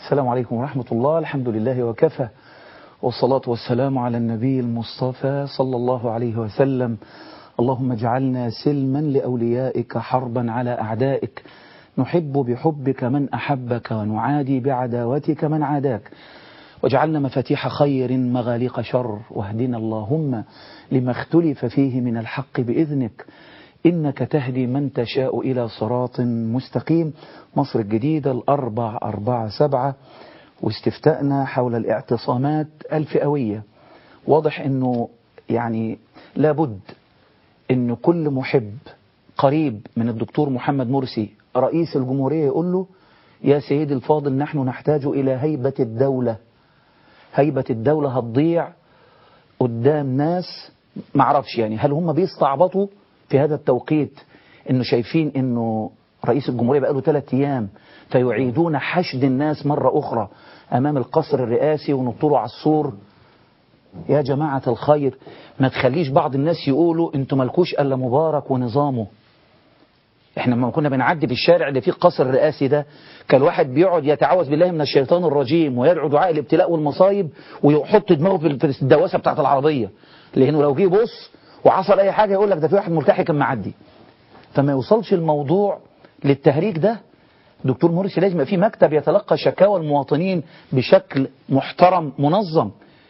السلام عليكم ورحمة الله الحمد لله وكفى والصلاة والسلام على النبي المصطفى صلى الله عليه وسلم اللهم اجعلنا سلما لأوليائك حربا على أعدائك نحب بحبك من أحبك ونعادي بعداوتك من عاداك واجعلنا مفاتيح خير مغاليق شر واهدنا اللهم لما اختلف فيه من الحق بإذنك إنك تهدي من تشاء إلى صراط مستقيم مصر الجديدة الأربع أربعة سبعة واستفتاءنا حول الاعتصامات الفئوية واضح أنه يعني لابد أن كل محب قريب من الدكتور محمد مرسي رئيس الجمهورية يقول له يا سيدي الفاضل نحن نحتاج إلى هيبة الدولة هيبة الدولة هتضيع قدام ناس معرفش يعني هل هم بيستعبطوا في هذا التوقيت انه شايفين انه رئيس الجمهورية بقاله ثلاث ايام فيعيدون حشد الناس مرة اخرى امام القصر الرئاسي ونطلوا على السور يا جماعة الخير ما تخليش بعض الناس يقولوا انتوا مالكوش الا مبارك ونظامه احنا لما كنا بنعدي في الشارع اللي فيه القصر الرئاسي ده كان الواحد بيقعد يتعوذ بالله من الشيطان الرجيم ويدعو دعاء الابتلاء والمصايب ويحط دماغه في الدواسه بتاعت العربيه لانه لو جه بص وحصل اي حاجه يقول لك ده في واحد ملتحي كان معدي فما يوصلش الموضوع للتهريج ده دكتور مرسي لازم يبقى في مكتب يتلقى شكاوى المواطنين بشكل محترم منظم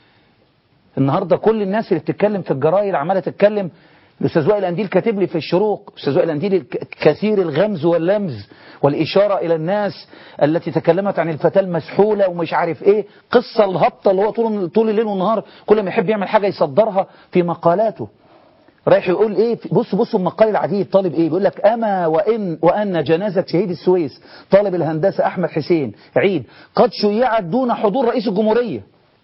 النهارده كل الناس اللي بتتكلم في الجرايد عماله تتكلم الاستاذ وائل انديل كاتب لي في الشروق الاستاذ وائل انديل كثير الغمز واللمز والاشاره الى الناس التي تكلمت عن الفتاه المسحوله ومش عارف ايه قصه الهبطه اللي هو طول طول الليل والنهار كل ما يحب يعمل حاجه يصدرها في مقالاته رايح يقول ايه بص بصوا المقال العجيب طالب ايه بيقول لك اما وان وان جنازه شهيد السويس طالب الهندسه احمد حسين عيد قد شيعت دون حضور رئيس الجمهوريه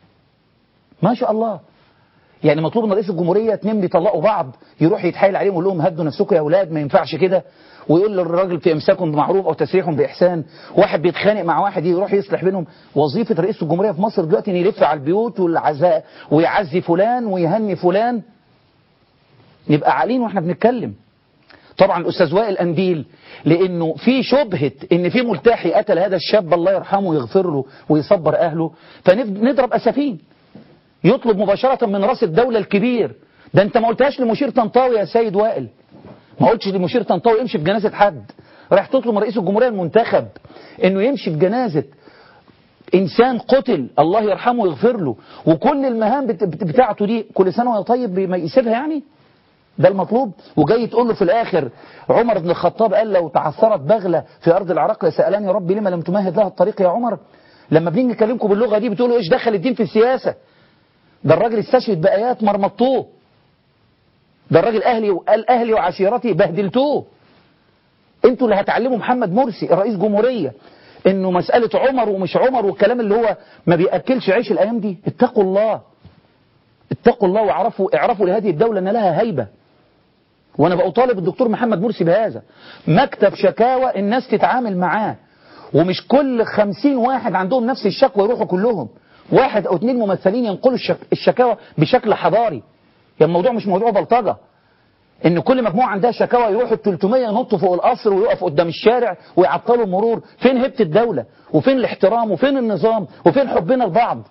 ما شاء الله يعني مطلوب من رئيس الجمهوريه اتنين بيطلقوا بعض يروح يتحايل عليهم ويقول لهم هدوا نفسكم يا اولاد ما ينفعش كده ويقول للراجل في امساك بمعروف او تسريح باحسان واحد بيتخانق مع واحد يروح يصلح بينهم وظيفه رئيس الجمهوريه في مصر دلوقتي ان يلف على البيوت والعزاء ويعزي فلان ويهني فلان نبقى عالين واحنا بنتكلم طبعا الاستاذ وائل انديل لانه في شبهه ان في ملتحي قتل هذا الشاب الله يرحمه ويغفر له ويصبر اهله فنضرب اسفين يطلب مباشرة من راس الدولة الكبير ده انت ما قلتهاش لمشير طنطاوي يا سيد وائل ما قلتش لمشير طنطاوي امشي في جنازة حد راح تطلب من رئيس الجمهورية المنتخب انه يمشي في جنازة انسان قتل الله يرحمه ويغفر له وكل المهام بتاعته دي كل سنة وهي طيب ما يسيبها يعني ده المطلوب وجاي تقول له في الاخر عمر بن الخطاب قال لو تعثرت بغلة في ارض العراق لسألني ربي لما لم تمهد لها الطريق يا عمر لما بنيجي نكلمكم باللغة دي بتقولوا ايش دخل الدين في السياسة ده الراجل استشهد بآيات مرمطوه ده الراجل أهلي وقال أهلي وعشيرتي بهدلتوه انتوا اللي هتعلموا محمد مرسي رئيس جمهورية انه مسألة عمر ومش عمر والكلام اللي هو ما بيأكلش عيش الأيام دي اتقوا الله اتقوا الله واعرفوا اعرفوا لهذه الدولة ان لها هيبة وانا بأطالب الدكتور محمد مرسي بهذا مكتب شكاوى الناس تتعامل معاه ومش كل خمسين واحد عندهم نفس الشكوى يروحوا كلهم واحد او اثنين ممثلين ينقلوا الشك... الشكاوى بشكل حضاري يعني الموضوع مش موضوع بلطجة ان كل مجموعة عندها شكاوى يروحوا ال 300 ينطوا فوق القصر ويقفوا قدام الشارع ويعطلوا المرور فين هيبة الدولة وفين الاحترام وفين النظام وفين حبنا لبعض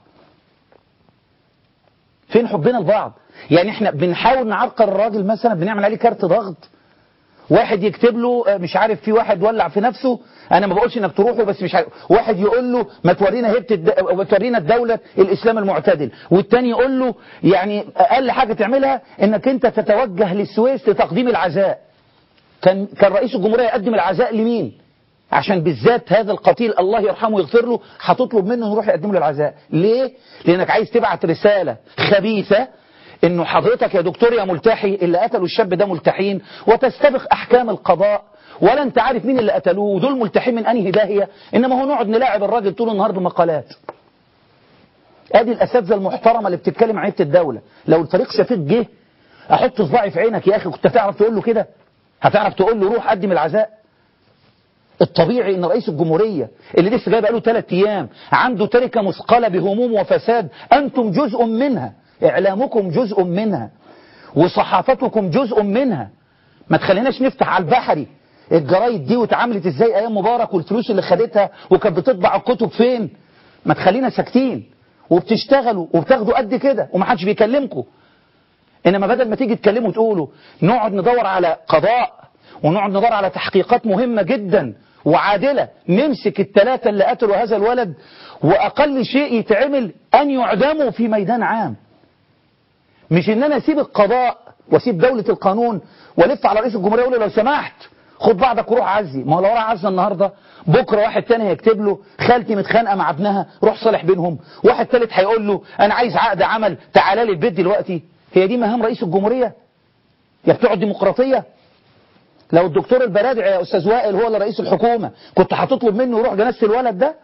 فين حبنا لبعض يعني احنا بنحاول نعرقل الراجل مثلا بنعمل عليه كارت ضغط واحد يكتب له مش عارف في واحد ولع في نفسه انا ما بقولش انك تروحوا بس مش عارف واحد يقول له ما تورينا هيبه الد... ما تورينا الدوله الاسلام المعتدل والتاني يقول له يعني اقل حاجه تعملها انك انت تتوجه للسويس لتقديم العزاء كان كان رئيس الجمهوريه يقدم العزاء لمين عشان بالذات هذا القتيل الله يرحمه ويغفر له هتطلب منه يروح يقدم له العزاء ليه لانك عايز تبعت رساله خبيثه انه حضرتك يا دكتور يا ملتحي اللي قتلوا الشاب ده ملتحين وتستبق احكام القضاء ولا انت عارف مين اللي قتلوه ودول ملتحين من انهي داهيه انما هو نقعد نلاعب الراجل طول النهار بمقالات ادي الاساتذه المحترمه اللي بتتكلم عن عيبه الدوله لو الفريق شفيق جه احط صباعي في عينك يا اخي كنت هتعرف تقول له كده هتعرف تقول له روح قدم العزاء الطبيعي ان رئيس الجمهوريه اللي لسه جاي بقاله ثلاث ايام عنده تركه مثقله بهموم وفساد انتم جزء منها اعلامكم جزء منها وصحافتكم جزء منها ما تخليناش نفتح على البحري الجرايد دي واتعاملت ازاي ايام مبارك والفلوس اللي خدتها وكانت بتطبع الكتب فين ما تخلينا ساكتين وبتشتغلوا وبتاخدوا قد كده ومحدش بيكلمكم انما بدل ما تيجي تكلموا تقولوا نقعد ندور على قضاء ونقعد ندور على تحقيقات مهمة جدا وعادلة نمسك الثلاثة اللي قتلوا هذا الولد وأقل شيء يتعمل أن يعدموا في ميدان عام مش ان انا اسيب القضاء واسيب دولة القانون والف على رئيس الجمهورية واقول له لو سمحت خد بعضك وروح عزي ما هو لو راح عزي النهارده بكره واحد تاني هيكتب له خالتي متخانقه مع ابنها روح صالح بينهم واحد تالت هيقول له انا عايز عقد عمل تعالى لي البيت دلوقتي هي دي مهام رئيس الجمهورية يا بتوع الديمقراطية لو الدكتور البرادعي يا استاذ وائل هو اللي رئيس الحكومة كنت هتطلب منه يروح جنازة الولد ده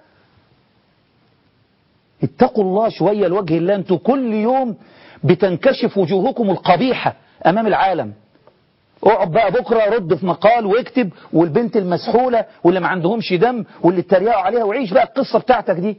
اتقوا الله شوية لوجه الله انتوا كل يوم بتنكشف وجوهكم القبيحة امام العالم اقعد بقى بكرة رد في مقال واكتب والبنت المسحولة واللي ما عندهمش دم واللي اتريقوا عليها وعيش بقى القصة بتاعتك دي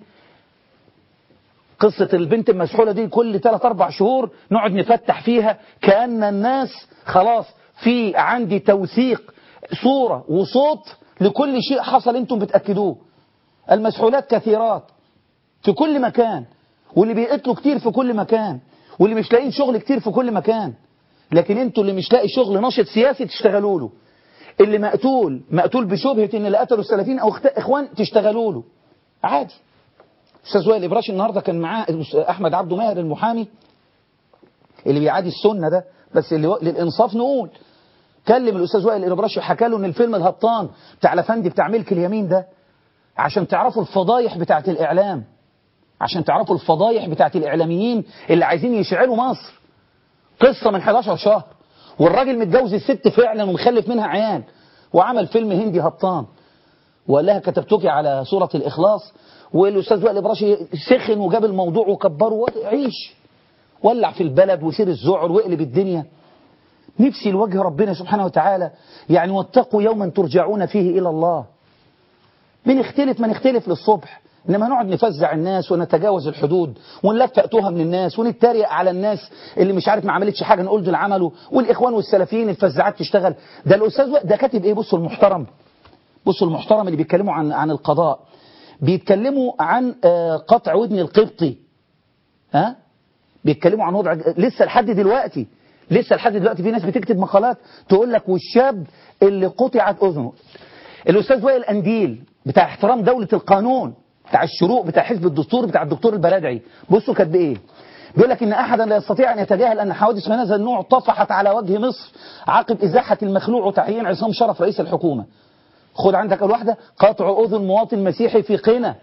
قصة البنت المسحولة دي كل 3 أربع شهور نقعد نفتح فيها كأن الناس خلاص في عندي توثيق صورة وصوت لكل شيء حصل انتم بتأكدوه المسحولات كثيرات في كل مكان واللي بيقتلوا كتير في كل مكان واللي مش لاقيين شغل كتير في كل مكان لكن انتوا اللي مش لاقي شغل ناشط سياسي تشتغلوا له اللي مقتول مقتول بشبهة ان اللي قتلوا السلفيين او اخوان تشتغلوا له عادي استاذ وائل ابراشي النهارده كان معاه احمد عبده ماهر المحامي اللي بيعادي السنه ده بس اللي للانصاف نقول كلم الاستاذ وائل الابراشي وحكى له ان الفيلم الهطان بتاع الافندي بتاع ملك اليمين ده عشان تعرفوا الفضايح بتاعه الاعلام عشان تعرفوا الفضايح بتاعه الاعلاميين اللي عايزين يشعلوا مصر قصه من 11 شهر والراجل متجوز الست فعلا ومخلف منها عيال وعمل فيلم هندي هطان وقال لها كتبتك على سوره الاخلاص والاستاذ وائل ابراشي سخن وجاب الموضوع وكبره وعيش ولع في البلد وسير الذعر واقلب الدنيا نفسي لوجه ربنا سبحانه وتعالى يعني واتقوا يوما ترجعون فيه إلى الله بنختلف ما نختلف للصبح إنما نقعد نفزع الناس ونتجاوز الحدود ونلفق تهم للناس ونتريق على الناس اللي مش عارف ما عملتش حاجة نقول دول عملوا والإخوان والسلفيين الفزاعات تشتغل ده الأستاذ ده كاتب إيه بصوا المحترم بصوا المحترم اللي بيتكلموا عن عن القضاء بيتكلموا عن قطع ودن القبطي ها بيتكلموا عن وضع لسه لحد دلوقتي لسه لحد دلوقتي في ناس بتكتب مقالات تقول لك والشاب اللي قطعت اذنه الاستاذ وائل انديل بتاع احترام دولة القانون بتاع الشروق بتاع حزب الدستور بتاع الدكتور البرادعي بصوا كاتب ايه بيقول لك ان احدا لا يستطيع ان يتجاهل ان حوادث من هذا النوع طفحت على وجه مصر عقب ازاحه المخلوع وتعيين عصام شرف رئيس الحكومه خد عندك الواحده قطع اذن مواطن مسيحي في قنا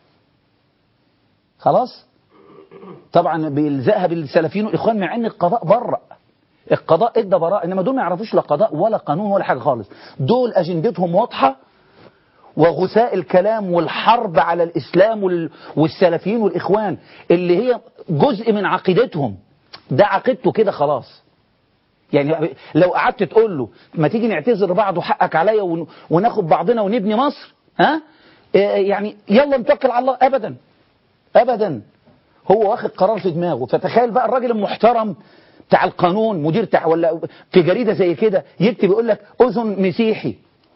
خلاص طبعا بيلزقها بالسلفيين والاخوان مع ان القضاء برأ القضاء ادى براء انما دول ما يعرفوش لا قضاء ولا قانون ولا حاجه خالص دول اجندتهم واضحه وغثاء الكلام والحرب على الاسلام والسلفيين والاخوان اللي هي جزء من عقيدتهم ده عقيدته كده خلاص يعني لو قعدت تقول له ما تيجي نعتذر بعض وحقك عليا وناخد بعضنا ونبني مصر ها يعني يلا نتوكل على الله ابدا ابدا هو واخد قرار في دماغه فتخيل بقى الراجل المحترم بتاع القانون مدير تاع ولا في جريدة زي كده يكتب يقول لك أذن مسيحي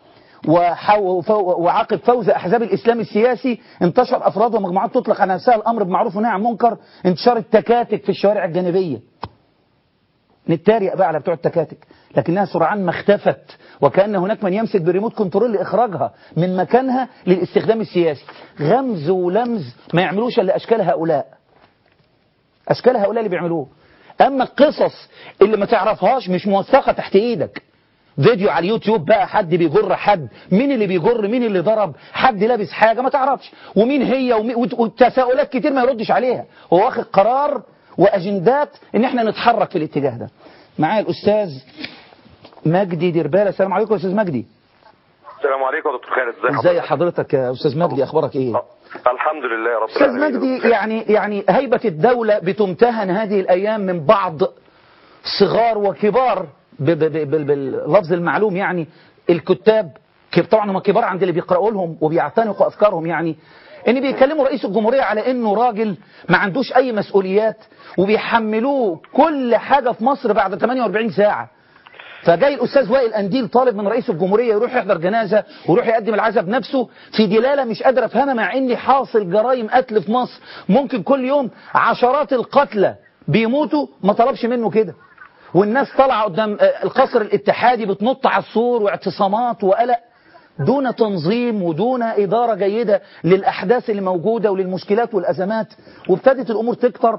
وعقب فوز أحزاب الإسلام السياسي انتشر أفراد ومجموعات تطلق على نفسها الأمر بمعروف ونهي عن منكر انتشار التكاتك في الشوارع الجانبية نتريق بقى على بتوع التكاتك لكنها سرعان ما اختفت وكأن هناك من يمسك بريموت كنترول لإخراجها من مكانها للاستخدام السياسي غمز ولمز ما يعملوش إلا أشكال هؤلاء أشكال هؤلاء اللي بيعملوه أما القصص اللي ما تعرفهاش مش موثقة تحت إيدك فيديو على اليوتيوب بقى حد بيجر حد مين اللي بيجر مين اللي ضرب حد لابس حاجة ما تعرفش ومين هي وتساؤلات كتير ما يردش عليها هو واخد قرار وأجندات إن احنا نتحرك في الاتجاه ده معايا الأستاذ مجدي ديربالة السلام عليكم يا أستاذ مجدي السلام عليكم يا دكتور خالد ازي حضرتك يا أستاذ مجدي أخبارك إيه الحمد لله يا رب أستاذ مجدي يعني يعني هيبة الدولة بتمتهن هذه الأيام من بعض صغار وكبار باللفظ المعلوم يعني الكتاب طبعا هم كبار عند اللي بيقرأوا لهم وبيعتنقوا أفكارهم يعني ان بيكلموا رئيس الجمهورية على انه راجل ما عندوش اي مسؤوليات وبيحملوه كل حاجة في مصر بعد 48 ساعة فجاي الاستاذ وائل انديل طالب من رئيس الجمهوريه يروح يحضر جنازه ويروح يقدم العزاء بنفسه في دلاله مش قادر افهمها مع اني حاصل جرائم قتل في مصر ممكن كل يوم عشرات القتلى بيموتوا ما طلبش منه كده والناس طالعه قدام آه، القصر الاتحادي بتنط على السور واعتصامات وقلق دون تنظيم ودون إدارة جيدة للأحداث اللي موجودة وللمشكلات والأزمات وابتدت الأمور تكتر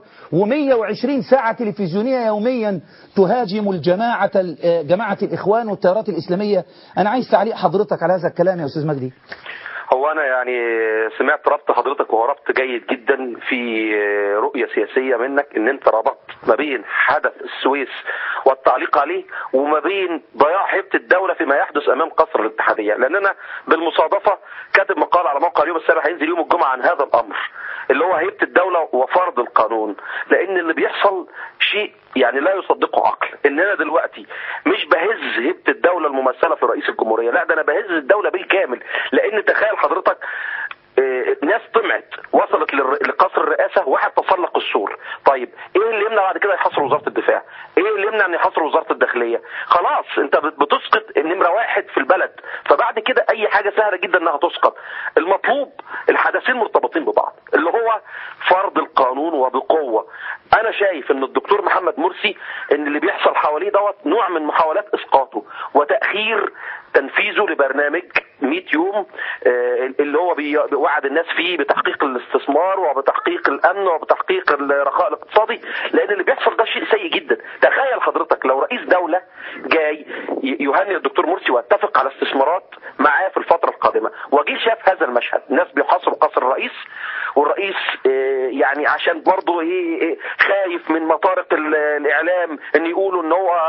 و120 ساعة تلفزيونية يوميا تهاجم الجماعة آه، جماعة الإخوان والتيارات الإسلامية أنا عايز تعليق حضرتك على هذا الكلام يا أستاذ مجدي هو انا يعني سمعت ربط حضرتك وهو ربط جيد جدا في رؤيه سياسيه منك ان انت ربطت ما بين حدث السويس والتعليق عليه وما بين ضياع هيبه الدوله فيما يحدث امام قصر الاتحاديه لان انا بالمصادفه كاتب مقال على موقع اليوم السابع هينزل يوم الجمعه عن هذا الامر اللي هو هيبه الدوله وفرض القانون لان اللي بيحصل شيء يعني لا يصدقه عقل ان انا دلوقتي مش بهز هيبه الدوله الممثله في رئيس الجمهوريه لا ده انا بهز الدوله بالكامل لان تخيل حضرتك آه، ناس طمعت وصلت للر- لقصر الرئاسه واحد تسلق السور طيب ايه اللي يمنع بعد كده يحصر وزاره الدفاع ايه اللي يمنع ان يحصر وزاره الداخليه خلاص انت بت- بتسقط النمره واحد في البلد فبعد كده اي حاجه سهله جدا انها تسقط المطلوب الحدثين مرتبطين ببعض اللي هو فرض القانون وبقوه انا شايف ان الدكتور محمد مرسي ان اللي بيحصل حواليه دوت نوع من محاولات اسقاطه وتاخير تنفيذه لبرنامج 100 يوم آه، اللي هو بي- وعد الناس فيه بتحقيق الاستثمار وبتحقيق الامن وبتحقيق الرخاء الاقتصادي لان اللي بيحصل ده شيء سيء جدا تخيل حضرتك لو رئيس دوله جاي ي- يهنئ الدكتور مرسي ويتفق على استثمارات معاه في الفتره القادمه وجي شاف هذا المشهد ناس بيحاصروا قصر الرئيس والرئيس آه، يعني عشان برضه ايه إيه، خايف من مطارق ال- الاعلام ان يقولوا ان هو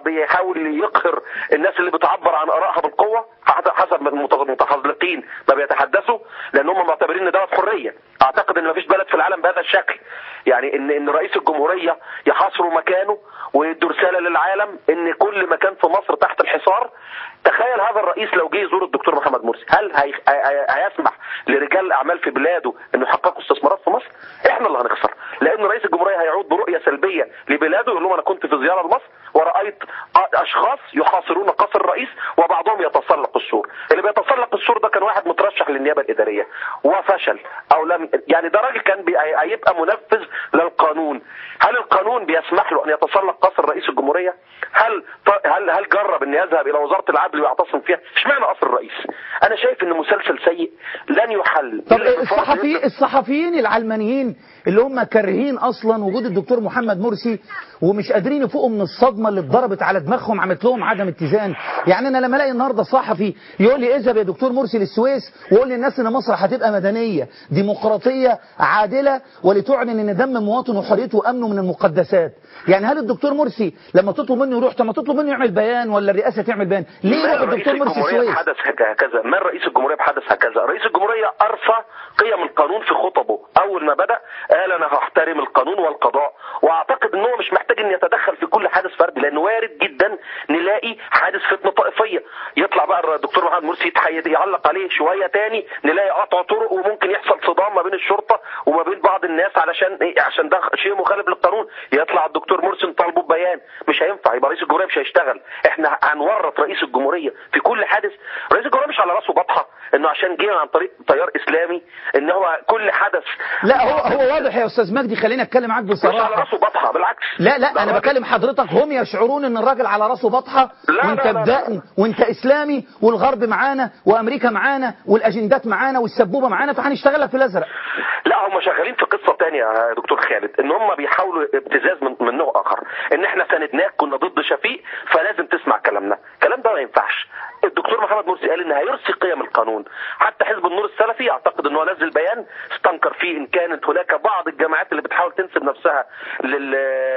بيحاول يقهر الناس اللي بتعبر عن ارائها بالقوه حسب ما المت- المتحذلقين ما بيتحدثوا لان هم معتبرين ان دوت حريه اعتقد ان مفيش بلد في العالم بهذا الشكل يعني ان ان رئيس الجمهوريه يحاصروا مكانه ويدوا رساله للعالم ان كل مكان في مصر تحت الحصار تخيل هذا الرئيس لو جه يزور الدكتور محمد مرسي هل هي... هي... هيسمح لرجال الاعمال في بلاده انه يحققوا استثمارات في مصر احنا اللي هنخسر لان رئيس الجمهوريه هيعود برؤيه سلبيه لبلاده يقول لهم انا كنت في زياره لمصر ورايت اشخاص يحاصرون قصر الرئيس وبعضهم يتسلق السور اللي بيتسلق السور ده كان واحد مترشح للنيابه الاداريه وفشل او لم يعني ده راجل كان بي... هيبقى منفذ للقانون هل القانون بيسمح له ان يتسلق قصر رئيس الجمهوريه هل ط- هل هل جرب ان يذهب الى وزاره العدل ويعتصم فيها اشمعنى قصر الرئيس انا شايف ان مسلسل سيء لن يحل طب إلا بفرض الصحفي الصحفيين العلمانيين اللي هم كارهين اصلا وجود الدكتور محمد مرسي ومش قادرين يفوقوا من الصدمه اللي اتضربت على دماغهم عملت لهم عدم اتزان يعني انا لما الاقي النهارده صحفي يقول لي اذهب يا دكتور مرسي للسويس وقول للناس ان مصر هتبقى مدنيه ديمقراطيه عادله ولتعلن ان دم مواطن وحريته وامنه من المقدسات يعني هل الدكتور مرسي لما تطلب منه يروح طب ما تطلب منه يعمل بيان ولا الرئاسه تعمل بيان ليه يروح من رئيس الدكتور مرسي الجمهورية السويس بحدث هك- هكذا من رئيس الجمهورية بحدث هكذا رئيس الجمهورية أرثى قيم القانون في خطبه أول ما بدأ قال أنا هحترم القانون والقضاء وأعتقد أنه مش محتاج أن يتدخل في كل حادث فردي لأنه وارد جدا نلاقي حادث فتنة طائفية يطلع بقى الدكتور محمد مرسي يتحيد يعلق عليه شوية تاني نلاقي قطع طرق وممكن يحصل صدام ما بين الشرطة وما بين بعض الناس علشان إيه عشان ده شيء مخالف للقانون يطلع الدكتور مرسي نطالبه ببيان مش هينفع يبقى رئيس الجمهورية مش هيشتغل احنا هنورط رئيس الجمهورية في كل حادث رئيس الجمهورية مش على راسه بطحة انه عشان جه عن طريق تيار اسلامي ان هو كل حدث لا هو هو واضح يا استاذ مجدي خليني اتكلم معاك مش على بصراحه راسه بطحة بالعكس لا لا ده انا راجل- بكلم حضرتك هم يشعرون ان الراجل على راسه بطحه لا، وانت لا، لا، بدأ لا. وانت اسلامي والغرب معانا وامريكا معانا والاجندات معانا والسبوبه معانا فهنشتغل لك في الازرق لا هم شغالين في قصه تانية يا دكتور خالد ان هم بيحاولوا ابتزاز من, من نوع اخر ان احنا ساندناك كنا ضد شفيق فلازم تسمع كلامنا الكلام ده ما ينفعش الدكتور محمد مرسي قال ان هيرسي قيم القانون حتى حزب النور السلفي اعتقد ان هو نزل بيان استنكر فيه ان كانت هناك بعض الجماعات اللي بتحاول تنسب نفسها لل...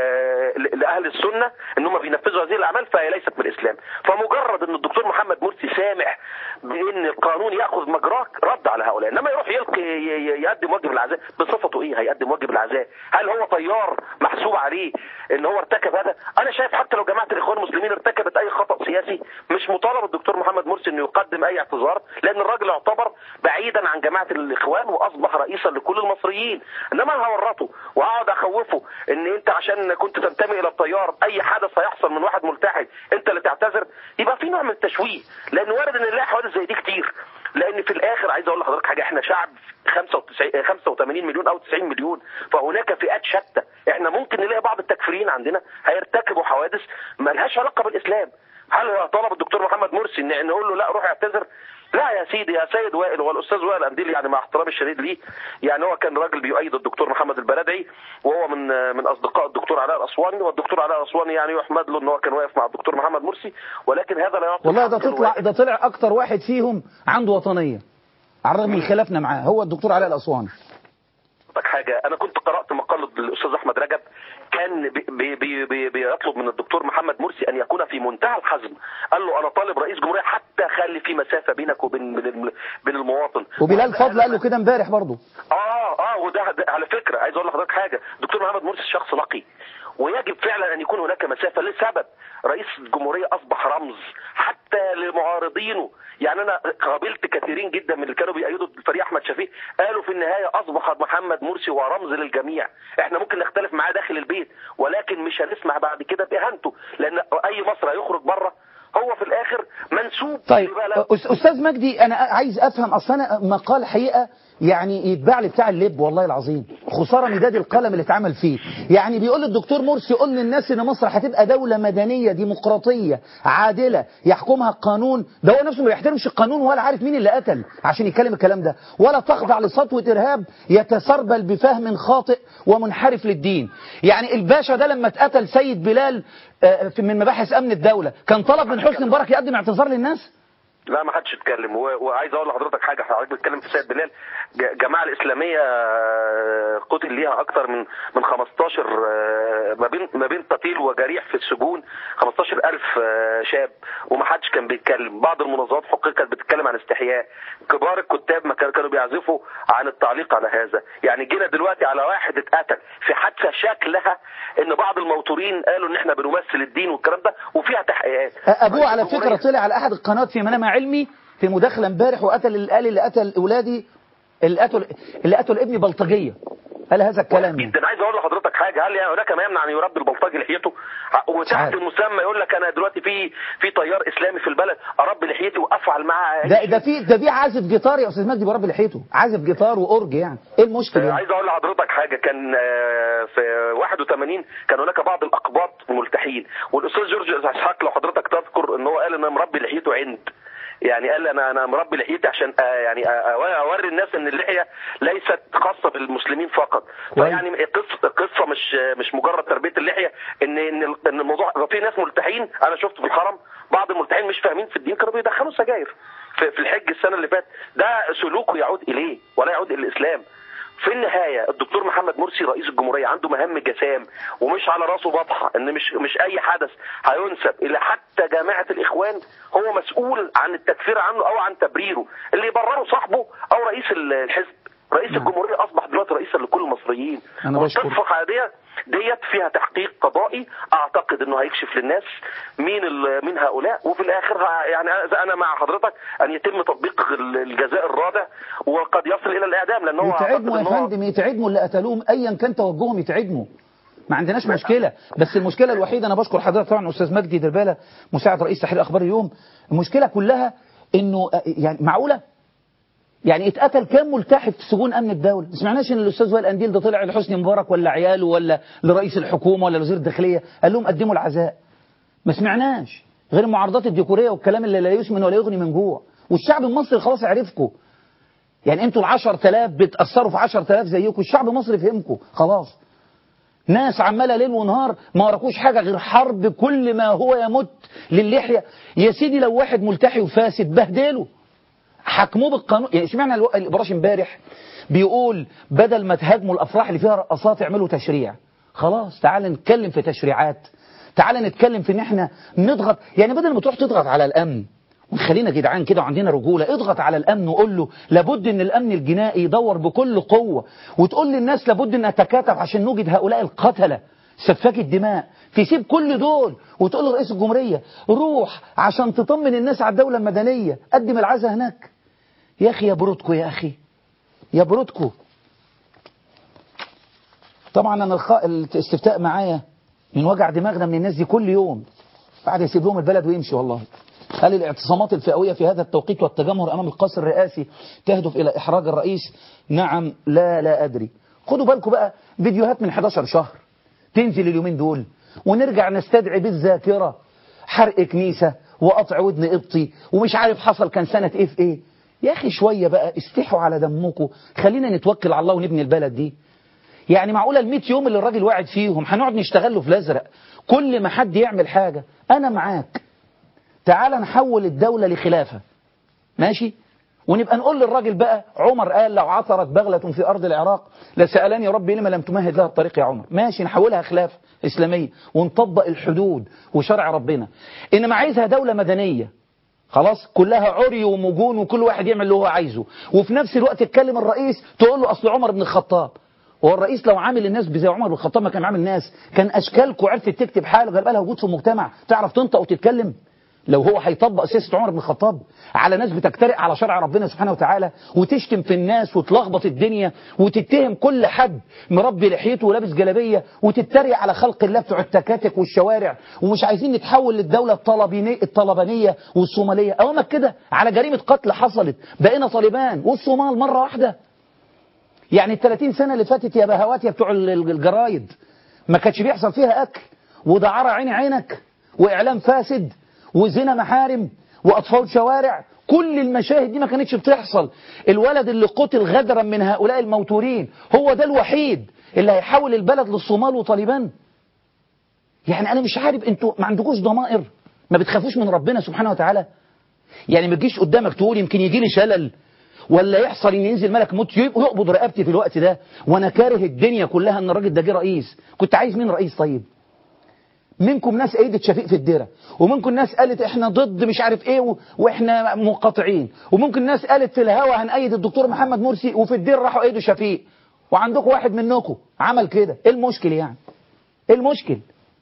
ل- لاهل السنه ان هم بينفذوا هذه الاعمال فهي ليست من الاسلام فمجرد ان الدكتور محمد مرسي سامح بان القانون ياخذ مجراه رد على هؤلاء انما يروح يلقي ي- ي- يقدم واجب العزاء بصفته ايه هيقدم واجب العزاء هل هو طيار محسوب عليه ان هو ارتكب هذا انا شايف حتى لو جماعه الاخوان المسلمين ارتكبت اي خطا سياسي مش مطالب الدكتور محمد مرسي انه يقدم اي اعتذار لان الراجل يعتبر بعيدا عن جماعه الاخوان واصبح رئيسا لكل المصريين انما انا هورطه وهقعد اخوفه ان انت عشان كنت تنتمي الى التيار اي حدث هيحصل من واحد ملتحي انت اللي تعتذر يبقى في نوع من التشويه لان وارد ان نلاقي حوادث زي دي كتير لان في الاخر عايز اقول لحضرتك حاجه احنا شعب 95 85 مليون او 90 مليون فهناك فئات شتى احنا ممكن نلاقي بعض التكفيرين عندنا هيرتكبوا حوادث ما لهاش علاقه بالاسلام هل طلب الدكتور محمد مرسي ان نقول له لا روح اعتذر لا يا سيدي يا سيد وائل هو الاستاذ وائل انديل يعني مع احترامي الشديد ليه يعني هو كان راجل بيؤيد الدكتور محمد البلدعي وهو من من اصدقاء الدكتور علاء الاسواني والدكتور علاء الاسواني يعني يحمد له ان هو كان واقف مع الدكتور محمد مرسي ولكن هذا لا يعطي والله ده حق تطلع الوائل. ده طلع اكتر واحد فيهم عنده وطنيه على الرغم من خلافنا معاه هو الدكتور علاء الاسواني لك حاجه انا كنت قرات مقاله الاستاذ احمد رجب كان بي بي بي بي بيطلب من الدكتور محمد مرسي ان يكون في منتهى الحزم قال له انا طالب رئيس جمهوريه حتى خلي في مسافه بينك وبين بين الم- بين المواطن وبلال فضل قال له كده امبارح برضه اه اه وده ده على فكره عايز اقول لحضرتك حاجه دكتور محمد مرسي شخص نقي ويجب فعلا ان يكون هناك مسافه لسبب رئيس الجمهوريه اصبح رمز حتى لمعارضينه يعني انا قابلت كثيرين جدا من اللي كانوا بيأيدوا الفريق احمد شفيق قالوا في النهايه اصبح محمد مرسي هو رمز للجميع احنا ممكن نختلف معاه داخل البيت ولكن مش هنسمع بعد كده باهانته لان اي مصري هيخرج بره هو في الاخر منسوب طيب لبلد. أس- استاذ مجدي انا عايز افهم اصل انا مقال حقيقه يعني يتباع لي بتاع اللب والله العظيم خساره مداد القلم اللي اتعمل فيه يعني بيقول الدكتور مرسي يقول للناس ان مصر هتبقى دوله مدنيه ديمقراطيه عادله يحكمها القانون ده هو نفسه ما بيحترمش القانون ولا عارف مين اللي قتل عشان يتكلم الكلام ده ولا تخضع لسطوه ارهاب يتسربل بفهم خاطئ ومنحرف للدين يعني الباشا ده لما اتقتل سيد بلال آه، في- من مباحث امن الدوله كان طلب من حسني مبارك يقدم اعتذار للناس لا ما حدش اتكلم و- وعايز اقول لحضرتك حاجه حضرتك بتتكلم في سيد بلال ج- الجماعه الاسلاميه آه، قتل ليها اكثر من من 15 آه، ما بين ما بين قتيل وجريح في السجون 15000 آه، شاب وما حدش كان بيتكلم بعض المنظمات الحقوقيه كانت بتتكلم عن استحياء كبار الكتاب ما كانوا كانوا بيعزفوا عن التعليق على هذا يعني جينا دلوقتي على واحد اتقتل في حادثه شكلها ان بعض الموتورين قالوا ان احنا بنمثل الدين والكلام ده وفيها تحقيقات ابوه على الجمهورية- فكره طلع على احد القنوات في منام علمي في مداخله امبارح وقتل الآل اللي قتل اولادي اللي قتل اللي قتل ابني بلطجيه قال هذا الكلام يعني. جدا عايز اقول لحضرتك حاجه هل يعني هناك ما يمنع ان يربي البلطجي لحيته وتحت عارف. المسمى يقول لك انا دلوقتي في في تيار اسلامي في البلد اربي لحيتي وافعل معاه ده ده في ده في عازف جيتار يا استاذ مجدي بربي لحيته عازف جيتار واورج يعني ايه المشكله آه، يعني؟ عايز اقول لحضرتك حاجه كان آه، في 81 كان هناك بعض الاقباط ملتحين والاستاذ جورج اسحاق لو حضرتك تذكر ان هو قال ان انا مربي لحيته عند يعني قال انا انا مربي لحيتي عشان آه، يعني آه، اوري الناس ان اللحيه ليست خاصه بالمسلمين فقط كويس. فيعني قصه قصه مش مش مجرد تربيه اللحيه ان ان ان الموضوع في ناس ملتحين انا شفت في الحرم بعض الملتحين مش فاهمين في الدين كانوا بيدخنوا سجاير في, في الحج السنه اللي فاتت ده سلوكه يعود اليه ولا يعود الى الاسلام في النهاية الدكتور محمد مرسي رئيس الجمهورية عنده مهام جسام ومش على راسه بطحة ان مش مش اي حدث هينسب الى حتى جماعة الاخوان هو مسؤول عن التكفير عنه او عن تبريره اللي يبرره صاحبه او رئيس الحزب رئيس نعم. الجمهورية اصبح دلوقتي رئيسا لكل المصريين أنا بشكر. والصفقة ديت ديت فيها تحقيق قضائي اعتقد انه هيكشف للناس مين ال- مين هؤلاء وفي الاخر ه- يعني أنا- انا مع حضرتك ان يتم تطبيق ال- الجزاء الرادع وقد يصل الى الاعدام لان هو أعتقد يتعدموا يا إن هو- فندم يتعدموا اللي قتلوهم ايا كان توجههم يتعدموا ما عندناش مشكله بس المشكله الوحيده انا بشكر حضرتك طبعا استاذ مجدي درباله مساعد رئيس تحرير اخبار اليوم المشكله كلها انه آه، يعني معقوله يعني اتقتل كام ملتحي في سجون امن الدوله ما سمعناش ان الاستاذ وائل انديل ده طلع لحسني مبارك ولا عياله ولا لرئيس الحكومه ولا وزير الداخليه قال لهم قدموا العزاء ما سمعناش غير المعارضات الديكوريه والكلام اللي لا يسمن ولا يغني من جوع والشعب المصري خلاص عرفكم يعني انتوا ال 10000 بتأثروا في 10000 زيكم الشعب المصري فهمكم خلاص ناس عماله ليل ونهار ما وراكوش حاجه غير حرب كل ما هو يمت للحيه يا سيدي لو واحد ملتحي وفاسد بهدله حكموه بالقانون يعني اشمعنى الو- الابراش امبارح بيقول بدل ما تهاجموا الافراح اللي فيها رقصات اعملوا تشريع خلاص تعال نتكلم في تشريعات تعال نتكلم في ان احنا نضغط يعني بدل ما تروح تضغط على الامن وخلينا جدعان كده وعندنا رجوله اضغط على الامن وقول له لابد ان الامن الجنائي يدور بكل قوه وتقول للناس لابد ان نتكاتف عشان نوجد هؤلاء القتله سفاك الدماء تسيب كل دول وتقول لرئيس الجمهورية روح عشان تطمن الناس على الدولة المدنية قدم العزاء هناك يا أخي يا برودكو يا أخي يا برودكو طبعا أنا الخ... الاستفتاء معايا من وجع دماغنا من الناس دي كل يوم بعد يسيب لهم البلد ويمشي والله هل الاعتصامات الفئوية في هذا التوقيت والتجمهر أمام القصر الرئاسي تهدف إلى إحراج الرئيس نعم لا لا أدري خدوا بالكم بقى فيديوهات من 11 شهر تنزل اليومين دول ونرجع نستدعي بالذاكرة حرق كنيسة وقطع ودن قبطي ومش عارف حصل كان سنة ايه في ايه يا اخي شوية بقى استحوا على دمكم خلينا نتوكل على الله ونبني البلد دي يعني معقولة ال يوم اللي الراجل واعد فيهم هنقعد نشتغل له في الازرق كل ما حد يعمل حاجة انا معاك تعال نحول الدولة لخلافة ماشي ونبقى نقول للراجل بقى عمر قال لو عثرت بغلة في أرض العراق لسألني ربي لما لم تمهد لها الطريق يا عمر ماشي نحولها خلافة إسلامية ونطبق الحدود وشرع ربنا إنما عايزها دولة مدنية خلاص كلها عري ومجون وكل واحد يعمل اللي هو عايزه وفي نفس الوقت تتكلم الرئيس تقول له أصل عمر بن الخطاب هو الرئيس لو عامل الناس زي عمر بن الخطاب ما كان عامل الناس كان أشكالكم عرفت تكتب حاله غير لها وجود في المجتمع تعرف تنطق وتتكلم لو هو هيطبق سياسة عمر بن الخطاب على ناس بتجترئ على شرع ربنا سبحانه وتعالى وتشتم في الناس وتلخبط الدنيا وتتهم كل حد مربي لحيته ولابس جلابية وتتريق على خلق الله بتوع التكاتك والشوارع ومش عايزين نتحول للدولة الطلبانية الطلبانية والصومالية أوامك كده على جريمة قتل حصلت بقينا طالبان والصومال مرة واحدة يعني ال 30 سنة اللي فاتت يا بهوات يا بتوع الجرايد ما كانش بيحصل فيها أكل ودعارة عيني عينك وإعلام فاسد وزنا محارم وأطفال شوارع كل المشاهد دي ما كانتش بتحصل الولد اللي قتل غدرا من هؤلاء الموتورين هو ده الوحيد اللي هيحول البلد للصومال وطالبان يعني أنا مش عارف أنتوا ما عندكوش ضمائر ما بتخافوش من ربنا سبحانه وتعالى يعني ما تجيش قدامك تقول يمكن يجي لي شلل ولا يحصل ان ينزل ملك موت يقبض رقبتي في الوقت ده وانا كاره الدنيا كلها ان الراجل ده جه رئيس كنت عايز مين رئيس طيب منكم ناس ايدت شفيق في الديره ومنكم ناس قالت احنا ضد مش عارف ايه و... واحنا منقطعين وممكن ناس قالت في الهوا هنأيد الدكتور محمد مرسي وفي الدير راحوا ايدوا شفيق وعندكم واحد منكم عمل كده ايه المشكل يعني ايه المشكل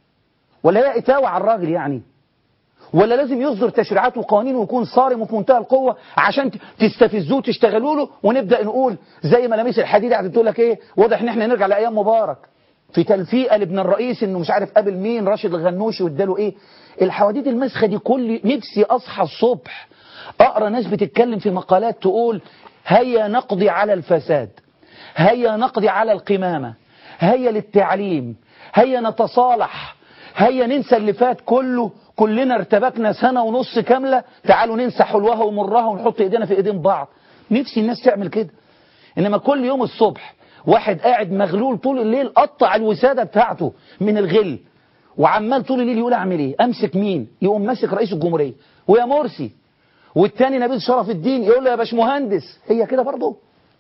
ولا هي اتاوة على الراجل يعني ولا لازم يصدر تشريعات وقوانين ويكون صارم وفي منتهى القوة عشان تستفزوه وتشتغلوا له ونبدأ نقول زي ما لميس الحديد قاعد تقول لك ايه واضح ان احنا نرجع لايام مبارك في تلفيقه لابن الرئيس انه مش عارف قابل مين راشد الغنوشي واداله ايه الحواديت المسخه دي كل نفسي اصحى الصبح اقرا ناس بتتكلم في مقالات تقول هيا نقضي على الفساد هيا نقضي على القمامه هيا للتعليم هيا نتصالح هيا ننسى اللي فات كله كلنا ارتبكنا سنه ونص كامله تعالوا ننسى حلوها ومرها ونحط ايدينا في ايدين بعض نفسي الناس تعمل كده انما كل يوم الصبح واحد قاعد مغلول طول الليل قطع الوسادة بتاعته من الغل وعمال طول الليل يقول اعمل ايه امسك مين يقوم ماسك رئيس الجمهورية ويا مرسي والتاني نبيل شرف الدين يقول له يا باشمهندس هي كده برضه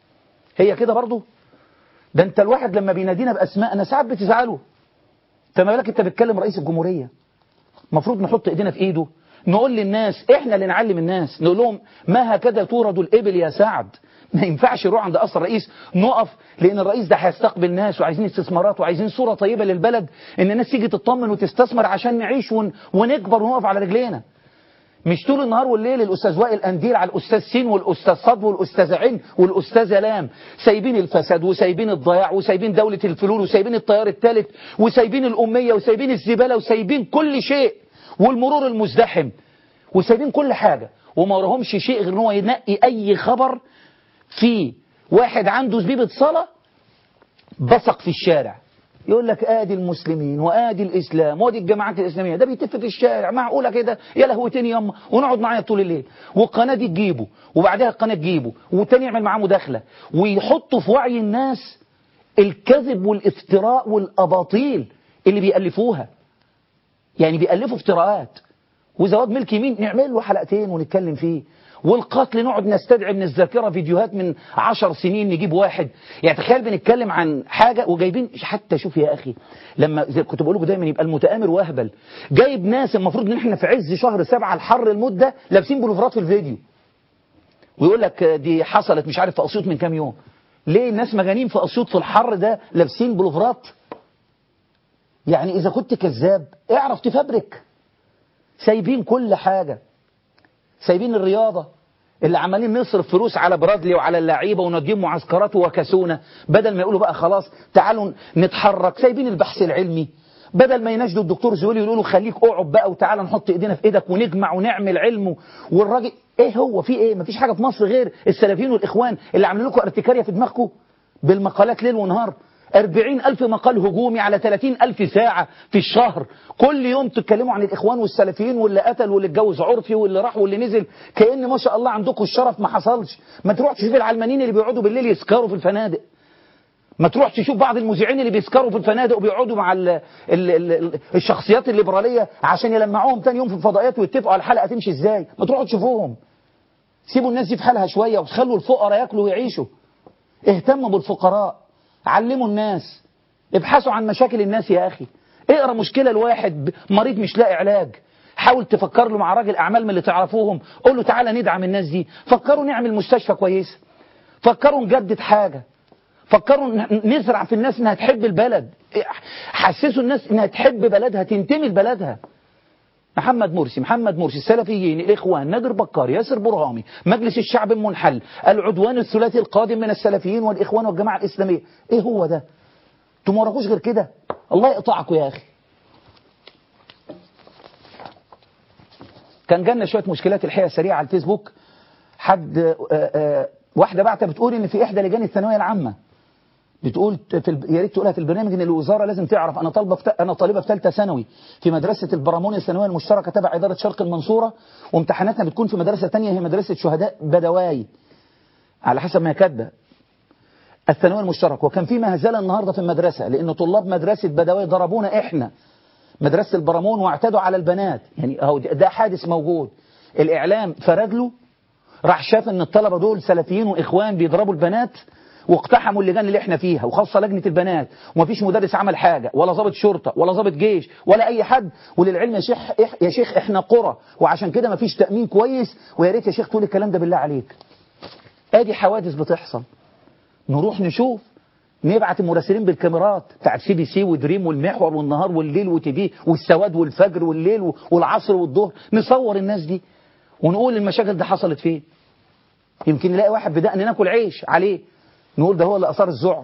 هي كده برضه ده انت الواحد لما بينادينا باسمائنا ساعات بتزعله انت ما بالك انت بتكلم رئيس الجمهورية المفروض نحط ايدينا في ايده نقول للناس احنا اللي نعلم الناس نقول لهم ما هكذا تورد الابل يا سعد ما ينفعش نروح عند قصر الرئيس نقف لان الرئيس ده هيستقبل ناس وعايزين استثمارات وعايزين صوره طيبه للبلد ان الناس تيجي تطمن وتستثمر عشان نعيش ون... ونكبر ونقف على رجلينا مش طول النهار والليل الاستاذ وائل انديل على الاستاذ سين والاستاذ صد والاستاذ عين والاستاذ لام سايبين الفساد وسايبين الضياع وسايبين دوله الفلول وسايبين التيار الثالث وسايبين الاميه وسايبين الزباله وسايبين كل شيء والمرور المزدحم وسايبين كل حاجه وما وراهمش شيء غير ان هو ينقي اي خبر في واحد عنده زبيبة صلاة بصق في الشارع يقول لك ادي المسلمين وادي الاسلام وادي الجماعات الاسلاميه ده بيتف في الشارع معقوله كده يا لهوتين ياما ونقعد معايا طول الليل والقناه دي تجيبه وبعدها القناه تجيبه والتاني يعمل معاه مداخله ويحطوا في وعي الناس الكذب والافتراء والاباطيل اللي بيالفوها يعني بيالفوا افتراءات وزواج ملك يمين نعمل له حلقتين ونتكلم فيه والقتل نقعد نستدعي من الذاكرة فيديوهات من عشر سنين نجيب واحد يعني تخيل بنتكلم عن حاجة وجايبين حتى شوف يا أخي لما زي كنت بقول لكم دايما يبقى المتآمر وهبل جايب ناس المفروض ان احنا في عز شهر سبعة الحر المدة لابسين بلوفرات في الفيديو ويقول لك دي حصلت مش عارف في أسيوط من كام يوم ليه الناس مجانين في أسيوط في الحر ده لابسين بلوفرات يعني إذا كنت كذاب اعرف تفبرك سايبين كل حاجة سايبين الرياضة اللي عمالين نصرف فلوس على برادلي وعلى اللعيبة ونديهم معسكرات وكسونا بدل ما يقولوا بقى خلاص تعالوا نتحرك سايبين البحث العلمي بدل ما يناشدوا الدكتور زويل يقولوا له خليك اقعد بقى وتعالى نحط ايدينا في ايدك ونجمع ونعمل علم والراجل ايه هو في ايه مفيش حاجة في مصر غير السلفيين والاخوان اللي عاملين لكم ارتكارية في دماغكم بالمقالات ليل ونهار أربعين ألف مقال هجومي على ثلاثين ألف ساعة في الشهر كل يوم تتكلموا عن الإخوان والسلفيين واللي قتل واللي اتجوز عرفي واللي راح واللي نزل كأن ما شاء الله عندكم الشرف ما حصلش ما تروح تشوف العلمانيين اللي بيقعدوا بالليل يسكروا في الفنادق ما تروح تشوف بعض المذيعين اللي بيسكروا في الفنادق وبيقعدوا مع ال ال ال الشخصيات الليبرالية عشان يلمعوهم تاني يوم في الفضائيات ويتفقوا على الحلقة تمشي ازاي ما تروحوا تشوفوهم سيبوا الناس دي في حالها شوية وخلوا الفقراء ياكلوا ويعيشوا اهتموا بالفقراء علموا الناس ابحثوا عن مشاكل الناس يا أخي اقرا مشكلة الواحد مريض مش لاقي علاج حاول تفكر له مع راجل أعمال من اللي تعرفوهم قول له تعالى ندعم الناس دي فكروا نعمل مستشفى كويسة فكروا نجدد حاجة فكروا نزرع في الناس انها تحب البلد حسسوا الناس انها تحب بلدها تنتمي لبلدها محمد مرسي محمد مرسي السلفيين الإخوان نادر بكار ياسر برهامي مجلس الشعب المنحل العدوان الثلاثي القادم من السلفيين والإخوان والجماعة الإسلامية إيه هو ده انتوا ما وراكوش غير كده الله يقطعكم يا أخي كان جالنا شوية مشكلات الحقيقة سريعة على الفيسبوك حد آآ آآ واحدة بعتها بتقول إن في إحدى لجان الثانوية العامة بتقول في ال... يا ريت تقولها في البرنامج ان الوزاره لازم تعرف انا طالبه في... انا طالبه في ثالثه ثانوي في مدرسه البرامون الثانويه المشتركه تبع اداره شرق المنصوره وامتحاناتنا بتكون في مدرسه ثانيه هي مدرسه شهداء بدواي على حسب ما هي كاتبه الثانويه المشتركه وكان في مهزله النهارده في المدرسه لان طلاب مدرسه بدواي ضربونا احنا مدرسه البرامون واعتدوا على البنات يعني اهو ده حادث موجود الاعلام فرد له راح شاف ان الطلبه دول سلفيين واخوان بيضربوا البنات واقتحموا اللجان اللي احنا فيها وخاصة لجنة البنات ومفيش مدرس عمل حاجة ولا ضابط شرطة ولا ضابط جيش ولا أي حد وللعلم يا شيخ يا شيخ احنا قرى وعشان كده مفيش تأمين كويس ويا ريت يا شيخ تقول الكلام ده بالله عليك ادي حوادث بتحصل نروح نشوف نبعت المراسلين بالكاميرات بتاعت سي بي سي ودريم والمحور والنهار والليل وتي في والسواد والفجر والليل والعصر والظهر نصور الناس دي ونقول المشاكل دي حصلت فين يمكن نلاقي واحد بدأنا ناكل عيش عليه نقول ده هو اللي أثار الذعر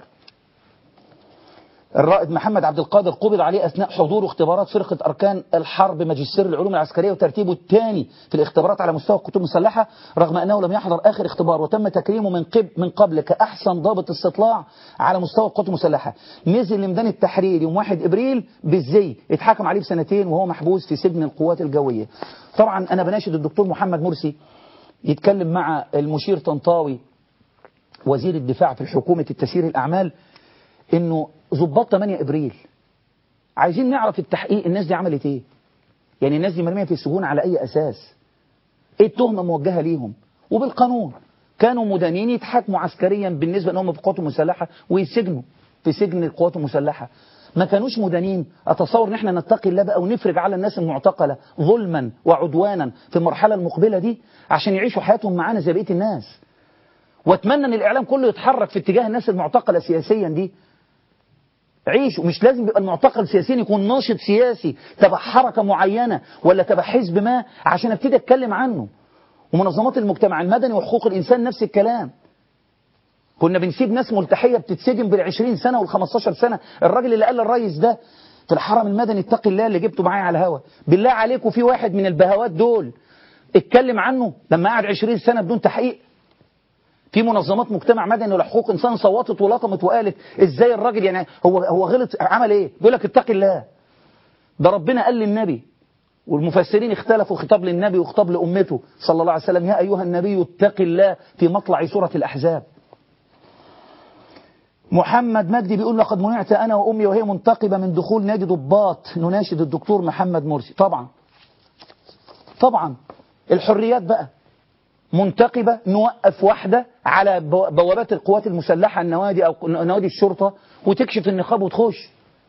الرائد محمد عبد القادر قبض عليه أثناء حضور اختبارات فرقة أركان الحرب ماجستير العلوم العسكرية وترتيبه الثاني في الاختبارات على مستوى الكتب المسلحة رغم أنه لم يحضر آخر اختبار وتم تكريمه من قبل من قبل كأحسن ضابط استطلاع على مستوى القوات المسلحة نزل لميدان التحرير يوم 1 إبريل بالزي اتحكم عليه بسنتين وهو محبوس في سجن القوات الجوية طبعا أنا بناشد الدكتور محمد مرسي يتكلم مع المشير طنطاوي وزير الدفاع في حكومة التسيير الأعمال إنه ضباط 8 إبريل عايزين نعرف التحقيق الناس دي عملت إيه يعني الناس دي مرمية في السجون على أي أساس إيه التهمة موجهة ليهم وبالقانون كانوا مدانين يتحاكموا عسكريا بالنسبة أنهم في القوات المسلحة ويسجنوا في سجن القوات المسلحة ما كانوش مدانين أتصور ان احنا نتقي الله بقى ونفرج على الناس المعتقلة ظلما وعدوانا في المرحلة المقبلة دي عشان يعيشوا حياتهم معانا زي بقية الناس واتمنى ان الاعلام كله يتحرك في اتجاه الناس المعتقله سياسيا دي عيشوا مش لازم يبقى المعتقل سياسيا يكون ناشط سياسي تبع حركه معينه ولا تبع حزب ما عشان ابتدي اتكلم عنه ومنظمات المجتمع المدني وحقوق الانسان نفس الكلام كنا بنسيب ناس ملتحيه بتتسجن بال20 سنه وال15 سنه الراجل اللي قال للريس ده في الحرم المدني اتقي الله اللي جبته معايا على الهوا بالله عليكم في واحد من البهوات دول اتكلم عنه لما قعد 20 سنه بدون تحقيق في منظمات مجتمع مدني وحقوق انسان صوتت ولطمت وقالت ازاي الراجل يعني هو هو غلط عمل ايه بيقول لك اتقي الله ده ربنا قال للنبي والمفسرين اختلفوا خطاب للنبي وخطاب لامته صلى الله عليه وسلم يا ايها النبي اتق الله في مطلع سوره الاحزاب محمد مجدي بيقول لقد منعت انا وامي وهي منتقبه من دخول نادي ضباط نناشد الدكتور محمد مرسي طبعا طبعا الحريات بقى منتقبة نوقف واحدة على بوابات القوات المسلحة النوادي أو نوادي الشرطة وتكشف النقاب وتخش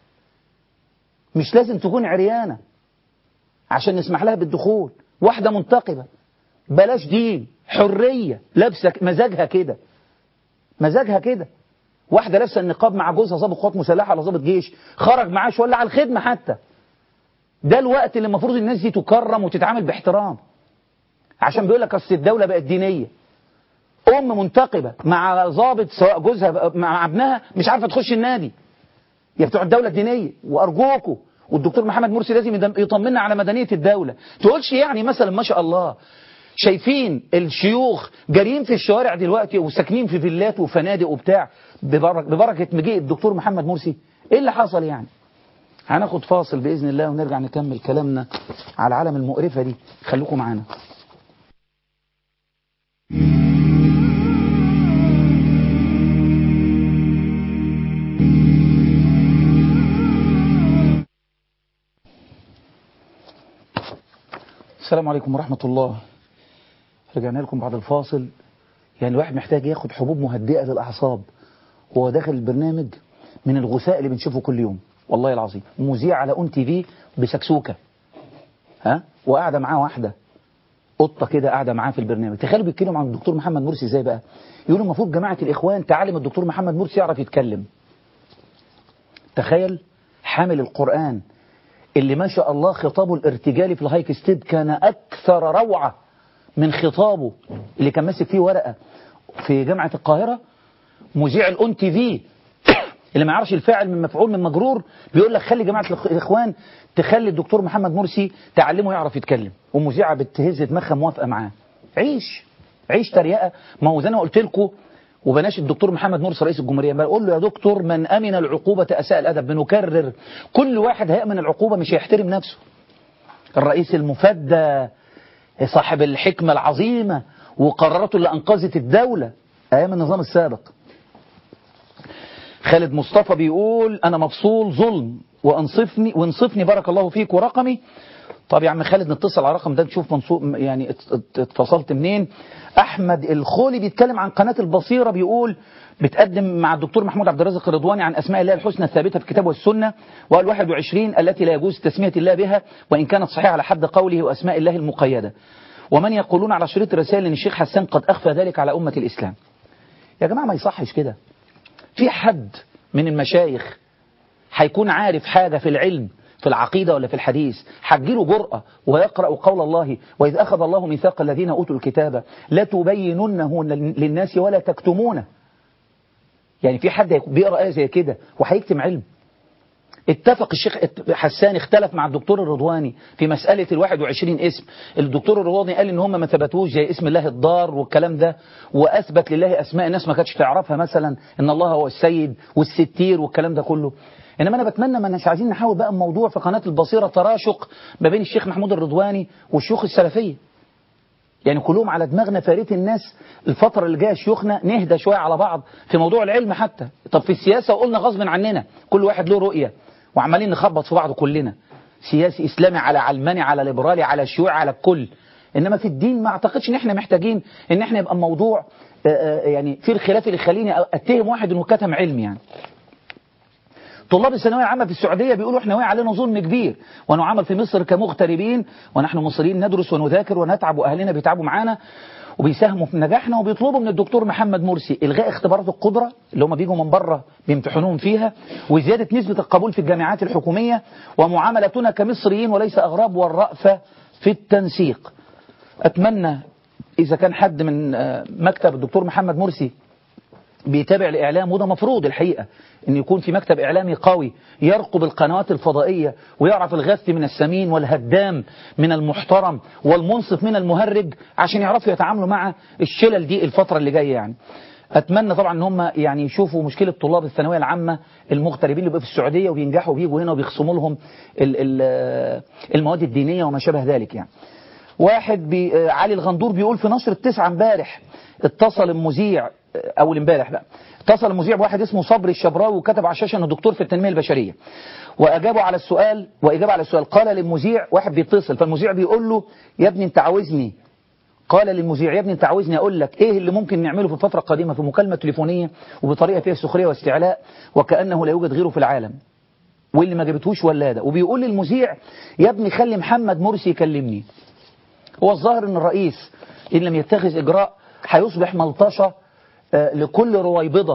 مش لازم تكون عريانة عشان نسمح لها بالدخول واحدة منتقبة بلاش دين حرية لابسة مزاجها كده مزاجها كده واحدة لابسة النقاب مع جوزها ضابط قوات مسلحة ولا ضابط جيش خرج معاش ولا على الخدمة حتى ده الوقت اللي المفروض الناس دي تكرم وتتعامل باحترام عشان بيقول لك اصل الدولة بقت دينية ام منتقبة مع ضابط سواء جوزها مع ابنها مش عارفة تخش النادي يا بتوع الدولة الدينية وارجوكوا والدكتور محمد مرسي لازم يدم- يطمنا على مدنية الدولة تقولش يعني مثلا ما شاء الله شايفين الشيوخ جارين في الشوارع دلوقتي وساكنين في فيلات وفنادق وبتاع ببرك ببركة مجيء الدكتور محمد مرسي ايه اللي حصل يعني هناخد فاصل بإذن الله ونرجع نكمل كلامنا على العالم المقرفة دي خليكم معانا السلام عليكم ورحمة الله رجعنا لكم بعد الفاصل يعني الواحد محتاج ياخد حبوب مهدئة للأعصاب وهو داخل البرنامج من الغثاء اللي بنشوفه كل يوم والله العظيم مذيع على اون تي في بسكسوكة ها وقاعدة معاه واحدة قطة كده قاعدة معاه في البرنامج تخيلوا بيتكلموا عن الدكتور محمد مرسي ازاي بقى يقولوا المفروض جماعة الإخوان تعلم الدكتور محمد مرسي يعرف يتكلم تخيل حامل القرآن اللي ما شاء الله خطابه الارتجالي في الهايك ستيد كان أكثر روعة من خطابه اللي كان ماسك فيه ورقة في جامعة القاهرة مذيع الأون تي في اللي ما يعرفش الفاعل من مفعول من مجرور بيقول لك خلي جماعة الإخوان تخلي الدكتور محمد مرسي تعلمه يعرف يتكلم ومذيعة بتهز دماغها موافقة معاه عيش عيش تريقة ما هو زي ما قلت لكم وبناش الدكتور محمد مرسي رئيس الجمهورية بقول له يا دكتور من أمن العقوبة أساء الأدب بنكرر كل واحد هيأمن العقوبة مش هيحترم نفسه الرئيس المفدى صاحب الحكمة العظيمة وقراراته اللي أنقذت الدولة أيام النظام السابق خالد مصطفى بيقول أنا مفصول ظلم وانصفني وانصفني بارك الله فيك ورقمي طب يا عم خالد نتصل على الرقم ده نشوف منصوب يعني ات- ات- اتصلت منين احمد الخولي بيتكلم عن قناه البصيره بيقول بتقدم مع الدكتور محمود عبد الرازق الرضواني عن اسماء الله الحسنى الثابته في الكتاب والسنه وقال 21 التي لا يجوز تسميه الله بها وان كانت صحيحه على حد قوله واسماء الله المقيده ومن يقولون على شريط الرسائل ان الشيخ حسان قد اخفى ذلك على امه الاسلام يا جماعه ما يصحش كده في حد من المشايخ هيكون عارف حاجة في العلم في العقيدة ولا في الحديث هتجيله جرأة ويقرأ قول الله وإذ أخذ الله ميثاق الذين أوتوا الكتاب لا تبيننه للناس ولا تكتمونه يعني في حد بيقرأ آية زي كده وهيكتم علم اتفق الشيخ حسان اختلف مع الدكتور الرضواني في مسألة ال 21 اسم الدكتور الرضواني قال ان هم ما ثبتوش زي اسم الله الضار والكلام ده واثبت لله اسماء الناس ما كانتش تعرفها مثلا ان الله هو السيد والستير والكلام ده كله انما انا بتمنى ما مش عايزين نحاول بقى الموضوع في قناة البصيرة تراشق ما بين الشيخ محمود الرضواني والشيوخ السلفية يعني كلهم على دماغنا فاريت الناس الفترة اللي جاية شيوخنا نهدى شوية على بعض في موضوع العلم حتى طب في السياسة قلنا غصب عننا كل واحد له رؤية وعمالين نخبط في بعض كلنا سياسي إسلامي على علماني على ليبرالي على شيوعي على الكل إنما في الدين ما أعتقدش إن إحنا محتاجين إن إحنا يبقى موضوع آه، آه، يعني في الخلاف اللي يخليني أتهم واحد إنه كتم علم يعني طلاب الثانوية العامة في السعودية بيقولوا احنا واقع علينا ظلم كبير ونعامل في مصر كمغتربين ونحن مصريين ندرس ونذاكر ونتعب وأهلنا بيتعبوا معانا وبيساهموا في نجاحنا وبيطلبوا من الدكتور محمد مرسي إلغاء اختبارات القدرة اللي هم بيجوا من بره بيمتحنوهم فيها وزيادة نسبة القبول في الجامعات الحكومية ومعاملتنا كمصريين وليس أغراب والرأفة في التنسيق أتمنى إذا كان حد من آه، مكتب الدكتور محمد مرسي بيتابع الإعلام وده مفروض الحقيقة أن يكون في مكتب إعلامي قوي يرقب القنوات الفضائية ويعرف الغث من السمين والهدام من المحترم والمنصف من المهرج عشان يعرفوا يتعاملوا مع الشلل دي الفترة اللي جاية يعني أتمنى طبعا أن هم يعني يشوفوا مشكلة طلاب الثانوية العامة المغتربين اللي بقوا في السعودية وبينجحوا وبيجوا هنا وبيخصموا لهم ال- ال- المواد الدينية وما شابه ذلك يعني واحد بي آه، علي الغندور بيقول في نشر التسعة امبارح اتصل المذيع آه، اول امبارح بقى اتصل المذيع بواحد اسمه صبري الشبراوي وكتب على الشاشه انه دكتور في التنميه البشريه واجابوا على السؤال واجابه على السؤال قال للمذيع واحد بيتصل فالمذيع بيقول له يا ابني انت عاوزني قال للمذيع يا ابني انت عاوزني اقول لك ايه اللي ممكن نعمله في الفتره القادمه في مكالمه تليفونيه وبطريقه فيها سخريه واستعلاء وكانه لا يوجد غيره في العالم واللي ما جابتهوش ولاده وبيقول للمذيع يا ابني خلي محمد مرسي يكلمني هو الظاهر ان الرئيس ان لم يتخذ اجراء هيصبح ملطشه آه، لكل رويبضه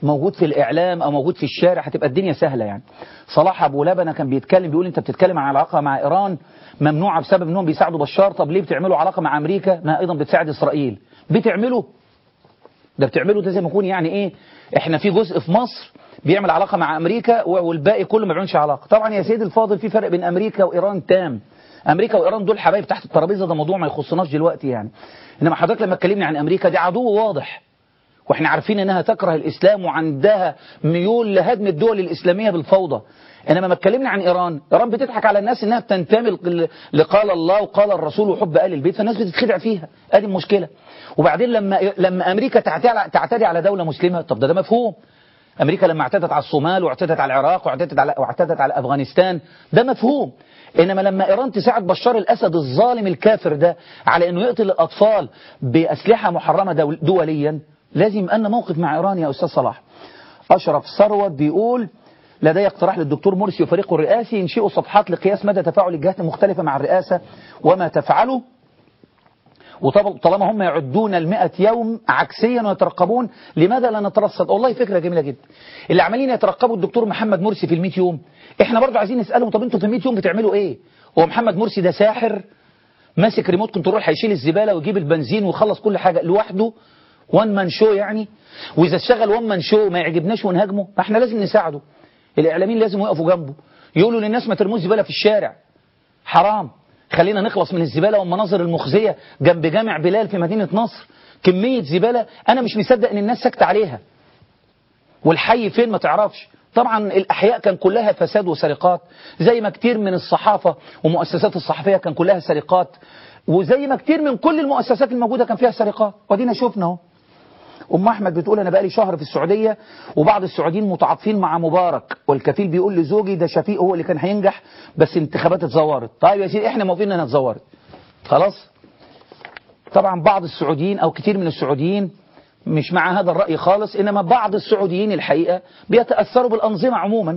موجود في الإعلام أو موجود في الشارع هتبقى الدنيا سهلة يعني صلاح أبو لبنة كان بيتكلم بيقول أنت بتتكلم عن علاقة مع إيران ممنوعة بسبب أنهم بيساعدوا بشار طب ليه بتعملوا علاقة مع أمريكا ما أيضا بتساعد إسرائيل بتعملوا ده بتعملوا ده زي ما يكون يعني إيه إحنا في جزء في مصر بيعمل علاقة مع أمريكا والباقي كله ما بيعملش علاقة طبعا يا سيدي الفاضل في فرق بين أمريكا وإيران تام أمريكا وإيران دول حبايب تحت الترابيزة ده موضوع ما يخصناش دلوقتي يعني إنما حضرتك لما تكلمني عن أمريكا دي عدو واضح واحنا عارفين انها تكره الاسلام وعندها ميول لهدم الدول الاسلاميه بالفوضى انما ما اتكلمنا عن ايران ايران بتضحك على الناس انها بتنتمي ل- لقال الله وقال الرسول وحب ال البيت فالناس بتتخدع فيها ادي المشكله وبعدين لما لما امريكا تعتدي تعتدي على دوله مسلمه طب ده ده مفهوم امريكا لما اعتدت على الصومال واعتدت على العراق واعتدت على واعتدت على افغانستان ده مفهوم انما لما ايران تساعد بشار الاسد الظالم الكافر ده على انه يقتل الاطفال باسلحه محرمه دول دوليا لازم ان موقف مع ايران يا استاذ صلاح اشرف ثروت بيقول لدي اقتراح للدكتور مرسي وفريقه الرئاسي ينشئوا صفحات لقياس مدى تفاعل الجهات المختلفه مع الرئاسه وما تفعله وطالما هم يعدون المئة يوم عكسيا ويترقبون لماذا لا نترصد والله فكرة جميلة جدا اللي عمالين يترقبوا الدكتور محمد مرسي في المئة يوم احنا برضو عايزين نسألهم طب انتوا في المئة يوم بتعملوا ايه هو محمد مرسي ده ساحر ماسك ريموت كنترول هيشيل الزبالة ويجيب البنزين ويخلص كل حاجة لوحده وان مان شو يعني واذا اشتغل وان مان شو ما يعجبناش ونهاجمه فاحنا لازم نساعده الاعلاميين لازم يقفوا جنبه يقولوا للناس ما ترموش زبالة في الشارع حرام خلينا نخلص من الزبالة والمناظر المخزية جنب جامع بلال في مدينة نصر كمية زبالة أنا مش مصدق إن الناس سكت عليها والحي فين ما تعرفش طبعا الأحياء كان كلها فساد وسرقات زي ما كتير من الصحافة ومؤسسات الصحفية كان كلها سرقات وزي ما كتير من كل المؤسسات الموجودة كان فيها سرقات ودينا شفنا اهو أم أحمد بتقول أنا بقالي شهر في السعودية وبعض السعوديين متعاطفين مع مبارك والكفيل بيقول لزوجي ده شفيق هو اللي كان هينجح بس انتخابات اتزورت طيب يا سيدي احنا موافقين انها اتزورت خلاص طبعا بعض السعوديين أو كتير من السعوديين مش مع هذا الرأي خالص إنما بعض السعوديين الحقيقة بيتأثروا بالأنظمة عموما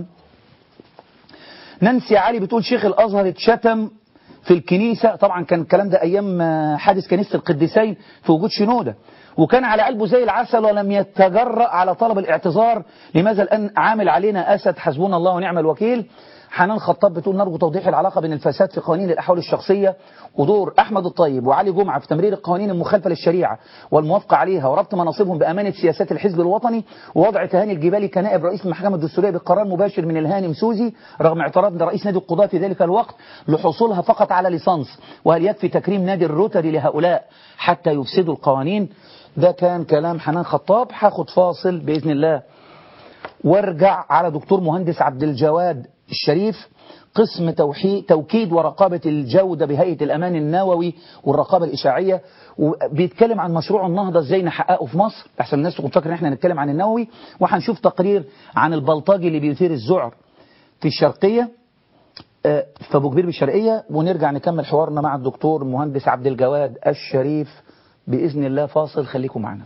نانسي علي بتقول شيخ الأزهر اتشتم في الكنيسة طبعا كان الكلام ده أيام حادث كنيسة القديسين في وجود شنودة وكان على قلبه زي العسل ولم يتجرأ على طلب الاعتذار لماذا الآن عامل علينا أسد حسبنا الله ونعم الوكيل حنان خطاب بتقول نرجو توضيح العلاقة بين الفساد في قوانين الأحوال الشخصية ودور أحمد الطيب وعلي جمعة في تمرير القوانين المخالفة للشريعة والموافقة عليها وربط مناصبهم بأمانة سياسات الحزب الوطني ووضع تهاني الجبالي كنائب رئيس المحكمة الدستورية بقرار مباشر من الهاني مسوزي رغم اعتراض رئيس نادي القضاة في ذلك الوقت لحصولها فقط على ليسانس وهل يكفي تكريم نادي الروتري لهؤلاء حتى يفسدوا القوانين ده كان كلام حنان خطاب هاخد فاصل بإذن الله وارجع على دكتور مهندس عبد الجواد الشريف قسم توحيد توكيد ورقابة الجودة بهيئة الأمان النووي والرقابة الإشاعية وبيتكلم عن مشروع النهضة ازاي نحققه في مصر أحسن الناس تكون فاكر ان احنا نتكلم عن النووي وهنشوف تقرير عن البلطجي اللي بيثير الذعر في الشرقية في أبو كبير بالشرقية ونرجع نكمل حوارنا مع الدكتور مهندس عبد الجواد الشريف بإذن الله فاصل خليكم معنا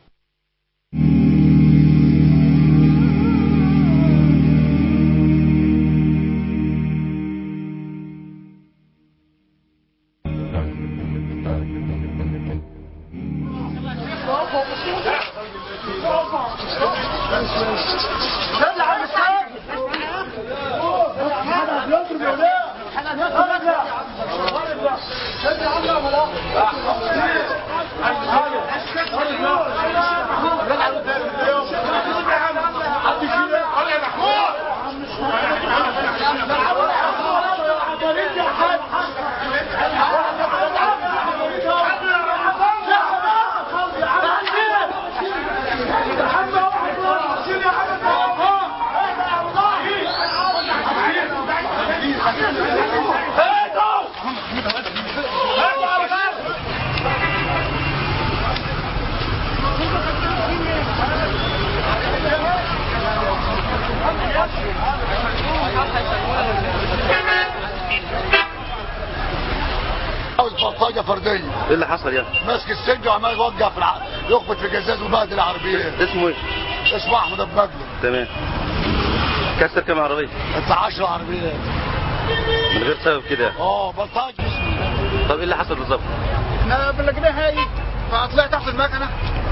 بلطجه فرديه ايه اللي حصل يعني؟ ماسك السنج وعمال يوقع في الع... يخبط في الجزاز وبهدل العربيات اسمه ايه؟ اسمه احمد ابو مجد تمام كسر كام عربية؟ بتاع 10 عربيات من غير سبب كده اه بلطجي طب ايه اللي حصل بالظبط؟ احنا بلجناه هاي فطلع تحت المكنه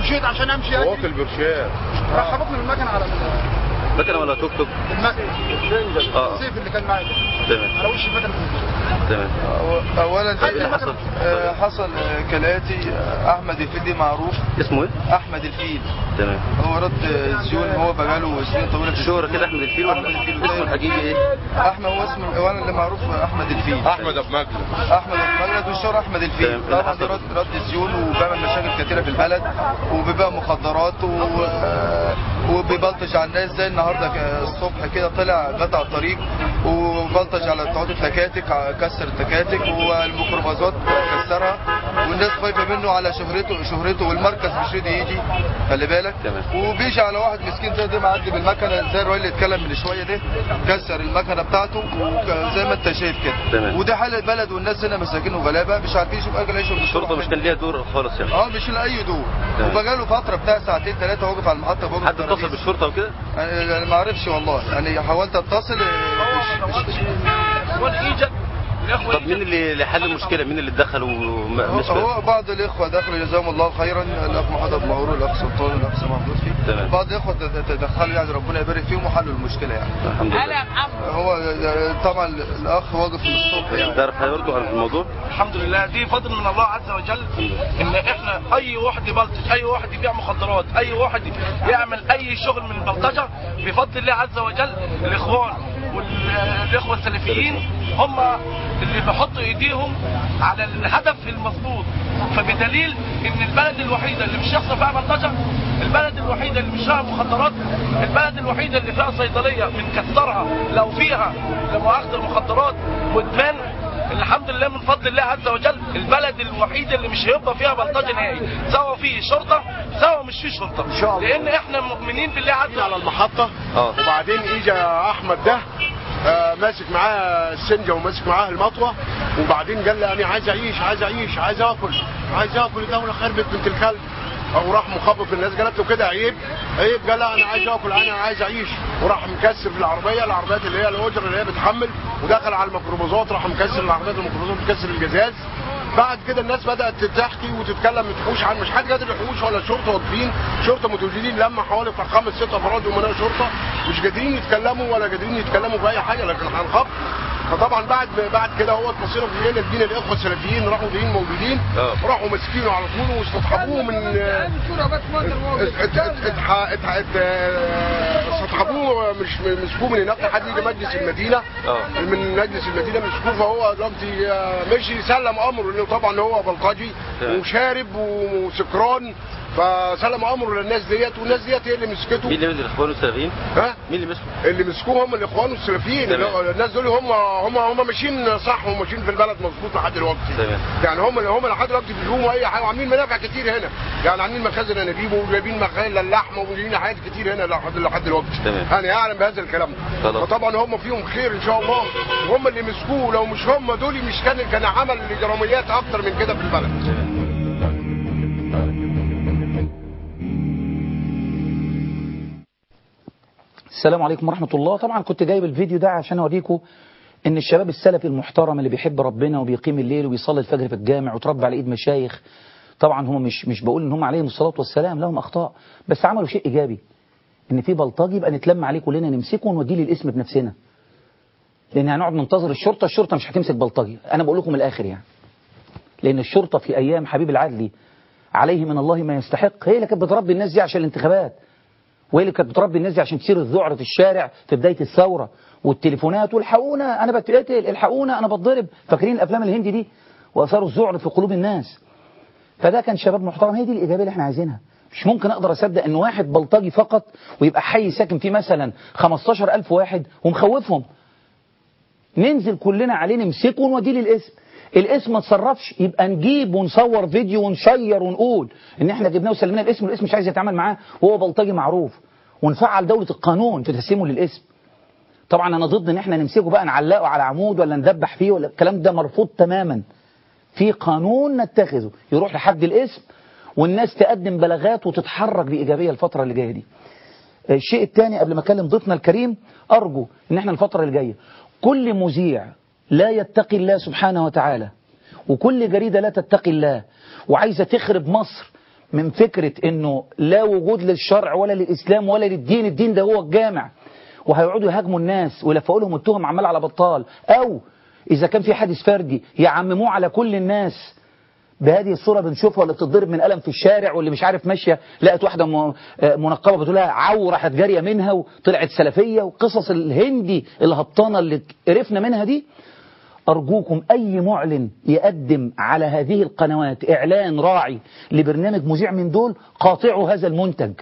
مشيت عشان امشي هو أجري. البرشام راح خبطني بالمكنه على مكنه ولا توك توك المكنه اه السيف اللي كان معايا ده. تمام على وش المكنه تمام اولا خلي اللي حصل؟ آه، حصل آه، كالاتي آه، احمد الفيل معروف اسمه ايه؟ احمد الفيل تمام هو رد الزيون هو بقاله سنين طويله في الشهرة كده احمد الفيل ولا أحمد الفيل اسمه الحقيقي ايه؟ احمد هو اسمه وانا اللي معروف احمد الفيل احمد ابو مجد احمد ابو مجلد والشهر احمد الفيل تمام. اللي طبعا حصل؟ رد رد الزيون وبيعمل مشاكل كتيره في البلد وبيبيع مخدرات و... وبيبلطج على الناس زي النهارده ك- الصبح كده طلع قطع الطريق وبلطج على بتوع التكاتك كسر التكاتك والميكروباصات كسرها والناس خايفه منه على شهرته شهرته والمركز مش راضي يجي خلي بالك تمام. وبيجي على واحد مسكين زي ده معدي بالمكنه زي الراجل اللي اتكلم من شويه ده كسر المكنه بتاعته وك- زي ما انت شايف كده تمام. وده حال البلد والناس هنا مساكين وغلابه مش عارفين يشوفوا اكل عيشهم الشرطه مش كان ليها دور خالص يعني اه مش لاقي اي دور تمام. وبقاله فتره بتاع ساعتين ثلاثه واقف على المحطه بوقف حد اتصل بالشرطه وكده؟ انا أنا ما اعرفش والله يعني حاولت اتصل آه، مش مش طب مين اللي اللي حل المشكله؟ مين اللي اتدخل هو ومش هو بعض الاخوه دخلوا جزاهم الله خيرا الاخ محمد مغرور الاخ سلطان الاخ سامح لطفي تمام. بعض الاخوه تد- تدخلوا يعني ربنا يبارك فيهم وحلوا المشكله يعني الحمد لله هو طبعا الاخ واقف في الصبح يعني تعرف حاجه برضه عن الموضوع؟ الحمد لله دي فضل من الله عز وجل ان احنا اي واحد يبلطج اي واحد يبيع مخدرات اي واحد يعمل اي شغل من البلطجه بفضل الله عز وجل الاخوان والاخوه السلفيين هم اللي بيحطوا ايديهم على الهدف المظبوط فبدليل ان البلد الوحيده اللي مش هيحصل فيها بلطجه البلد الوحيده اللي مش فيها مخدرات البلد الوحيده اللي فيها صيدليه بنكسرها لو فيها لمؤاخذه المخدرات وادمان الحمد لله من فضل الله عز وجل البلد الوحيده اللي مش هيبقى فيها بلطجه نهائي سواء فيه شرطه سواء مش فيه شرطه إن شاء الله. لان احنا مؤمنين بالله عز على وجل المحطة اه. وبعدين اجى احمد ده آه، ماسك معاه السنجة وماسك معاه المطوة وبعدين قال لي انا عايز اعيش عايز اعيش عايز اكل عايز اكل الدولة خربت بنت الكلب او راح مخبط الناس قالت له كده عيب عيب قال لا انا عايز اكل انا عايز اعيش وراح مكسر في العربيه العربيات اللي هي الاجر اللي هي بتحمل ودخل على الميكروباصات راح مكسر العربيات الميكروباصات مكسر الجزاز بعد كده الناس بدات تحكي وتتكلم تحوش عن مش حد قادر يحوش ولا الشرطه واقفين شرطه متواجدين لما حوالي بتاع خمس ست افراد امناء شرطه مش قادرين يتكلموا ولا قادرين يتكلموا في اي حاجه لكن هنخاف فطبعا بعد بعد كده هو مصيره في الليله ادينا الاخوه السلفيين راحوا جايين موجودين اه. راحوا ماسكينه على طول واستطحبوه من ات- ات- اتح- اتح- ات- استطحبوه مش مسكوه من هناك لحد يجي مجلس المدينه اه. من مجلس المدينه مسكوه فهو دلوقتي آه، مشي سلم امره لانه طبعا هو بلطجي تمام. وشارب وسكران فسلم امره للناس ديت والناس ديت هي اللي مسكته مين اللي مسك الاخوان والسلفيين؟ ها مين اللي مسكه؟ اللي مسكوه هم الاخوان والسلفيين تمام. اللي هو- الناس دول هم هم هم ماشيين صح وماشيين في البلد مظبوط لحد دلوقتي تمام. يعني هم اللي هم لحد دلوقتي بيجوا اي حاجه وعاملين منافع كتير هنا يعني عاملين مخازن انابيب وجايبين مخازن للحم وجايبين حاجات كتير هنا لحد لحد دلوقتي تمام. انا اعلم بهذا الكلام ده خلاص. فطبعا هم فيهم خير ان شاء الله وهم اللي مسكوه لو مش هم دول مش كان كان عمل جراميات اكتر من كده في البلد السلام عليكم ورحمة الله طبعا كنت جايب الفيديو ده عشان أوريكم إن الشباب السلفي المحترم اللي بيحب ربنا وبيقيم الليل وبيصلي الفجر في الجامع وتربى على إيد مشايخ طبعا هم مش مش بقول إن هم عليهم الصلاة والسلام لهم أخطاء بس عملوا شيء إيجابي إن في بلطجي يبقى نتلم عليه كلنا نمسكه ونوديه للاسم بنفسنا لأن هنقعد ننتظر الشرطة الشرطة مش هتمسك بلطجي أنا بقول لكم من الآخر يعني لأن الشرطة في أيام حبيب العدلي عليه من الله ما يستحق هي اللي كانت بتربي الناس دي عشان الانتخابات وهي اللي كانت بتربي الناس دي عشان تصير الذعر في الشارع في بداية الثورة والتليفونات والحقونا أنا بتقتل الحقونا أنا بتضرب فاكرين الأفلام الهندي دي وأثاروا الذعر في قلوب الناس فده كان شباب محترم هي دي الإيجابية اللي احنا عايزينها مش ممكن أقدر أصدق إن واحد بلطجي فقط ويبقى حي ساكن فيه مثلا 15000 واحد ومخوفهم ننزل كلنا عليه نمسكه ونوديه للاسم الاسم ما تصرفش يبقى نجيب ونصور فيديو ونشير ونقول ان احنا جبناه وسلمناه الاسم والاسم مش عايز يتعامل معاه وهو بلطجي معروف ونفعل دولة القانون في تسليمه للاسم طبعا انا ضد ان احنا نمسكه بقى نعلقه على عمود ولا ندبح فيه ولا الكلام ده مرفوض تماما في قانون نتخذه يروح لحد الاسم والناس تقدم بلاغات وتتحرك بإيجابية الفترة اللي جاية دي الشيء الثاني قبل ما اكلم ضيفنا الكريم ارجو ان احنا الفتره اللي جايه كل مذيع لا يتقي الله سبحانه وتعالى وكل جريده لا تتقي الله وعايزه تخرب مصر من فكرة انه لا وجود للشرع ولا للاسلام ولا للدين الدين ده هو الجامع وهيقعدوا يهاجموا الناس ويلفقوا لهم التهم عمال على بطال او اذا كان في حادث فردي يعمموه على كل الناس بهذه الصورة بنشوفها اللي بتضرب من قلم في الشارع واللي مش عارف ماشية لقت واحدة م- آه منقبة بتقول لها عو راحت جارية منها وطلعت سلفية وقصص الهندي الهبطانة اللي قرفنا منها دي أرجوكم أي معلن يقدم على هذه القنوات إعلان راعي لبرنامج مذيع من دول قاطعوا هذا المنتج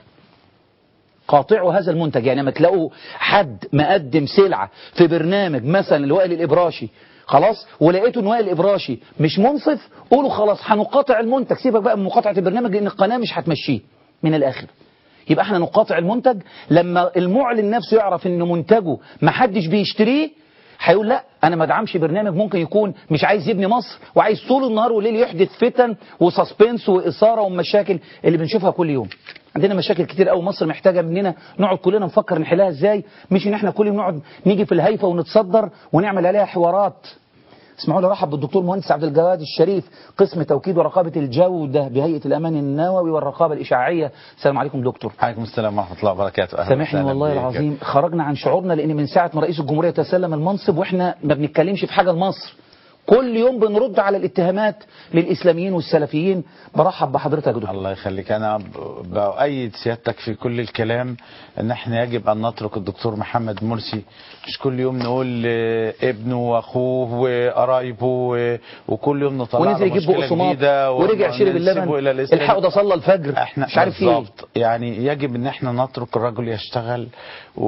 قاطعوا هذا المنتج يعني لما تلاقوا حد مقدم سلعة في برنامج مثلا لوائل الإبراشي خلاص ولقيتوا ان وائل الإبراشي مش منصف قولوا خلاص هنقاطع المنتج سيبك بقى من مقاطعة البرنامج لأن القناة مش هتمشيه من الآخر يبقى احنا نقاطع المنتج لما المعلن نفسه يعرف ان منتجه محدش بيشتريه هيقول لا انا ما ادعمش برنامج ممكن يكون مش عايز يبني مصر وعايز طول النهار والليل يحدث فتن وسسبنس واثاره ومشاكل اللي بنشوفها كل يوم عندنا مشاكل كتير قوي مصر محتاجه مننا نقعد كلنا نفكر نحلها ازاي مش ان احنا كل يوم نقعد نيجي في الهيفا ونتصدر ونعمل عليها حوارات اسمعوا لي رحب بالدكتور مهندس عبد الجواد الشريف قسم توكيد ورقابه الجوده بهيئه الامان النووي والرقابه الاشعاعيه السلام عليكم دكتور عليكم السلام ورحمة الله وبركاته أهلا سامحني وسهلا والله بك. العظيم خرجنا عن شعورنا لان من ساعه ما رئيس الجمهوريه تسلم المنصب واحنا ما بنتكلمش في حاجه لمصر كل يوم بنرد على الاتهامات للاسلاميين والسلفيين برحب بحضرتك يا دكتور الله يخليك أنا ب- بأؤيد سيادتك في كل الكلام أن احنا يجب أن نترك الدكتور محمد مرسي مش كل يوم نقول آه، ابنه وأخوه وقرايبه و- وكل يوم نطلع له ونزل يجيب مشكلة بقسماط جديدة ورجع شرب وننسبه اللبن إلى الإسلام. الحقوا ده صلى الفجر احنا مش عارف في ايه بالظبط يعني يجب ان احنا نترك الرجل يشتغل و-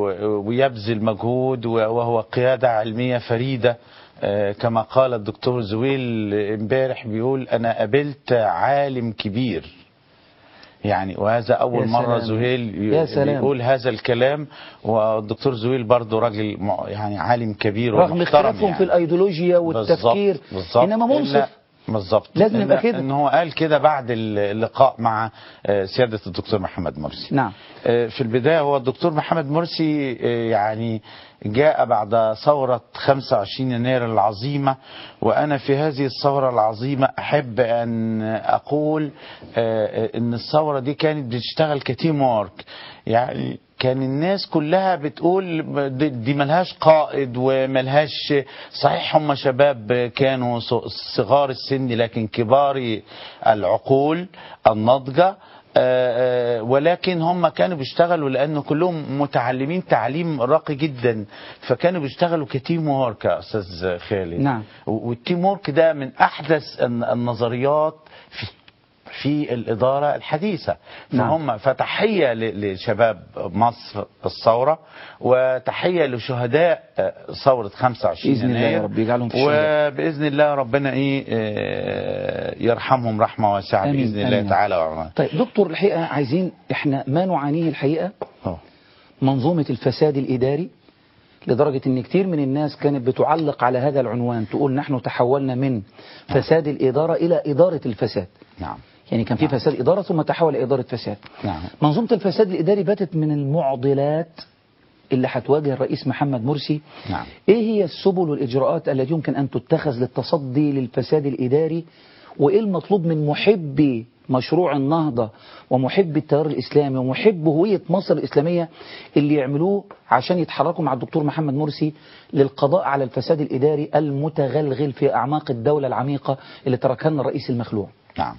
ويبذل مجهود وهو قيادة علمية فريدة آه، كما قال الدكتور زويل امبارح بيقول انا قابلت عالم كبير يعني وهذا اول يا مرة سلام. زهيل يا ي- سلام. بيقول هذا الكلام والدكتور زويل برضه راجل م- يعني عالم كبير رغم ومحترم اختلافهم يعني. في الايديولوجيا والتفكير بالظبط بالظبط انما منصف إلا- بالظبط لازم إن- يبقى كده. ان هو قال كده بعد اللقاء مع آه، سياده الدكتور محمد مرسي نعم آه، في البدايه هو الدكتور محمد مرسي آه، يعني جاء بعد ثورة 25 يناير العظيمة وأنا في هذه الثورة العظيمة أحب أن أقول آه، أن الثورة دي كانت بتشتغل كتيم وورك يعني كان الناس كلها بتقول دي- دي ملهاش قائد وملهاش صحيح هم شباب كانوا ص- صغار السن لكن كبار العقول الناضجة آه، آه، ولكن هم كانوا بيشتغلوا لأنه كلهم متعلمين تعليم راقي جدا فكانوا بيشتغلوا كتيم وورك يا أستاذ خالد نعم. و- والتيم وورك ده من أحدث الن- النظريات في في الإدارة الحديثة نعم. فهم فتحية ل- لشباب مصر الثورة وتحية لشهداء آه، ثورة 25 بإذن الله يا يناير رب يجعلهم في الشهداء. وبإذن الله ربنا إيه آه، يرحمهم رحمة واسعة آمين، بإذن الله آمين. تعالى وعلا طيب دكتور الحقيقه عايزين احنا ما نعانيه الحقيقه منظومة الفساد الإداري لدرجة أن كتير من الناس كانت بتعلق على هذا العنوان تقول نحن تحولنا من فساد الإدارة إلى إدارة الفساد نعم يعني كان في فساد إدارة ثم تحول إلى إدارة فساد نعم منظومة الفساد الإداري باتت من المعضلات اللي هتواجه الرئيس محمد مرسي نعم. إيه هي السبل والإجراءات التي يمكن أن تتخذ للتصدي للفساد الإداري وإيه المطلوب من محبي مشروع النهضة ومحب التيار الإسلامي ومحب هوية مصر الإسلامية اللي يعملوه عشان يتحركوا مع الدكتور محمد مرسي للقضاء على الفساد الإداري المتغلغل في أعماق الدولة العميقة اللي تركها لنا الرئيس المخلوع نعم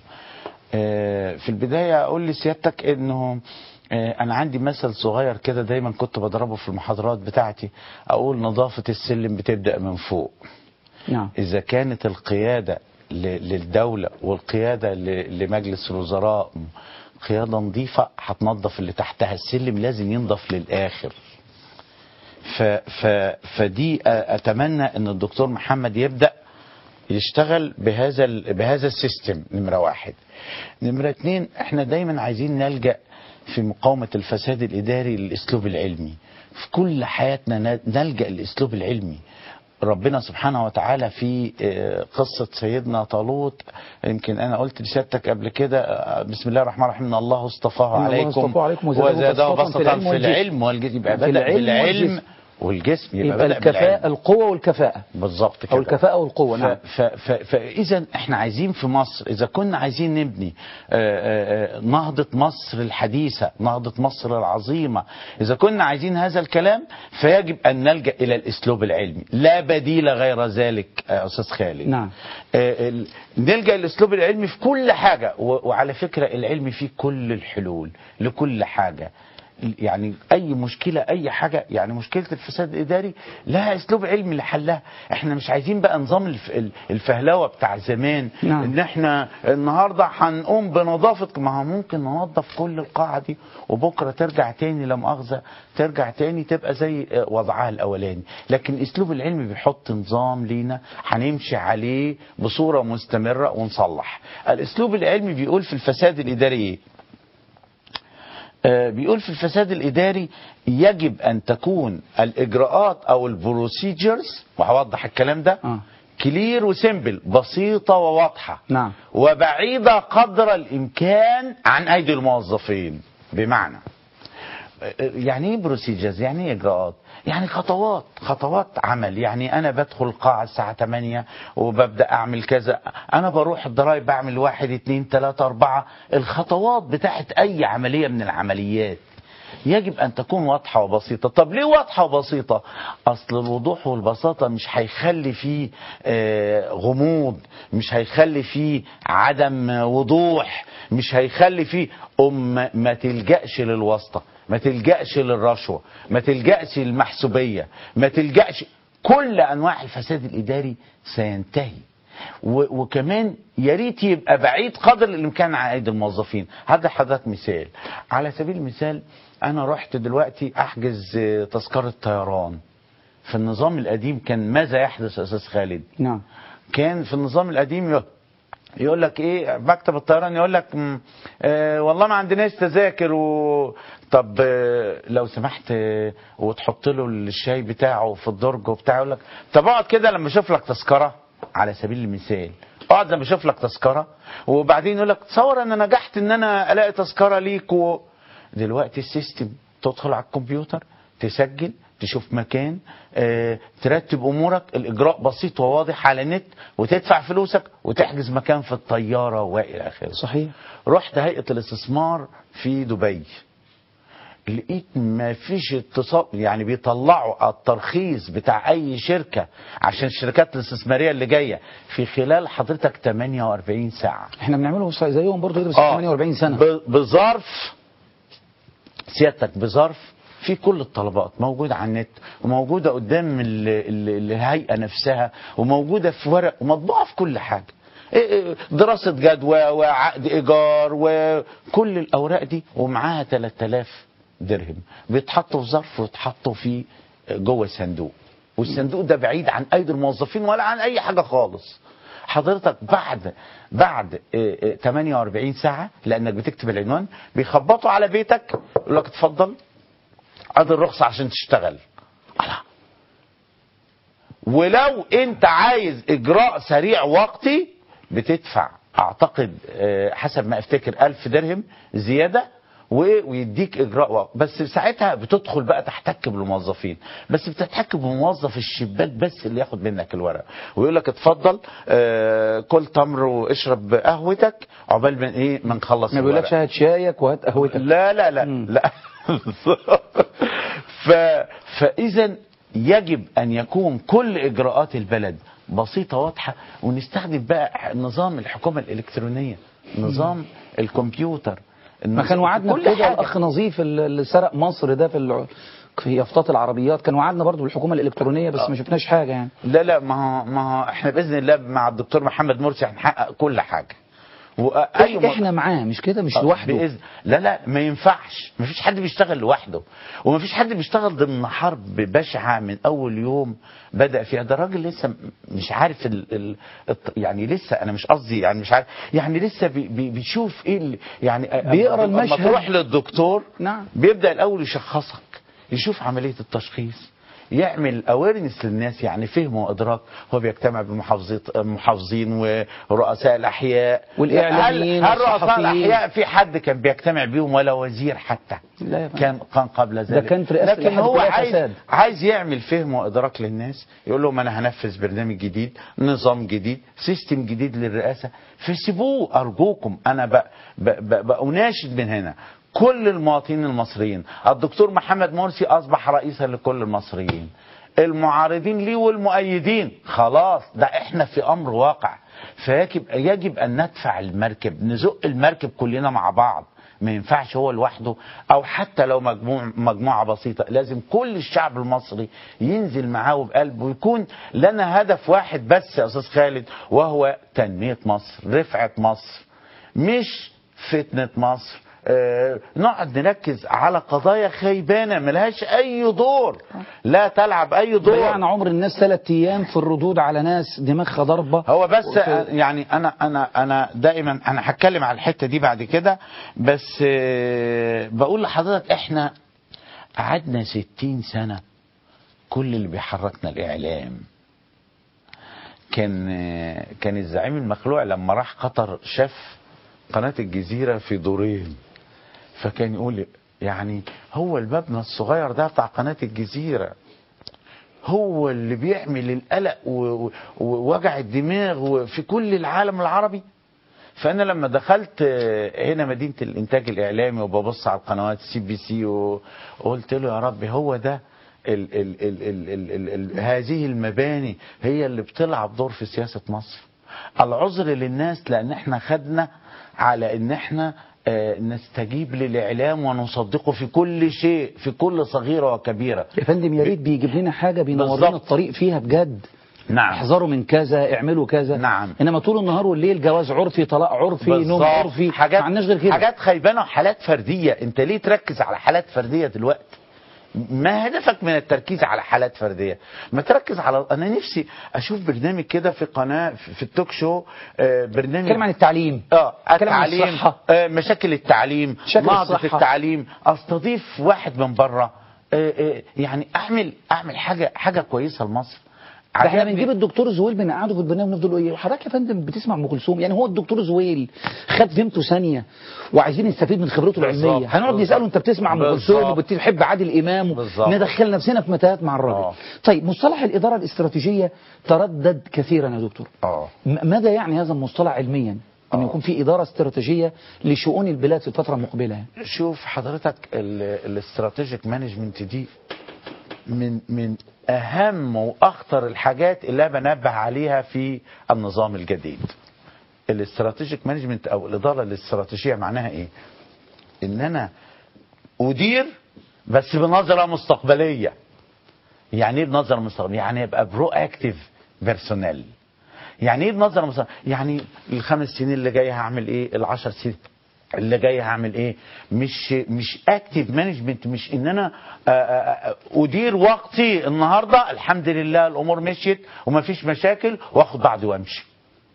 آه، في البداية أقول لسيادتك إنه آه، أنا عندي مثل صغير كده دايما كنت بضربه في المحاضرات بتاعتي أقول نظافة السلم بتبدأ من فوق نعم إذا كانت القيادة ل- للدولة والقيادة ل- لمجلس الوزراء قيادة نظيفة هتنظف اللي تحتها السلم لازم ينضف للآخر ف ف فدي أ- أتمنى أن الدكتور محمد يبدأ يشتغل بهذا ال- بهذا السيستم نمرة واحد نمرة اتنين احنا دايما عايزين نلجأ في مقاومة الفساد الإداري للأسلوب العلمي في كل حياتنا ن- نلجأ للأسلوب العلمي ربنا سبحانه وتعالى في آه، قصة سيدنا طالوت يمكن أنا قلت لسيادتك قبل كده آه، بسم الله الرحمن الرحيم إن الله اصطفاه إن الله عليكم اصطفاه عليكم وزاده وزاده بسطة في بسطا العلم في والجسم. العلم والجسم يبقى في بدأ العلم بالعلم والجسم. والجسم يبقى, يبقى بدأ الكفاءة بالعلم. القوة والكفاءة بالظبط كده أو الكفاءة والقوة نعم ف- ف- فاذا احنا عايزين في مصر اذا كنا عايزين نبني آه، آه، آه، نهضه مصر الحديثه نهضه مصر العظيمه اذا كنا عايزين هذا الكلام فيجب ان نلجا الى الاسلوب العلمي لا بديل غير ذلك آه، استاذ خالد نعم. آه، ال- نلجا الاسلوب العلمي في كل حاجه و- وعلى فكره العلم فيه كل الحلول لكل حاجه يعني اي مشكله اي حاجه يعني مشكله الفساد الاداري لها اسلوب علمي لحلها احنا مش عايزين بقى نظام الف- ال- الفهلوه بتاع زمان نعم. ان احنا النهارده هنقوم بنظافه ما هو ممكن ننظف كل القاعه دي وبكره ترجع تاني لا مؤاخذه ترجع تاني تبقى زي آه، وضعها الاولاني لكن الاسلوب العلمي بيحط نظام لينا هنمشي عليه بصوره مستمره ونصلح الاسلوب العلمي بيقول في الفساد الاداري ايه آه، بيقول في الفساد الإداري يجب أن تكون الإجراءات أو البروسيجرز وهوضح الكلام ده آه. كلير وسيمبل بسيطة وواضحة نعم. وبعيدة قدر الإمكان عن أيدي الموظفين بمعنى يعني ايه بروسيجرز يعني ايه اجراءات يعني خطوات خطوات عمل يعني انا بدخل القاعه الساعه 8 وببدا اعمل كذا انا بروح الضرايب بعمل واحد اتنين تلاته اربعه الخطوات بتاعت اي عمليه من العمليات يجب ان تكون واضحه وبسيطه طب ليه واضحه وبسيطه اصل الوضوح والبساطه مش هيخلي فيه آه، غموض مش هيخلي فيه عدم وضوح مش هيخلي فيه أم ما تلجأش للواسطه ما تلجأش للرشوه ما تلجأش للمحسوبيه ما تلجأش كل انواع الفساد الاداري سينتهي و- وكمان يا ريت يبقى بعيد قدر الامكان عن ايدي الموظفين هذا حضرتك مثال على سبيل المثال انا رحت دلوقتي احجز آه، تذكره طيران في النظام القديم كان ماذا يحدث يا استاذ خالد نعم كان في النظام القديم ي- يقول لك ايه مكتب الطيران يقول لك م، آه والله ما عندناش تذاكر و... طب آه لو سمحت آه وتحط له الشاي بتاعه في الدرج وبتاع يقول لك طب اقعد كده لما اشوف لك تذكره على سبيل المثال اقعد لما اشوف لك تذكره وبعدين يقول لك تصور انا نجحت ان انا الاقي تذكره ليك و... دلوقتي السيستم تدخل على الكمبيوتر تسجل تشوف مكان آه، ترتب امورك الاجراء بسيط وواضح على النت وتدفع فلوسك وتحجز مكان في الطياره والى اخره صحيح رحت هيئه الاستثمار في دبي لقيت ما فيش اتصال يعني بيطلعوا الترخيص بتاع اي شركه عشان الشركات الاستثماريه اللي جايه في خلال حضرتك 48 ساعه احنا بنعمله زيهم برضه يدرس آه. 48 سنة ب- بظرف سيادتك بظرف في كل الطلبات موجودة على النت وموجودة قدام ال- ال- الهيئة نفسها وموجودة في ورق ومطبوعة في كل حاجة إيه إيه دراسة جدوى وعقد إيجار وكل الأوراق دي ومعاها 3000 درهم بيتحطوا في ظرف ويتحطوا في جوه صندوق والصندوق ده بعيد عن أيدي الموظفين ولا عن أي حاجة خالص حضرتك بعد بعد آه، آه، 48 ساعة لأنك بتكتب العنوان بيخبطوا على بيتك يقول لك اتفضل ادي الرخصة عشان تشتغل الله. ولو انت عايز اجراء سريع وقتي بتدفع اعتقد آه، حسب ما افتكر ألف درهم زيادة و- ويديك اجراء وقت بس ساعتها بتدخل بقى تحتك بالموظفين بس بتتحك بموظف الشباك بس اللي ياخد منك الورق ويقول لك اتفضل آه، كل تمر واشرب قهوتك عقبال ما ايه ما نخلص ما بيقولكش الورق. هات شايك وهات قهوتك لا لا لا مم. لا ف فاذا يجب ان يكون كل اجراءات البلد بسيطه واضحه ونستخدم بقى نظام الحكومه الالكترونيه نظام الكمبيوتر ما كان وعدنا كل كده حاجه الاخ نظيف اللي سرق مصر ده في الع... في يافطات العربيات كان وعدنا برضو بالحكومه الالكترونيه بس ما شفناش حاجه يعني لا لا ما هو ما هو احنا باذن الله مع الدكتور محمد مرسي هنحقق كل حاجه واي م- احنا معاه مش كده مش آه، لوحده بإذن لا لا ما ينفعش ما فيش حد بيشتغل لوحده وما فيش حد بيشتغل ضمن حرب بشعة من أول يوم بدأ فيها ده راجل لسه م- مش عارف ال ال الط- يعني لسه أنا مش قصدي يعني مش عارف يعني لسه بي بي بيشوف إيه اللي- يعني أ- بيقرا أما- أما المشهد. تروح للدكتور نعم. بيبدأ الأول يشخصك يشوف عملية التشخيص يعمل اويرنس للناس يعني فهم وادراك هو بيجتمع بالمحافظين ورؤساء الاحياء والإعلاميين هل, هل رؤساء والصحفيين؟ الاحياء في حد كان بيجتمع بيهم ولا وزير حتى لا يا فندم. كان كان قبل ذلك كان في رئاسة لكن الاتحاد هو كلها عايز فساد. عايز يعمل فهم وادراك للناس يقول لهم انا هنفذ برنامج جديد نظام جديد سيستم جديد للرئاسه فسيبوه ارجوكم انا ب... ب... ب... بأناشد من هنا كل المواطنين المصريين الدكتور محمد مرسي اصبح رئيسا لكل المصريين المعارضين ليه والمؤيدين خلاص ده احنا في امر واقع فيجب يجب ان ندفع المركب نزق المركب كلنا مع بعض ما ينفعش هو لوحده او حتى لو مجموع مجموعه بسيطه لازم كل الشعب المصري ينزل معاه بقلبه ويكون لنا هدف واحد بس يا استاذ خالد وهو تنميه مصر رفعه مصر مش فتنه مصر آه نقعد نركز على قضايا خيبانه ملهاش اي دور لا تلعب اي دور ضيعنا عمر الناس ثلاث ايام في الردود على ناس دماغها ضربه هو بس وفي- يعني انا انا انا دائما انا هتكلم على الحته دي بعد كده بس آه، بقول لحضرتك احنا قعدنا 60 سنه كل اللي بيحركنا الاعلام كان آه، كان الزعيم المخلوع لما راح قطر شاف قناه الجزيره في دورين فكان يقول يعني هو المبنى الصغير ده بتاع قناه الجزيره هو اللي بيعمل القلق و- و- ووجع الدماغ في كل العالم العربي فانا لما دخلت آه، هنا مدينه الانتاج الاعلامي وببص على القنوات سي بي سي وقلت له يا رب هو ده ال ال ال ال ال ال ال هذه المباني هي اللي بتلعب دور في سياسه مصر العذر للناس لان احنا خدنا على ان احنا آه، نستجيب للاعلام ونصدقه في كل شيء في كل صغيره وكبيره يا فندم يا ريت بيجيب لنا حاجه بينور لنا بالظبط. الطريق فيها بجد نعم احذروا من كذا اعملوا كذا نعم. انما طول النهار والليل جواز عرفي طلاق عرفي نوم بالظبط. عرفي حاجات ما عندناش غير كده حاجات خيبانه وحالات فرديه انت ليه تركز على حالات فرديه دلوقتي ما هدفك من التركيز على حالات فرديه ما تركز على انا نفسي اشوف برنامج كده في قناه في في التوك شو آه، برنامج اتكلم عن التعليم اه اتكلم عن التعليم الصحة. آه، مشاكل التعليم مشاكل نهضة الصحة. التعليم استضيف واحد من بره آه، آه، يعني اعمل اعمل حاجه حاجه كويسه لمصر ده احنا عجبني- بنجيب الدكتور زويل بنقعده في البرنامج نفضل ايه وحضرتك يا فندم بتسمع ام كلثوم يعني هو الدكتور زويل خد فهمته ثانيه وعايزين نستفيد من خبرته العلميه بالظبط. هنقعد نساله انت بتسمع ام كلثوم بالظبط. وبتحب عادل امام بالظبط. ندخل نفسنا في متاهات مع الراجل آه. طيب مصطلح الاداره الاستراتيجيه تردد كثيرا يا دكتور اه م- ماذا يعني هذا المصطلح علميا ان يكون في اداره استراتيجيه لشؤون البلاد في الفتره المقبله شوف حضرتك الاستراتيجيك مانجمنت دي من من اهم واخطر الحاجات اللي انا بنبه عليها في النظام الجديد الاستراتيجيك مانجمنت او الاداره الاستراتيجيه معناها ايه ان انا ادير بس بنظره مستقبليه يعني ايه بنظره مستقبليه يعني يبقى برو اكتيف بيرسونيل يعني ايه بنظره مستقبليه يعني الخمس سنين اللي جايه هعمل ايه العشر سنين اللي جاي هعمل ايه مش مش اكتيف مانجمنت مش ان انا آه، آه، آه، ادير وقتي النهارده الحمد لله الامور مشيت ومفيش مشاكل واخد بعضي وامشي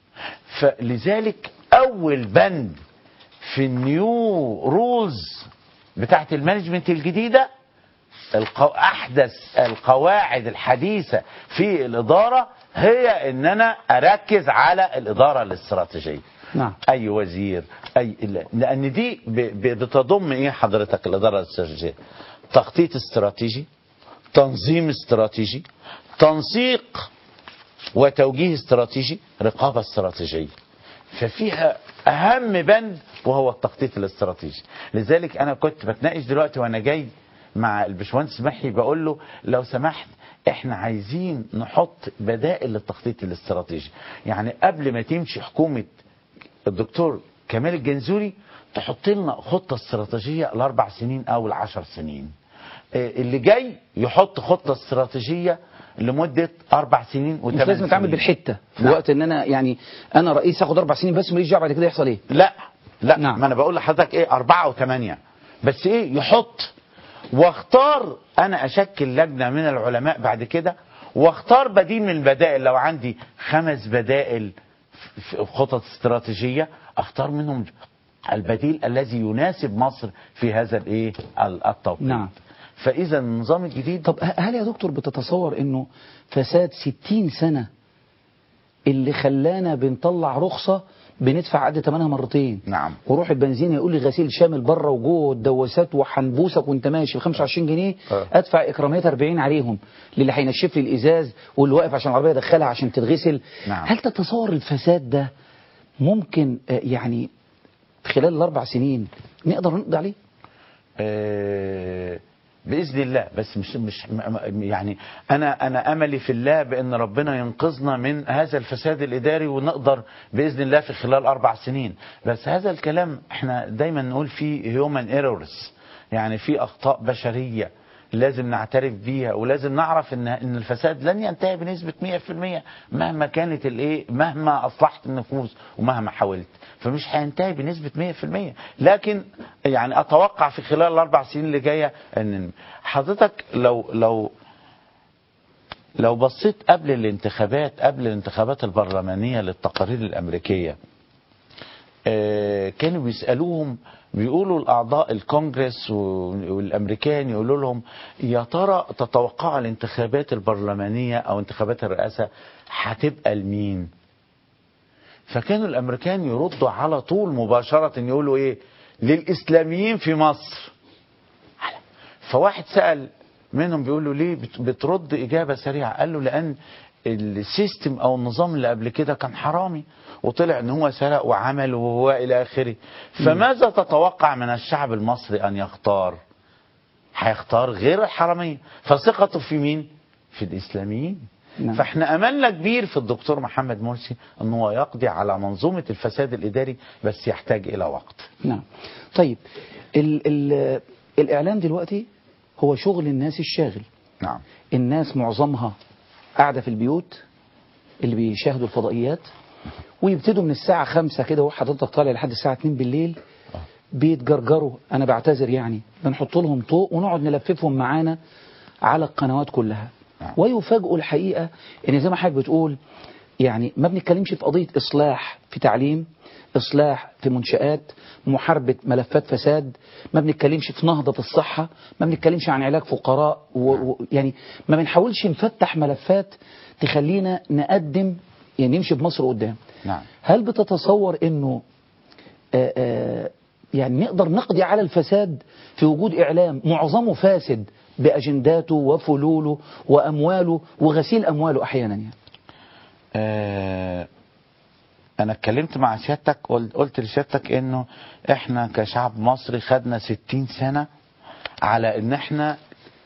فلذلك اول بند في النيو رولز بتاعت المانجمنت الجديده القو... احدث القواعد الحديثه في الاداره هي ان انا اركز على الاداره الاستراتيجيه نعم. اي وزير اي لان دي ب... ب... بتضم ايه حضرتك الاداره الاستراتيجيه تخطيط استراتيجي تنظيم استراتيجي تنسيق وتوجيه استراتيجي رقابه استراتيجيه ففيها اهم بند وهو التخطيط الاستراتيجي لذلك انا كنت بتناقش دلوقتي وانا جاي مع الباشمهندس محي بقول له لو سمحت احنا عايزين نحط بدائل للتخطيط الاستراتيجي يعني قبل ما تمشي حكومه الدكتور كمال الجنزوري تحط لنا خطه استراتيجيه لاربع سنين او لعشر سنين آه، اللي جاي يحط خطه استراتيجيه لمده اربع سنين مش وثمان لازم اتعامل سنين. بالحته في نعم. وقت ان انا يعني انا رئيس اخد اربع سنين بس ماليش دعوه بعد كده يحصل ايه لا لا نعم. ما انا بقول لحضرتك ايه أربعة وثمانية بس ايه يحط واختار انا اشكل لجنة من العلماء بعد كده واختار بديل من البدائل لو عندي خمس بدائل في خطط استراتيجية اختار منهم البديل الذي يناسب مصر في هذا الايه ال- التوقيت نعم. فاذا النظام الجديد طب ه- هل يا دكتور بتتصور انه فساد 60 سنة اللي خلانا بنطلع رخصة بندفع قد ثمنها مرتين نعم. وروح البنزين يقول لي غسيل شامل بره وجوه والدواسات وحنبوسك وانت ماشي ب 25 جنيه آه. ادفع اكراميات 40 عليهم للي هينشف لي الازاز واللي واقف عشان العربيه يدخلها عشان تتغسل نعم. هل تتصور الفساد ده ممكن آه، يعني خلال الاربع سنين نقدر نقضي عليه آه، باذن الله بس مش مش م- م- يعني انا انا املي في الله بان ربنا ينقذنا من هذا الفساد الاداري ونقدر باذن الله في خلال اربع سنين بس هذا الكلام احنا دايما نقول فيه هيومن ايرورز يعني في اخطاء بشريه لازم نعترف بيها ولازم نعرف ان ان الفساد لن ينتهي بنسبه 100% مهما كانت الايه مهما اصلحت النفوس ومهما حاولت فمش هينتهي بنسبه 100% لكن يعني اتوقع في خلال الاربع سنين اللي جايه ان حضرتك لو لو لو بصيت قبل الانتخابات قبل الانتخابات البرلمانيه للتقارير الامريكيه آه، كانوا بيسألوهم بيقولوا الأعضاء الكونجرس و- والأمريكان يقولوا لهم يا ترى تتوقع الانتخابات البرلمانية أو انتخابات الرئاسة هتبقى لمين؟ فكانوا الأمريكان يردوا على طول مباشرة يقولوا إيه؟ للإسلاميين في مصر. فواحد سأل منهم بيقول له ليه بت- بترد إجابة سريعة قال له لأن السيستم أو النظام اللي قبل كده كان حرامي وطلع ان هو سرق وعمل وهو الى اخره فماذا تتوقع من الشعب المصري ان يختار هيختار غير الحرامية فثقته في مين في الاسلاميين نعم. فاحنا املنا كبير في الدكتور محمد مرسي ان هو يقضي على منظومة الفساد الاداري بس يحتاج الى وقت نعم طيب ال ال الإعلام دلوقتي هو شغل الناس الشاغل نعم الناس معظمها قاعدة في البيوت اللي بيشاهدوا الفضائيات ويبتدوا من الساعة خمسة كده وحضرتك طالع لحد الساعة 2 بالليل بيتجرجروا أنا بعتذر يعني بنحط لهم طوق ونقعد نلففهم معانا على القنوات كلها نعم. ويفاجئوا الحقيقة إن زي ما حضرتك بتقول يعني ما بنتكلمش في قضية إصلاح في تعليم إصلاح في منشآت محاربة ملفات فساد ما بنتكلمش في نهضة في الصحة ما بنتكلمش عن علاج فقراء و... و... يعني ما بنحاولش نفتح ملفات تخلينا نقدم يعني نمشي بمصر قدام نعم هل بتتصور انه آآ آآ يعني نقدر نقضي على الفساد في وجود اعلام معظمه فاسد باجنداته وفلوله وامواله وغسيل امواله احيانا يعني آه، انا اتكلمت مع سيادتك قلت قلت لسيادتك انه احنا كشعب مصري خدنا 60 سنة على ان احنا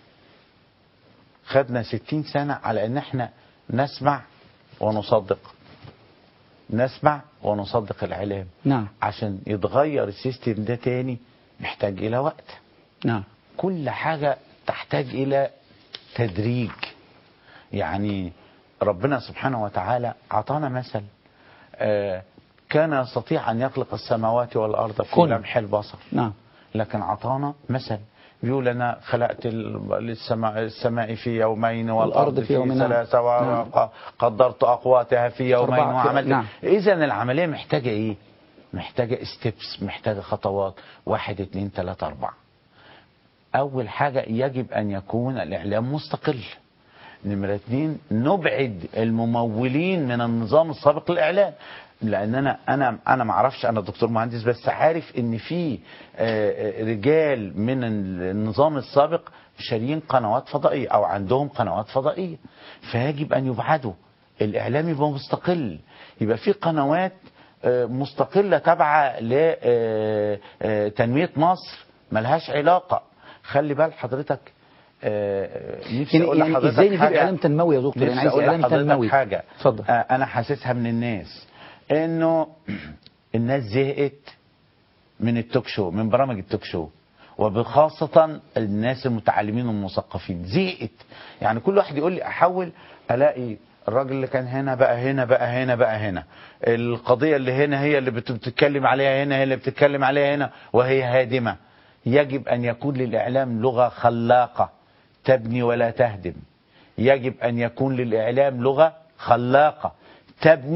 خدنا 60 سنة على ان احنا نسمع ونصدق نسمع ونصدق الاعلام نعم عشان يتغير السيستم ده تاني محتاج الى وقت نعم كل حاجة تحتاج إلى تدريج يعني ربنا سبحانه وتعالى أعطانا مثل آه، كان يستطيع أن يخلق السماوات والأرض في كن. لمح البصر نعم لكن أعطانا مثل بيقول أنا خلقت ال- السماء, السماء في يومين والأرض في, يومين. ثلاثة نعم. وقدرت أقواتها في يومين أربعة في- وعملت نعم. إذا العملية محتاجة إيه؟ محتاجة ستيبس محتاجة خطوات واحد اتنين تلاتة أربعة أول حاجة يجب أن يكون الإعلام مستقل نمرة اتنين نبعد الممولين من النظام السابق للإعلام لأن أنا أنا أنا ما أعرفش أنا دكتور مهندس بس عارف إن في آه، آه، رجال من النظام السابق شاريين قنوات فضائية أو عندهم قنوات فضائية فيجب أن يبعدوا الإعلام يبقى مستقل يبقى في قنوات آه، مستقلة تابعة لتنمية مصر ملهاش علاقة خلي بال حضرتك آه، نفسي يعني, اقول يعني لحضرتك ازاي نجيب حاجة اعلام تنموي يا دكتور يعني نفسي عايز اقول اعلام لحضرتك تنموي حاجة اتفضل آه، انا حاسسها من الناس انه الناس زهقت من التوك شو من برامج التوك شو وبخاصة الناس المتعلمين والمثقفين زهقت يعني كل واحد يقول لي احاول الاقي الراجل اللي كان هنا بقى هنا بقى هنا بقى هنا القضية اللي هنا هي اللي بت- بتتكلم عليها هنا هي اللي بتتكلم عليها هنا وهي هادمة يجب أن يكون للإعلام لغة خلاقة تبني ولا تهدم يجب أن يكون للإعلام لغة خلاقة تبني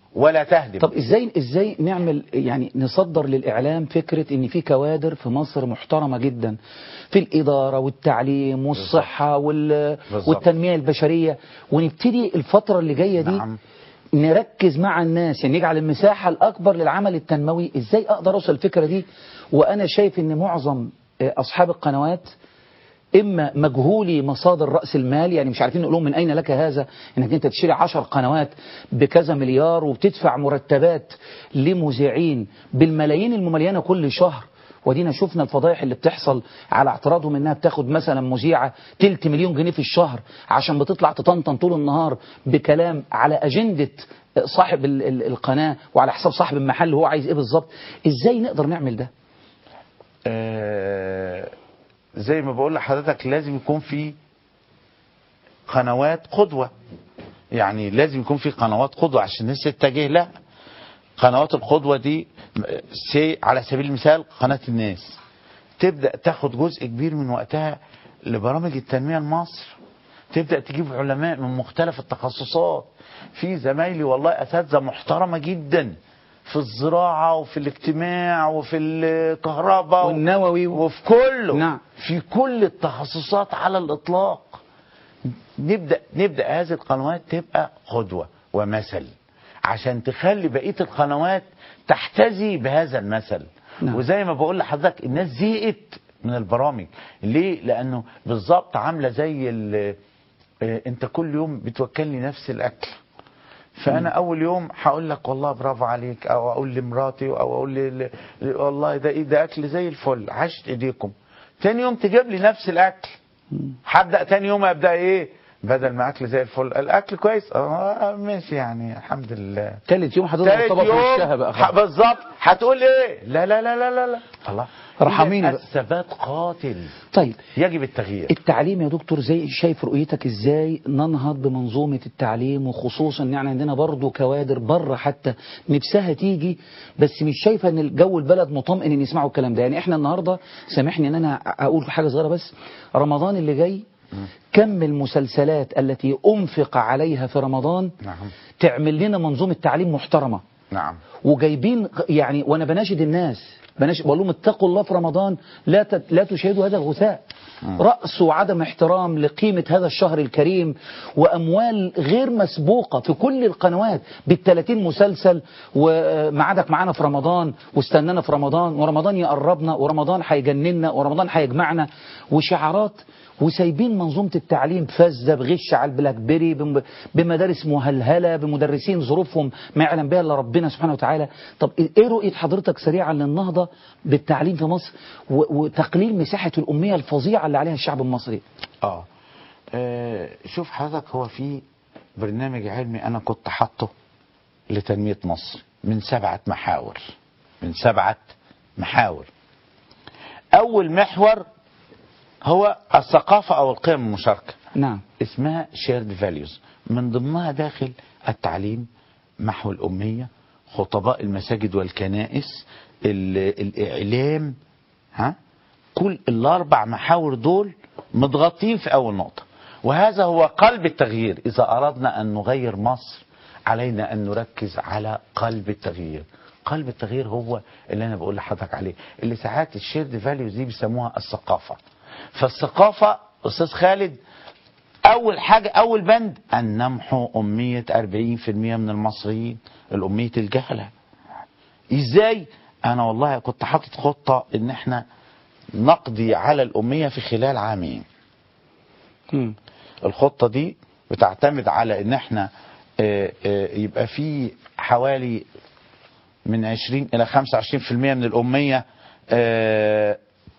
ولا تهدم طب ازاي ازاي نعمل يعني نصدر للاعلام فكره ان في كوادر في مصر محترمه جدا في الاداره والتعليم والصحه وال بالظبط. والتنميه البشريه ونبتدي الفتره اللي جايه دي نعم. نركز مع الناس يعني نجعل المساحه الاكبر للعمل التنموي ازاي اقدر اوصل الفكره دي وانا شايف ان معظم آه، اصحاب القنوات اما مجهولي مصادر راس المال يعني مش عارفين نقول لهم من اين لك هذا انك انت تشتري عشر قنوات بكذا مليار وبتدفع مرتبات لمذيعين بالملايين المملينه كل شهر ودينا شفنا الفضايح اللي بتحصل على اعتراضهم انها بتاخد مثلا مذيعه تلت مليون جنيه في الشهر عشان بتطلع تطنطن طول النهار بكلام على اجنده صاحب ال- ال- القناه وعلى حساب صاحب المحل هو عايز ايه بالظبط ازاي نقدر نعمل ده آه، زي ما بقول لحضرتك لازم يكون في قنوات قدوة يعني لازم يكون في قنوات قدوة عشان الناس تتجه لها قنوات القدوة دي سي على سبيل المثال قناة الناس تبدأ تاخد جزء كبير من وقتها لبرامج التنمية لمصر تبدأ تجيب علماء من مختلف التخصصات في زمايلي والله أساتذة محترمة جدا في الزراعة وفي الاجتماع وفي الكهرباء والنووي و- وفي كله نعم. في كل التخصصات على الإطلاق نبدأ نبدأ هذه القنوات تبقى قدوة ومثل عشان تخلي بقية القنوات تحتذي بهذا المثل نعم. وزي ما بقول لحضرتك الناس زهقت من البرامج ليه لأنه بالظبط عاملة زي ال- آه، انت كل يوم بتوكلني نفس الأكل فانا اول يوم هقول لك والله برافو عليك او اقول لمراتي او اقول لي ل- ل- والله ده ايه ده اكل زي الفل عشت ايديكم تاني يوم تجيب لي نفس الاكل هبدا تاني يوم ابدا ايه بدل ما اكل زي الفل الاكل كويس اه ماشي يعني الحمد لله تالت يوم حضرتك تالت مرتبط وشها يوم بقى ح- خلاص. بالظبط هتقول ايه لا لا لا لا لا لا الله ارحميني إذا بقى. الثبات قاتل طيب يجب التغيير التعليم يا دكتور زي شايف رؤيتك ازاي ننهض بمنظومة التعليم وخصوصا ان يعني عندنا برضو كوادر بره حتى نفسها تيجي بس مش شايفة ان الجو البلد مطمئن ان يسمعوا الكلام ده يعني احنا النهاردة سامحني ان انا اقول حاجة صغيرة بس رمضان اللي جاي كم المسلسلات التي انفق عليها في رمضان نعم تعمل لنا منظومة تعليم محترمة نعم وجايبين يعني وانا بناشد الناس بناشد بقول لهم اتقوا الله في رمضان لا تت- لا تشاهدوا هذا الغثاء رأس وعدم احترام لقيمة هذا الشهر الكريم وأموال غير مسبوقة في كل القنوات بالثلاثين مسلسل ومعادك معانا في رمضان واستنانا في رمضان ورمضان يقربنا ورمضان هيجننا ورمضان هيجمعنا وشعارات وسايبين منظومة التعليم فاسدة بغش على البلاك بيري بم- بمدارس مهلهلة بمدرسين ظروفهم ما يعلم بها إلا ربنا سبحانه وتعالى طب إيه رؤية حضرتك سريعا للنهضة بالتعليم في مصر و- وتقليل مساحة الأمية الفظيعة اللي عليها الشعب المصري اه آه، شوف حضرتك هو في برنامج علمي انا كنت حاطه لتنمية مصر من سبعة محاور من سبعة محاور اول محور هو الثقافة او القيم المشاركة نعم اسمها شيرد فاليوز من ضمنها داخل التعليم محو الأمية خطباء المساجد والكنائس ال- الإعلام ها كل الأربع محاور دول متغطين في أول نقطة وهذا هو قلب التغيير إذا أردنا أن نغير مصر علينا أن نركز على قلب التغيير قلب التغيير هو اللي أنا بقول لحضرتك عليه اللي ساعات الشيرد فاليوز دي بيسموها الثقافة فالثقافة أستاذ خالد أول حاجة أول بند أن نمحو أمية 40% من المصريين الأمية الجهلة إزاي أنا والله كنت حاطط خطة إن إحنا نقضي على الأمية في خلال عامين مم. الخطة دي بتعتمد على إن إحنا آه، آه، يبقى في حوالي من 20 إلى 25% من الأمية آه،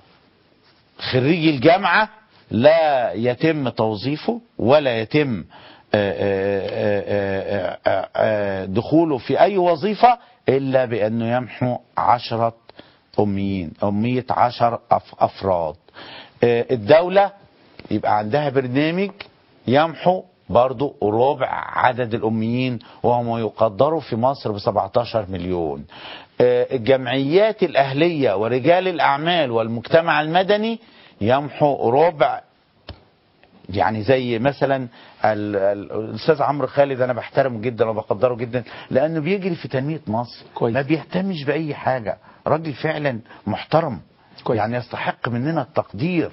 خريجي الجامعة لا يتم توظيفه ولا يتم آه، آه، آه، آه، آه، دخوله في أي وظيفة إلا بأنه يمحو عشرة أميين أمية عشر أف- أفراد آه، الدولة يبقى عندها برنامج يمحو برضو ربع عدد الأميين وهم يقدروا في مصر ب 17 مليون آه، الجمعيات الأهلية ورجال الأعمال والمجتمع المدني يمحو ربع يعني زي مثلا ال- ال- الاستاذ عمرو خالد انا بحترمه جدا وبقدره جدا لانه بيجري في تنميه مصر كويس. ما بيهتمش باي حاجه راجل فعلا محترم كويس. يعني يستحق مننا التقدير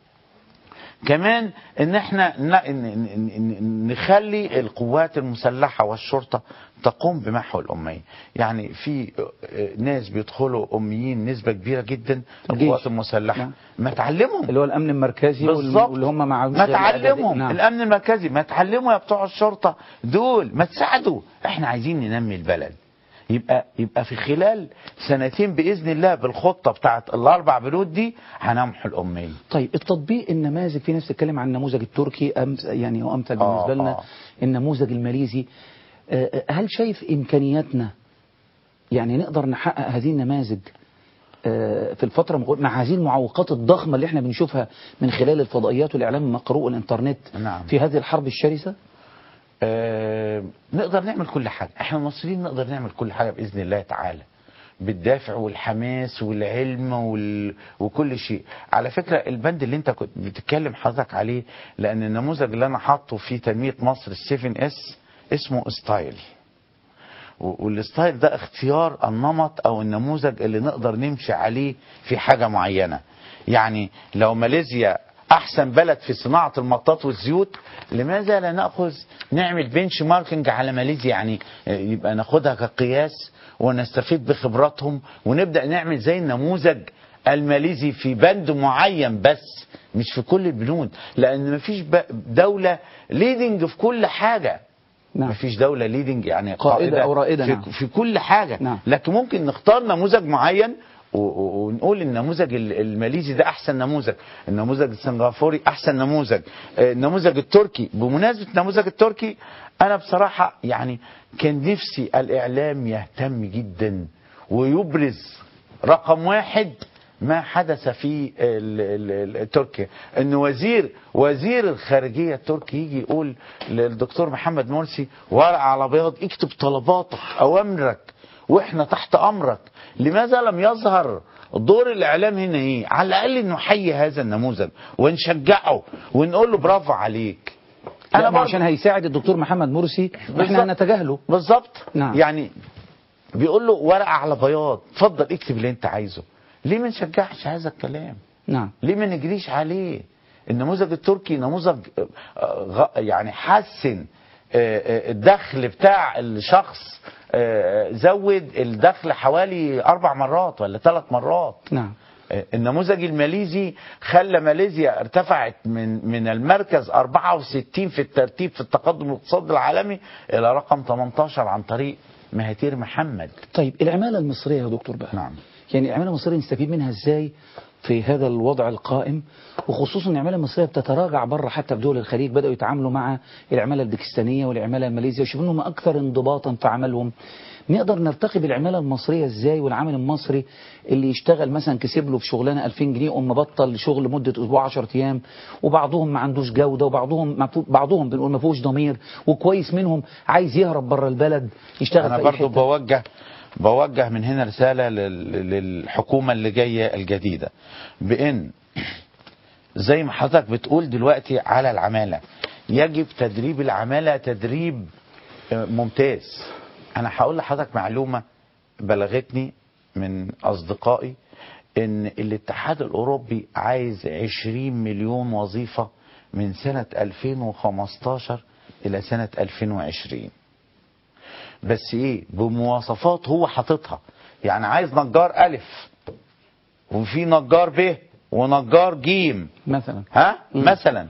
كمان ان احنا ن- ن- ن- ن- نخلي القوات المسلحه والشرطه تقوم بمحو الاميه يعني في آه، ناس بيدخلوا اميين نسبه كبيره جدا الجيش. القوات المسلحه نعم. ما تعلمهم اللي هو الامن المركزي وال- بالظبط واللي هم مع ما تعلمهم نعم. الامن المركزي ما تعلموا يا بتوع الشرطه دول ما تساعدوا احنا عايزين ننمي البلد يبقى يبقى في خلال سنتين باذن الله بالخطه بتاعت الاربع بنود دي هنمحو الاميه طيب التطبيق النماذج في ناس تتكلم عن النموذج التركي أمس يعني هو امثل آه، بالنسبه لنا آه. النموذج الماليزي آه، آه، هل شايف امكانياتنا يعني نقدر نحقق هذه النماذج آه، في الفترة المقبلة مع هذه المعوقات الضخمة اللي احنا بنشوفها من خلال الفضائيات والإعلام المقروء والإنترنت نعم. في هذه الحرب الشرسة؟ آه، نقدر نعمل كل حاجة احنا المصريين نقدر نعمل كل حاجة بإذن الله تعالى بالدافع والحماس والعلم وال... وكل شيء على فكرة البند اللي انت كنت بتتكلم حضرتك عليه لأن النموذج اللي أنا حاطه في تنمية مصر السيفن اس اسمه ستايل و- والستايل ده اختيار النمط او النموذج اللي نقدر نمشي عليه في حاجة معينة يعني لو ماليزيا احسن بلد في صناعة المطاط والزيوت لماذا لا ناخذ نعمل بنش ماركينج على ماليزيا يعني آه، يبقى ناخدها كقياس ونستفيد بخبراتهم ونبدأ نعمل زي النموذج الماليزي في بند معين بس مش في كل البنود لان مفيش ب- دولة ليدنج في كل حاجة نعم. مفيش دولة ليدنج يعني قائدة أو رائدة، في, نعم. في كل حاجة نعم. لكن ممكن نختار نموذج معين و- و- ونقول النموذج ال- الماليزي ده احسن نموذج النموذج السنغافوري احسن نموذج آه، النموذج التركي بمناسبة النموذج التركي انا بصراحة يعني كان نفسي الاعلام يهتم جدا ويبرز رقم واحد ما حدث في ال- ال- ال- تركيا ان وزير وزير الخارجيه التركي يجي يقول للدكتور محمد مرسي ورقه على بياض اكتب طلباتك اوامرك واحنا تحت امرك لماذا لم يظهر دور الاعلام هنا ايه على الاقل نحيي هذا النموذج ونشجعه ونقول له برافو عليك أنا برضه- عشان هيساعد الدكتور محمد مرسي واحنا بالظبط. هنتجاهله بالظبط نعم. يعني بيقول له ورقه على بياض اتفضل اكتب اللي انت عايزه ليه ما نشجعش هذا الكلام نعم ليه ما نجريش عليه النموذج التركي نموذج آه، غ- يعني حسن آه، آه، الدخل بتاع الشخص آه، زود الدخل حوالي اربع مرات ولا ثلاث مرات نعم آه، النموذج الماليزي خلى ماليزيا ارتفعت من من المركز 64 في الترتيب في التقدم الاقتصادي العالمي الى رقم 18 عن طريق مهاتير محمد طيب العمالة المصرية يا دكتور بقى نعم. يعني العمالة المصرية نستفيد منها ازاي في هذا الوضع القائم وخصوصا العمالة المصرية بتتراجع بره حتى في دول الخليج بدأوا يتعاملوا مع العمالة الباكستانية والعمالة الماليزية ويشوفوا انهم أكثر انضباطا في عملهم نقدر نرتقي بالعمالة المصرية ازاي والعامل المصري اللي يشتغل مثلا كسب له في شغلانة 2000 جنيه قوم مبطل شغل مدة أسبوع 10 أيام وبعضهم ما عندوش جودة وبعضهم ما فو- بعضهم بنقول ما فيهوش ضمير وكويس منهم عايز يهرب بره البلد يشتغل انا في أي برضو حتة. بوجه بوجه من هنا رساله لل- للحكومه اللي جايه الجديده بان زي ما حضرتك بتقول دلوقتي على العماله يجب تدريب العماله تدريب آه، ممتاز انا هقول لحضرتك معلومه بلغتني من اصدقائي ان الاتحاد الاوروبي عايز 20 مليون وظيفه من سنه 2015 الى سنه 2020 بس ايه بمواصفات هو حاططها يعني عايز نجار الف وفي نجار ب ونجار جيم مثلا ها مم. مثلا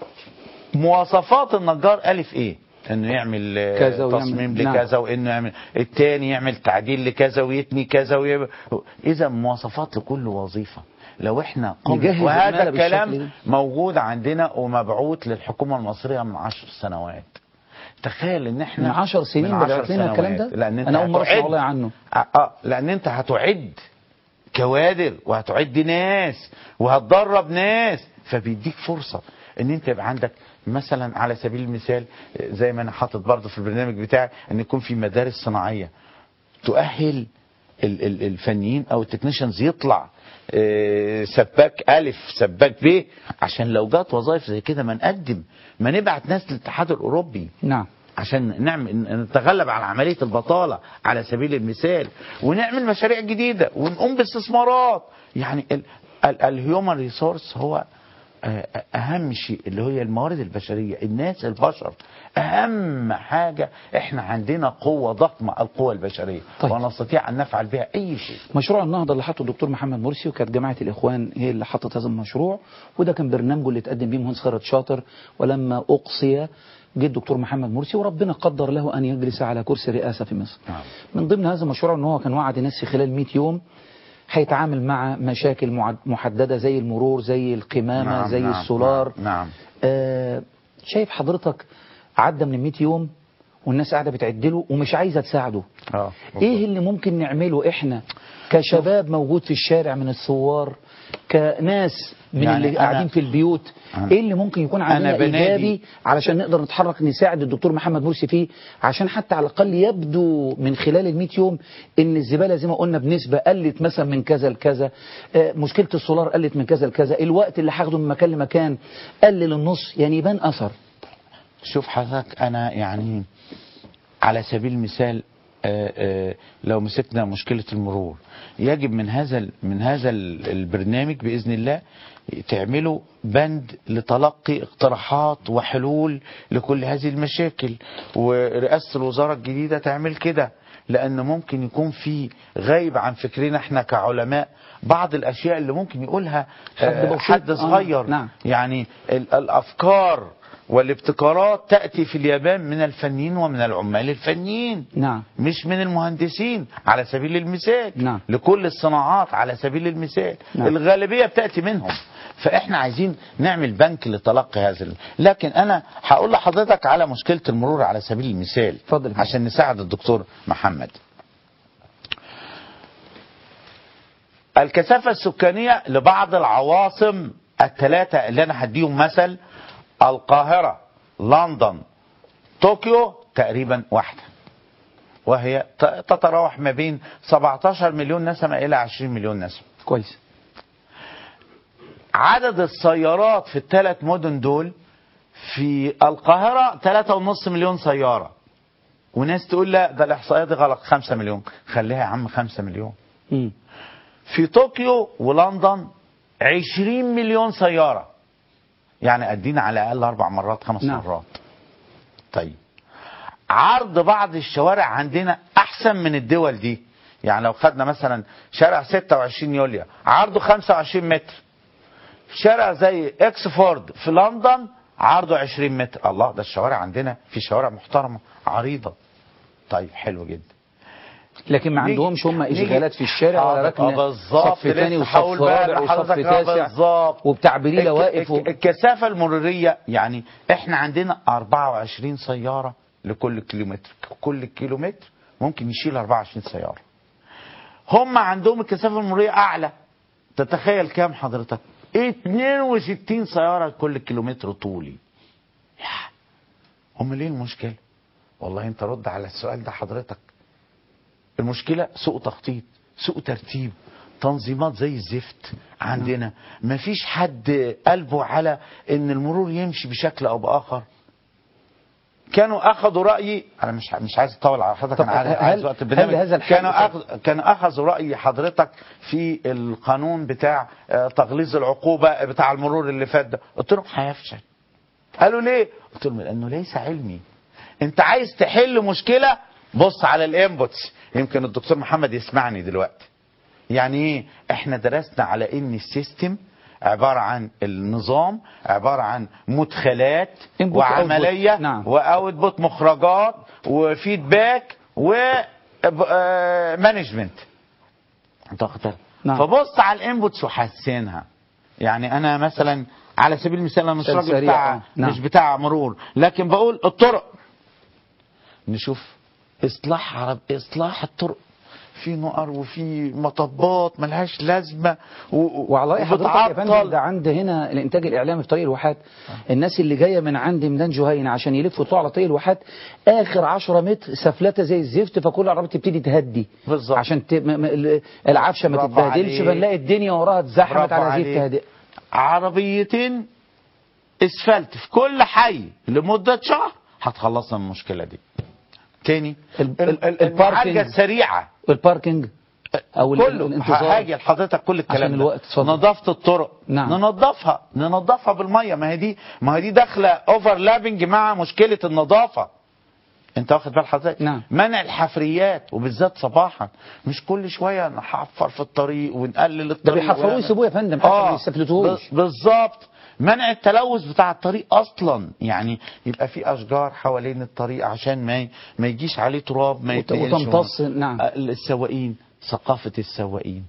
مواصفات النجار الف ايه انه يعمل آه، كذا ويعمل- تصميم نعم. لكذا وانه يعمل التاني يعمل تعديل لكذا ويتني كذا ويب... اذا مواصفات لكل وظيفه لو احنا قمنا نجهز وهذا العمالة بالشكل الكلام ده. موجود عندنا ومبعوث للحكومه المصريه من عشر سنوات تخيل ان احنا من عشر سنين من عشر بدأت لنا الكلام سنوات. ده؟ لان انت أنا أول مرة أسمع هتعد- والله عنه. اه آه، لان انت هتعد كوادر وهتعد ناس وهتدرب ناس فبيديك فرصه ان انت يبقى عندك مثلا على سبيل المثال زي ما انا حاطط برضه في البرنامج بتاعي ان يكون في مدارس صناعيه تؤهل ال- ال- الفنيين او التكنيشنز يطلع آه، سباك الف سباك ب عشان لو جات وظائف زي كده ما نقدم ما نبعت ناس للاتحاد الاوروبي نعم عشان نعمل نتغلب على عمليه البطاله على سبيل المثال ونعمل مشاريع جديده ونقوم باستثمارات يعني الهيومن ريسورس هو آه، اهم شيء اللي هي الموارد البشريه الناس البشر اهم حاجه احنا عندنا قوه ضخمه القوه البشريه طيب. ونستطيع ان نفعل بها اي شيء مشروع النهضة اللي حطه الدكتور محمد مرسي وكانت جماعة الإخوان هي اللي حطت هذا المشروع وده كان برنامجه اللي اتقدم بيه مهندس خيرت شاطر ولما أقصي جه الدكتور محمد مرسي وربنا قدر له أن يجلس على كرسي الرئاسة في مصر نعم. من ضمن هذا المشروع أنه هو كان وعد الناس في خلال 100 يوم هيتعامل مع مشاكل معد- محددة زي المرور زي القمامة نعم، زي نعم، السولار نعم، نعم. آه شايف حضرتك عدى من ال 100 يوم والناس قاعدة بتعدله ومش عايزة تساعده اه ايه اللي ممكن نعمله احنا كشباب موجود في الشارع من الثوار كناس من يعني اللي أنا- قاعدين في البيوت أنا- ايه اللي ممكن يكون عندنا أنا بنادي- ايجابي علشان نقدر نتحرك نساعد الدكتور محمد مرسي فيه عشان حتى على الاقل يبدو من خلال ال 100 يوم ان الزباله زي ما قلنا بنسبه قلت مثلا من كذا لكذا آه، مشكله السولار قلت من كذا لكذا الوقت اللي هاخده من مكان لمكان قل للنص يعني يبان اثر شوف حضرتك انا يعني على سبيل المثال آه، آه، لو مسكنا مشكلة المرور يجب من هذا ال- من هذا ال- البرنامج بإذن الله تعملوا بند لتلقي اقتراحات وحلول لكل هذه المشاكل ورئاسة الوزارة الجديدة تعمل كده لأن ممكن يكون في غايب عن فكرنا احنا كعلماء بعض الأشياء اللي ممكن يقولها حد آه، بسيط. حد آه، صغير نعم. يعني ال- الأفكار والابتكارات تأتي في اليابان من الفنيين ومن العمال الفنيين نعم مش من المهندسين على سبيل المثال نعم. لكل الصناعات على سبيل المثال نعم. الغالبية بتأتي منهم فاحنا عايزين نعمل بنك لتلقي هذا ال- لكن انا هقول لحضرتك على مشكلة المرور على سبيل المثال اتفضل يا فندم. عشان نساعد الدكتور محمد الكثافة السكانية لبعض العواصم الثلاثة اللي أنا هديهم مثل القاهرة لندن طوكيو تقريبا واحدة وهي ت- تتراوح ما بين 17 مليون نسمة إلى 20 مليون نسمة كويس عدد السيارات في الثلاث مدن دول في القاهرة 3.5 مليون سيارة وناس تقول لا ده الإحصائية دي غلط 5 مليون خليها يا عم 5 مليون مم. في طوكيو ولندن 20 مليون سيارة يعني قدينا على الأقل أربع مرات خمس نعم. مرات طيب عرض بعض الشوارع عندنا أحسن من الدول دي يعني لو خدنا مثلا شارع 26 يوليو عرضه 25 متر شارع زي اكسفورد في لندن عرضه 20 متر الله ده الشوارع عندنا في شوارع محترمة عريضة طيب حلو جدا لكن ما نيجي- عندهمش هم نيجي- اشغالات في الشارع آه، ولا آه، ركن بالظبط، صف تاني لسه هقول وصف بقى رابع وصف لحضرتك، آه، تاسع بالظبط. وبتعبيريه الك- واقف و... الك- الكثافة المرورية يعني احنا عندنا 24 سيارة لكل كيلومتر كل كيلومتر ممكن يشيل 24 سيارة هم عندهم الكثافة المرورية أعلى تتخيل كام حضرتك 62 سيارة لكل كيلومتر طولي يا هم ليه المشكلة والله انت رد على السؤال ده حضرتك المشكلة سوء تخطيط سوء ترتيب تنظيمات زي الزفت عندنا مفيش حد قلبه على ان المرور يمشي بشكل او باخر كانوا اخذوا رايي انا مش مش عايز اطول على حضرتك طب انا عايز, هل- عايز وقت البرنامج هل هذا الحل- كانوا أخذ كانوا اخذوا راي حضرتك في القانون بتاع آه، تغليظ العقوبه بتاع المرور اللي فات ده قلت لهم هيفشل قالوا ليه قلت لهم لانه ليس علمي انت عايز تحل مشكله بص على الانبوتس يمكن الدكتور محمد يسمعني دلوقتي يعني ايه احنا درسنا على ان السيستم عبارة عن النظام عبارة عن مدخلات Input وعملية وoutput. نعم. واوتبوت مخرجات وفيدباك ومانجمنت انت واخد بالك؟ نعم. فبص على الانبوتس وحسنها يعني انا مثلا على سبيل المثال انا مش مثال راجل سريع، بتاع آه. نعم. مش بتاع مرور لكن بقول الطرق نشوف اصلاح عرب اصلاح الطرق في نقر وفي مطبات ملهاش لازمه و- وعلى رأي حضرتك يا فندم وبتعطل. ده عند هنا الانتاج الاعلامي في طريق الواحات الناس اللي جايه من عند ميدان جهينه عشان يلفوا يطلعوا على طريق الواحات اخر 10 متر سفلته زي الزفت فكل العربيات تبتدي تهدي بالظبط. عشان ت... م... م... ال- العفشه ما برافو تتبهدلش عليك. فنلاقي الدنيا وراها اتزحمت برافو على هذه عليك. التهدئه عربيتين اسفلت في كل حي لمده شهر هتخلصنا من المشكله دي تاني ال- ال- ال- الباركينج. المعالجه السريعه الباركينج او ال- كله الانتظار هاجي لحضرتك كل الكلام عشان ده. الوقت، اتفضل. نظافه الطرق نعم. ننظفها ننظفها بالميه ما هي دي ما هي دي داخله اوفرلابنج مع مشكله النظافه انت واخد بال حضرتك نعم. منع الحفريات وبالذات صباحا مش كل شويه نحفر في الطريق ونقلل الطريق ده بيحفروه ونعمل- يسيبوه يا فندم حتى ما يستفلتوهوش ب- بالظبط منع التلوث بتاع الطريق اصلا يعني يبقى في اشجار حوالين الطريق عشان ما ي- ما يجيش عليه تراب ما وت- يتنقلش وتمتص، من- نعم. آه، السواقين ثقافه السواقين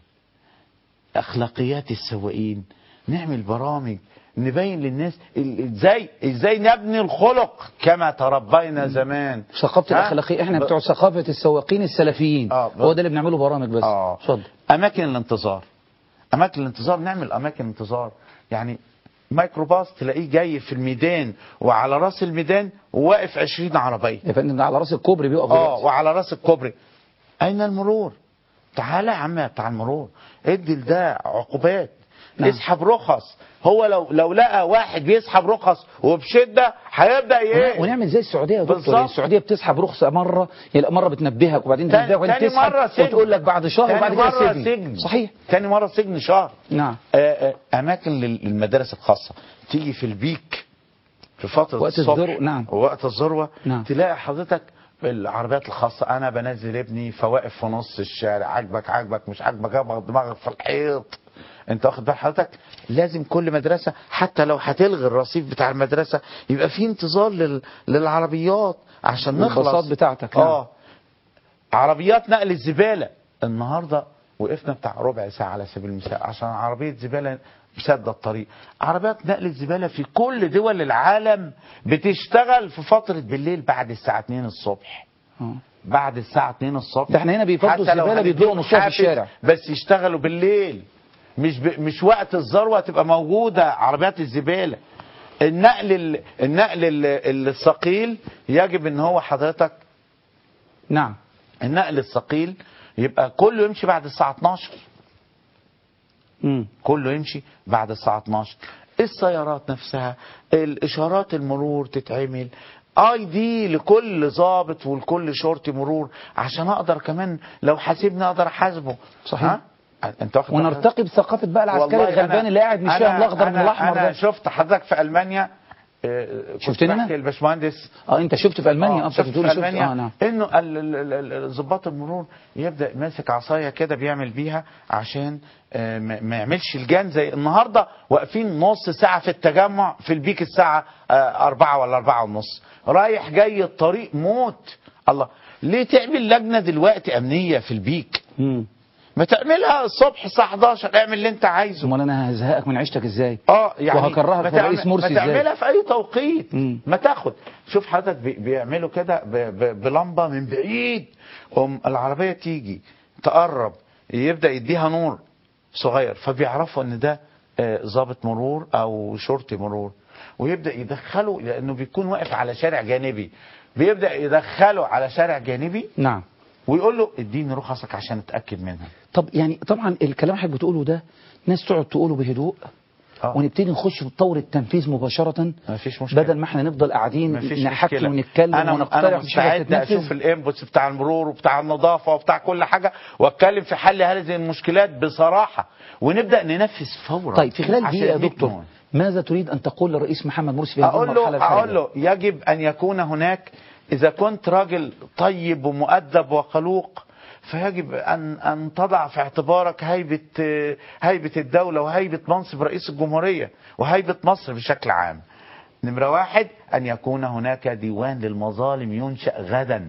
اخلاقيات السواقين نعمل برامج نبين للناس ال- ازاي ازاي نبني الخلق كما تربينا زمان ثقافه ها؟ الاخلاقيه احنا ب- بتوع ثقافه السواقين السلفيين آه، ب- هو ده اللي بنعمله برامج بس اه اتفضل اماكن الانتظار اماكن الانتظار نعمل اماكن انتظار يعني ميكروباص تلاقيه جاي في الميدان وعلى راس الميدان وواقف 20 عربيه يا فندم ده على راس الكوبري بيقف اه دلوقتي. وعلى راس الكوبري اين المرور تعالى يا عم يا بتاع المرور ادي لده عقوبات نعم. اسحب رخص هو لو لو لقى واحد بيسحب رخص وبشده هيبدا ايه ونعمل زي السعوديه يا دكتور بالظبط. السعوديه بتسحب رخصه مره يبقى مره بتنبهك وبعدين تاني- تنبهك وبعدين تاني مرة تسحب سجن. وتقول لك بعد شهر تاني وبعد كده مرة سجن. سجن صحيح تاني مره سجن شهر نعم آه، آه، اماكن لل- للمدارس الخاصه تيجي في البيك في فتره وقت الصبح الذروة، نعم. ووقت الذروه نعم. تلاقي حضرتك العربيات الخاصه انا بنزل ابني فواقف في نص الشارع عاجبك عاجبك مش عاجبك اخبط دماغك في الحيط انت واخد بال حضرتك لازم كل مدرسه حتى لو هتلغي الرصيف بتاع المدرسه يبقى في انتظار لل... للعربيات عشان نخلص والباصات بتاعتك، نعم. اه عربيات نقل الزبالة النهاردة وقفنا بتاع ربع ساعة على سبيل المثال عشان عربية زبالة سد الطريق عربيات نقل الزبالة في كل دول العالم بتشتغل في فترة بالليل بعد الساعة 2 الصبح آه. بعد الساعة 2 الصبح ده احنا هنا بيفضوا حتى لو الزبالة هنديهم بيدلقوا نصها في حافز، الشارع. بس يشتغلوا بالليل مش ب... مش وقت الذروة تبقى موجودة عربيات الزبالة النقل ال... النقل ال- الثقيل يجب ان هو حضرتك نعم النقل الثقيل يبقى كله يمشي بعد الساعة 12 مم. كله يمشي بعد الساعة 12 السيارات نفسها الإشارات المرور تتعمل اي دي لكل ضابط ولكل شرطي مرور عشان اقدر كمان لو حاسبني اقدر احاسبه صحيح. ها؟ انت واخد بالك؟ ونرتقي بثقافه بقى العسكري والله الغلبان أنا- اللي قاعد مش أنا- فاهم الاخضر من أنا- الاحمر انا ده شفت حضرتك في المانيا آه، كنت شفتني أنا؟ بحكي الباشمهندس اه انت شفت في المانيا اه شفت انت بتقول في شفت المانيا اه نعم انه ال- ال- ال- ال- ضباط المرور يبدا ماسك عصايه كده بيعمل بيها عشان آه، ما ما يعملش الجان زي النهارده واقفين نص ساعه في التجمع في البيك الساعه آه، أربعة ولا أربعة ونص رايح جاي الطريق موت الله ليه تعمل لجنه دلوقتي امنيه في البيك مم. ما تعملها الصبح الساعه 11 اعمل اللي انت عايزه امال انا هزهقك من عيشتك ازاي اه يعني وهكرهك ما في الرئيس تعمل- مرسي ما ازاي تعملها في اي توقيت مم. ما تاخد شوف حضرتك بي- بيعملوا كده ب- ب- بلمبه من بعيد ام العربيه تيجي تقرب يبدا يديها نور صغير فبيعرفوا ان ده آه، ضابط مرور او شرطي مرور ويبدا يدخله لانه بيكون واقف على شارع جانبي بيبدا يدخله على شارع جانبي نعم ويقول له اديني رخصك عشان اتاكد منها طب يعني طبعا الكلام اللي حضرتك بتقوله ده ناس تقعد تقوله بهدوء آه. ونبتدي نخش في طور التنفيذ مباشرة ما فيش مشكله بدل ما احنا نفضل قاعدين مفيش نحكي مشكلة. ونتكلم انا ونقترح انا ومفيش حاجة مستعد تتنفذ. اشوف الانبوتس بتاع المرور وبتاع النظافه وبتاع كل حاجه واتكلم في حل هذه المشكلات بصراحه ونبدا ننفذ فورا طيب في خلال عشان دقيقة يا نضمن. دكتور ماذا تريد أن تقول للرئيس محمد مرسي في هذه اقول المرحلة له الحالية؟ اقول له يجب ان يكون هناك اذا كنت راجل طيب ومؤدب وخلوق فيجب ان ان تضع في اعتبارك هيبه آه، هيبه الدوله وهيبه منصب رئيس الجمهوريه وهيبه مصر بشكل عام. نمره واحد ان يكون هناك ديوان للمظالم ينشا غدا.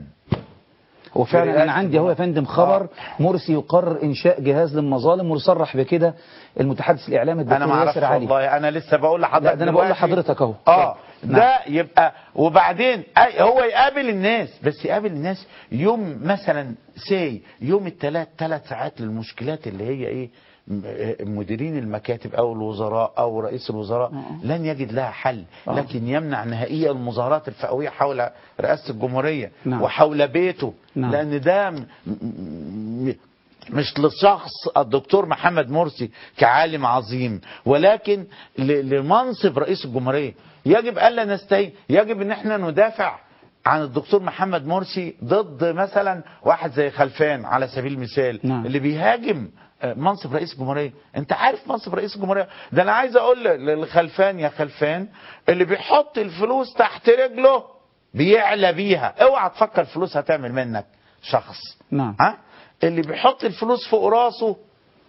هو فعلا برئاسة أنا عندي هو يا فندم خبر آه. مرسي يقرر إنشاء جهاز للمظالم وصرح بكده المتحدث الإعلامي انا الدكتور ما اعرفش ياسر علي والله انا لسه بقول لحضرتك لا، ده أنا بقول دلوقتي- لحضرتك أهو. اه ده يبقى وبعدين أي- هو يقابل الناس بس يقابل الناس يوم مثلا سي يوم الثلاث ثلاث ساعات للمشكلات اللي هي ايه م- آه، مديرين المكاتب او الوزراء او رئيس الوزراء لن يجد لها حل لكن يمنع نهائيا المظاهرات الفئويه حول رئاسه الجمهوريه نعم. وحول بيته نعم. لان ده م- م- مش لشخص الدكتور محمد مرسي كعالم عظيم ولكن ل- لمنصب رئيس الجمهورية يجب ألا نستهين يجب ان احنا ندافع عن الدكتور محمد مرسي ضد مثلا واحد زي خلفان على سبيل المثال نعم. اللي بيهاجم آه، منصب رئيس الجمهورية انت عارف منصب رئيس الجمهورية ده انا عايز اقول للخلفان يا خلفان اللي بيحط الفلوس تحت رجله بيعلى بيها اوعى تفكر الفلوس هتعمل منك شخص نعم. ها اللي بيحط الفلوس فوق راسه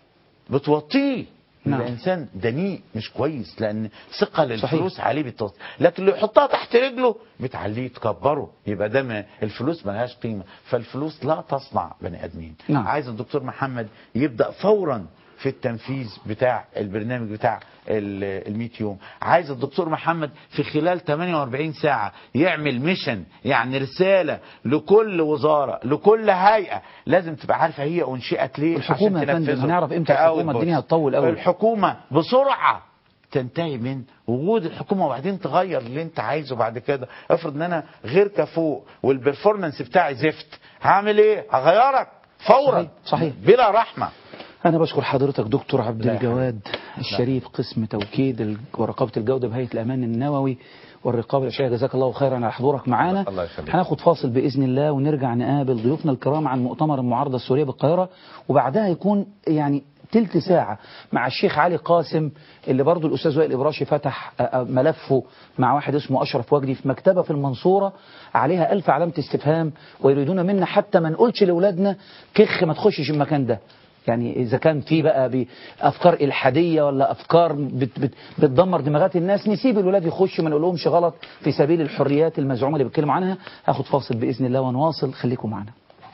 بتوطيه نعم. الانسان دنيء مش كويس لان ثقل صحيح. الفلوس عليه بتوطي لكن اللي يحطها تحت رجله بتعليه تكبره يبقى ده ما الفلوس ملهاش قيمه فالفلوس لا تصنع بني ادمين نعم. عايز الدكتور محمد يبدا فورا في التنفيذ بتاع البرنامج بتاع ال 100 يوم عايز الدكتور محمد في خلال 48 ساعة يعمل ميشن يعني رسالة لكل وزارة لكل هيئة لازم تبقى عارفة هي أنشئت ليه الحكومة عشان يا فندم، تنفذه. هنعرف إمتى كأول الحكومة بوس. الدنيا هتطول أوي. الحكومة بسرعة تنتهي من وجود الحكومه وبعدين تغير اللي انت عايزه بعد كده افرض ان انا غير كفوق والبرفورمانس بتاعي زفت هعمل ايه هغيرك فورا صحيح، صحيح. بلا رحمه أنا بشكر حضرتك دكتور عبد لا يا الجواد الشريف قسم توكيد ال- ورقابة الجودة بهيئة الأمان النووي والرقابة الأشياء جزاك الله خيرا على حضورك معانا الله يخليك. هناخد فاصل بإذن الله ونرجع نقابل ضيوفنا الكرام عن مؤتمر المعارضة السورية بالقاهرة وبعدها يكون يعني تلت ساعة مع الشيخ علي قاسم اللي برضو الأستاذ وائل إبراشي فتح آه، آه، ملفه مع واحد اسمه أشرف وجدي في مكتبة في المنصورة عليها ألف علامة استفهام ويريدون منا حتى ما نقولش لأولادنا كخ ما تخشش المكان ده يعني إذا كان في بقى بأفكار إلحادية ولا أفكار بت بت بتدمر دماغات الناس نسيب الولاد يخشوا ما نقولهمش غلط في سبيل الحريات المزعومة اللي بيتكلموا عنها هاخد فاصل بإذن الله ونواصل خليكم معنا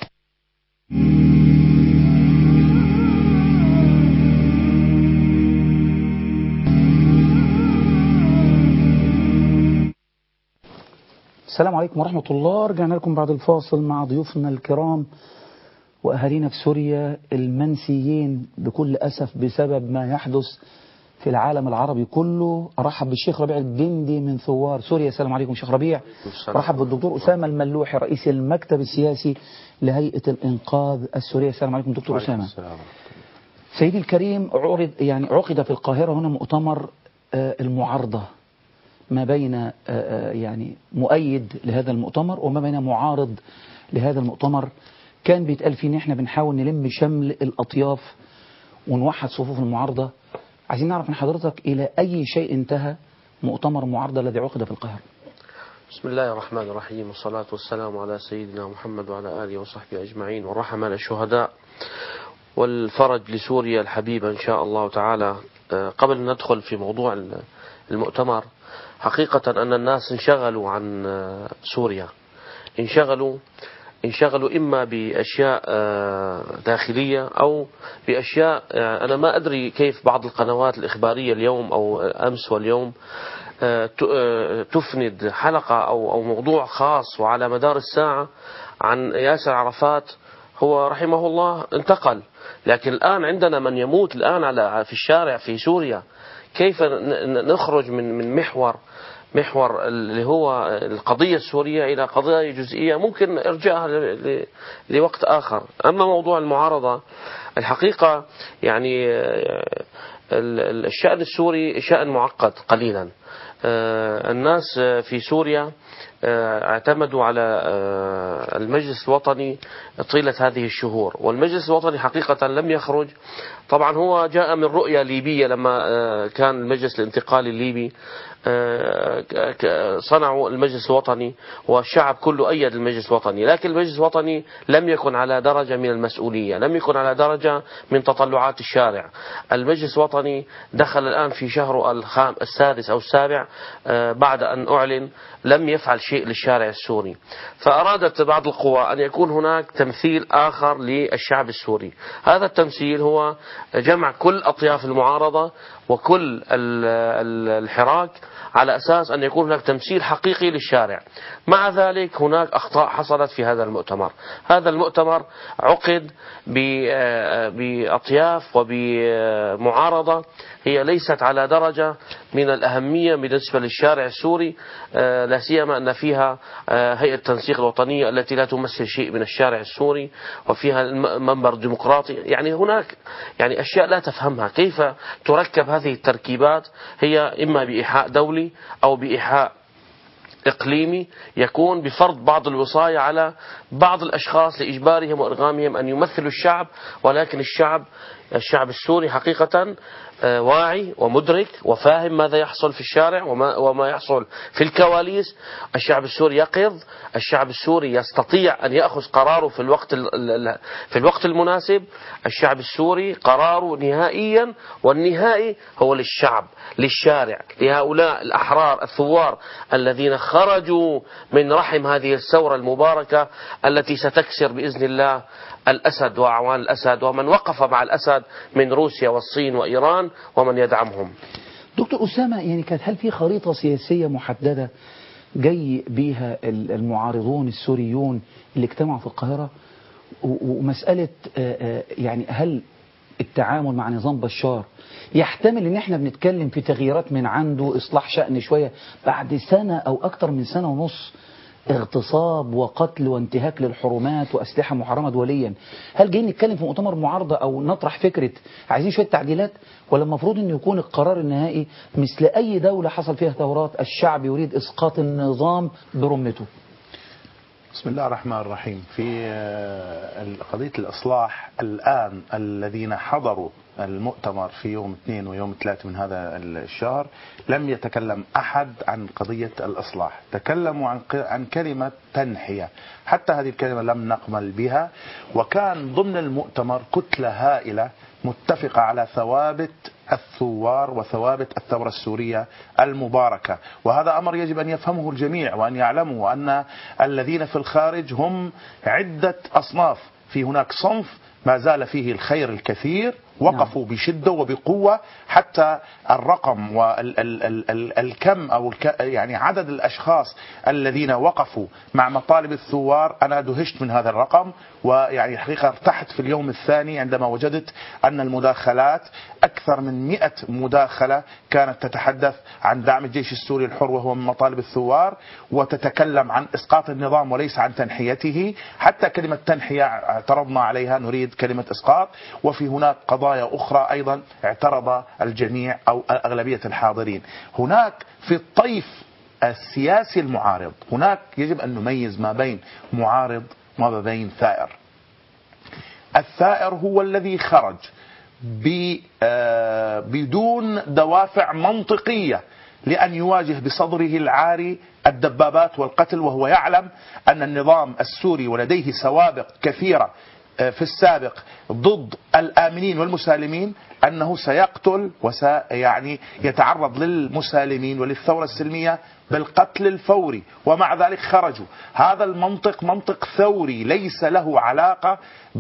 السلام عليكم ورحمة الله رجعنا لكم بعد الفاصل مع ضيوفنا الكرام وأهالينا في سوريا المنسيين بكل أسف بسبب ما يحدث في العالم العربي كله أرحب بالشيخ ربيع الجندي من ثوار سوريا السلام عليكم شيخ ربيع أرحب بالدكتور أسامة الملوحي رئيس المكتب السياسي لهيئة الإنقاذ السورية السلام عليكم دكتور أسامة سيدي الكريم عرض يعني عقد في القاهرة هنا مؤتمر آه، المعارضة ما بين آه، آه، يعني مؤيد لهذا المؤتمر وما بين معارض لهذا المؤتمر كان بيتقال فيه ان احنا بنحاول نلم شمل الاطياف ونوحد صفوف المعارضة عايزين نعرف من حضرتك الى اي شيء انتهى مؤتمر المعارضة الذي عقد في القاهرة بسم الله الرحمن الرحيم والصلاة والسلام على سيدنا محمد وعلى آله وصحبه أجمعين والرحمة للشهداء والفرج لسوريا الحبيبة إن شاء الله تعالى آه، قبل أن ندخل في موضوع ال- المؤتمر حقيقة أن الناس انشغلوا عن آه، سوريا انشغلوا انشغلوا إما بأشياء آه، داخلية أو بأشياء آه، أنا ما أدري كيف بعض القنوات الإخبارية اليوم أو أمس واليوم آه، ت- آه، تفند حلقة أو أو موضوع خاص وعلى مدار الساعة عن ياسر عرفات هو رحمه الله انتقل لكن الآن عندنا من يموت الآن على في الشارع في سوريا كيف ن- ن- نخرج من من محور محور اللي هو القضية السورية إلى قضايا جزئية ممكن إرجاعها ل- ل- لوقت آخر أما موضوع المعارضة الحقيقة يعني آه، ال- ال- الشأن السوري شأن معقد قليلا آه، الناس آه، في سوريا آه، اعتمدوا على آه، المجلس الوطني طيلة هذه الشهور والمجلس الوطني حقيقة لم يخرج طبعا هو جاء من رؤية ليبية لما آه، كان المجلس الانتقالي الليبي آه، ك- ك- صنعوا المجلس الوطني والشعب كله أيد المجلس الوطني لكن المجلس الوطني لم يكن على درجة من المسؤولية لم يكن على درجة من تطلعات الشارع المجلس الوطني دخل الآن في شهره الخام السادس أو السابع آه، بعد أن أعلن لم يفعل شيء للشارع السوري فأرادت بعض القوى أن يكون هناك تمثيل آخر للشعب السوري هذا التمثيل هو جمع كل أطياف المعارضة وكل ال- ال- الحراك على أساس أن يكون هناك تمثيل حقيقي للشارع مع ذلك هناك أخطاء حصلت في هذا المؤتمر هذا المؤتمر عقد ب- آه، بأطياف وبمعارضة هي ليست على درجة من الأهمية بالنسبة للشارع السوري آه، لا سيما أن فيها آه، هيئة التنسيق الوطنية التي لا تمثل شيء من الشارع السوري وفيها الم- منبر ديمقراطي يعني هناك يعني أشياء لا تفهمها كيف تركب هذه التركيبات هي إما بإيحاء دولي أو بإيحاء إقليمي يكون بفرض بعض الوصاية على بعض الأشخاص لإجبارهم وإرغامهم أن يمثلوا الشعب ولكن الشعب الشعب السوري حقيقة آه، واعي ومدرك وفاهم ماذا يحصل في الشارع وما, وما يحصل في الكواليس الشعب السوري يقظ الشعب السوري يستطيع أن يأخذ قراره في الوقت ال- ال- في الوقت المناسب الشعب السوري قراره نهائيا والنهائي هو للشعب للشارع لهؤلاء الأحرار الثوار الذين خرجوا من رحم هذه الثورة المباركة التي ستكسر بإذن الله الأسد وأعوان الأسد ومن وقف مع الأسد من روسيا والصين وإيران ومن يدعمهم دكتور أسامة يعني كانت هل في خريطة سياسية محددة جاي بيها ال- المعارضون السوريون اللي اجتمعوا في القاهرة و- ومسألة آه، آه، يعني هل التعامل مع نظام بشار يحتمل ان احنا بنتكلم في تغييرات من عنده اصلاح شأن شوية بعد سنة او اكتر من سنة ونص اغتصاب وقتل وانتهاك للحرمات واسلحه محرمه دوليا هل جايين نتكلم في مؤتمر معارضه او نطرح فكره عايزين شويه تعديلات ولا المفروض ان يكون القرار النهائي مثل اي دوله حصل فيها ثورات الشعب يريد اسقاط النظام برمته بسم الله الرحمن الرحيم في آه، قضية الإصلاح الآن الذين حضروا المؤتمر في يوم اثنين ويوم ثلاثة من هذا الشهر لم يتكلم أحد عن قضية الإصلاح تكلموا عن ق- عن كلمة تنحية حتى هذه الكلمة لم نقبل بها وكان ضمن المؤتمر كتلة هائلة متفقة على ثوابت الثوار وثوابت الثورة السورية المباركة وهذا أمر يجب أن يفهمه الجميع وأن يعلموا أن الذين في الخارج هم عدة أصناف في هناك صنف ما زال فيه الخير الكثير وقفوا بشدة وبقوة حتى الرقم والكم أو الك يعني عدد الأشخاص الذين وقفوا مع مطالب الثوار أنا دهشت من هذا الرقم ويعني الحقيقة ارتحت في اليوم الثاني عندما وجدت أن المداخلات أكثر من مئة مداخلة كانت تتحدث عن دعم الجيش السوري الحر وهو من مطالب الثوار وتتكلم عن إسقاط النظام وليس عن تنحيته حتى كلمة تنحية اعترضنا عليها نريد كلمة إسقاط وفي هناك قضايا أخرى أيضا اعترض الجميع أو أغلبية الحاضرين هناك في الطيف السياسي المعارض هناك يجب أن نميز ما بين معارض وما بين ثائر الثائر هو الذي خرج ب- آه، بدون دوافع منطقية لأن يواجه بصدره العاري الدبابات والقتل وهو يعلم أن النظام السوري ولديه سوابق كثيرة آه، في السابق ضد الآمنين والمسالمين أنه سيقتل وسيعني يتعرض للمسالمين وللثورة السلمية بالقتل الفوري ومع ذلك خرجوا هذا المنطق منطق ثوري ليس له علاقة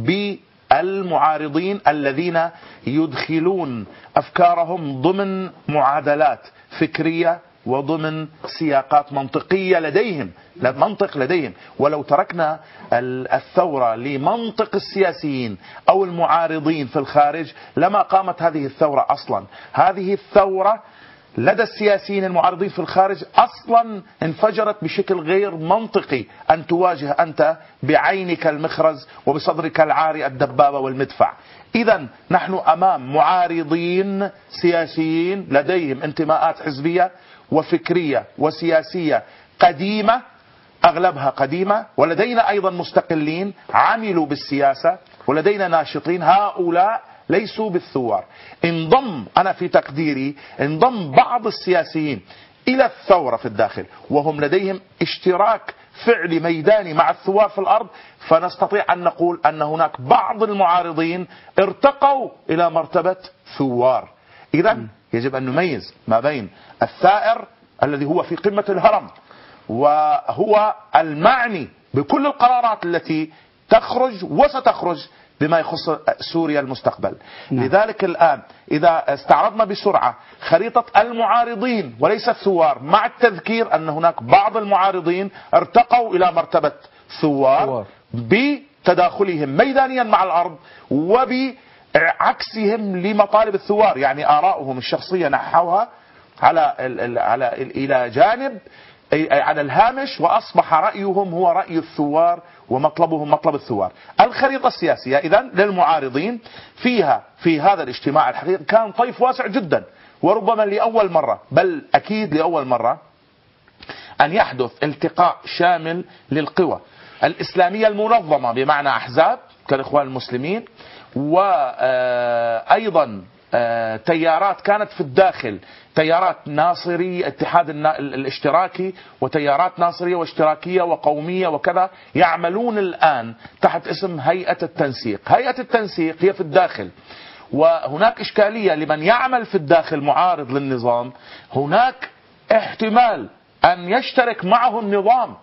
بالمعارضين الذين يدخلون أفكارهم ضمن معادلات فكرية وضمن سياقات منطقية لديهم لا منطق لديهم ولو تركنا ال- الثورة لمنطق السياسيين أو المعارضين في الخارج لما قامت هذه الثورة أصلا هذه الثورة لدى السياسيين المعارضين في الخارج اصلا انفجرت بشكل غير منطقي ان تواجه انت بعينك المخرز وبصدرك العاري الدبابه والمدفع. اذا نحن امام معارضين سياسيين لديهم انتماءات حزبيه وفكريه وسياسيه قديمه اغلبها قديمه ولدينا ايضا مستقلين عملوا بالسياسه ولدينا ناشطين هؤلاء ليسوا بالثوار انضم أنا في تقديري انضم بعض السياسيين إلى الثورة في الداخل وهم لديهم اشتراك فعلي ميداني مع الثوار في الأرض فنستطيع أن نقول أن هناك بعض المعارضين ارتقوا إلى مرتبة ثوار إذا يجب أن نميز ما بين الثائر الذي هو في قمة الهرم وهو المعني بكل القرارات التي تخرج وستخرج بما يخص سوريا المستقبل نعم. لذلك الآن إذا استعرضنا بسرعة خريطة المعارضين وليس الثوار مع التذكير أن هناك بعض المعارضين ارتقوا إلى مرتبة ثوار, ثوار. بتداخلهم ميدانيا مع الأرض وبعكسهم لمطالب الثوار يعني آراؤهم الشخصية نحوها على ال- ال- على ال- إلى جانب أي- أي على الهامش وأصبح رأيهم هو رأي الثوار ومطلبهم مطلب الثوار الخريطة السياسية إذا للمعارضين فيها في هذا الاجتماع الحقيقي كان طيف واسع جدا وربما لأول مرة بل أكيد لأول مرة أن يحدث التقاء شامل للقوى الإسلامية المنظمة بمعنى أحزاب كالإخوان المسلمين وأيضا تيارات كانت في الداخل تيارات ناصري اتحاد النا- الاشتراكي وتيارات ناصرية واشتراكية وقومية وكذا يعملون الآن تحت اسم هيئة التنسيق هيئة التنسيق هي في الداخل وهناك إشكالية لمن يعمل في الداخل معارض للنظام هناك احتمال أن يشترك معه النظام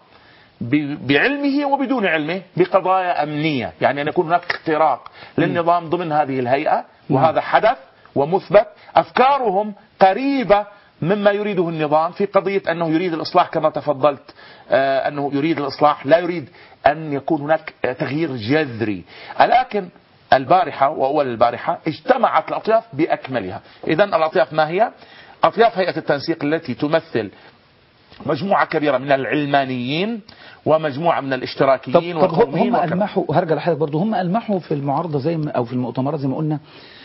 ب- بعلمه وبدون علمه بقضايا أمنية يعني أن يكون هناك اختراق للنظام ضمن هذه الهيئة وهذا حدث ومثبت أفكارهم قريبة مما يريده النظام في قضية أنه يريد الإصلاح كما تفضلت آه، أنه يريد الإصلاح لا يريد أن يكون هناك آه، تغيير جذري لكن البارحة وأول البارحة اجتمعت الأطياف بأكملها إذا الأطياف ما هي؟ أطياف هيئة التنسيق التي تمثل مجموعة كبيرة من العلمانيين ومجموعة من طب, الاشتراكيين طب والقوميين هم وكذا. ألمحوا هرجع لحضرتك برضه هم ألمحوا في المعارضة زي ما أو في المؤتمرات زي ما قلنا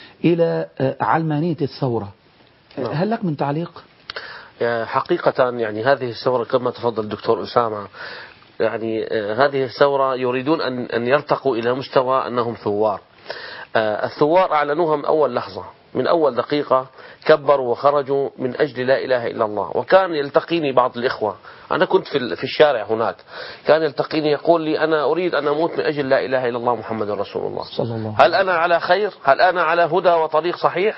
إلى آه، علمانية الثورة آه، هل لك من تعليق؟ يعني حقيقة يعني هذه الثورة كما تفضل الدكتور أسامة يعني آه، هذه الثورة يريدون أن أن يرتقوا إلى مستوى أنهم ثوار آه، الثوار أعلنوها من أول لحظة من أول دقيقة كبروا وخرجوا من أجل لا إله إلا الله وكان يلتقيني بعض الإخوة أنا كنت في ال- في الشارع هناك كان يلتقيني يقول لي أنا أريد أن أموت من أجل لا إله إلا الله محمد رسول الله صلى الله هل أنا على خير هل أنا على هدى وطريق صحيح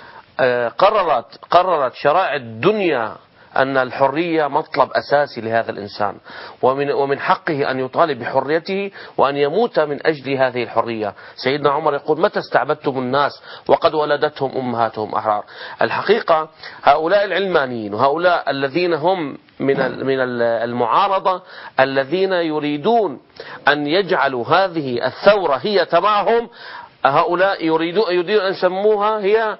آه، قررت قررت شرائع الدنيا أن الحرية مطلب أساسي لهذا الإنسان ومن ومن حقه أن يطالب بحريته وأن يموت من أجل هذه الحرية سيدنا عمر يقول متى استعبدتم الناس وقد ولدتهم أمهاتهم أحرار الحقيقة هؤلاء العلمانيين وهؤلاء الذين هم من ال- من ال- المعارضة الذين يريدون أن يجعلوا هذه الثورة هي تبعهم هؤلاء يريدون يريدون أن يسموها هي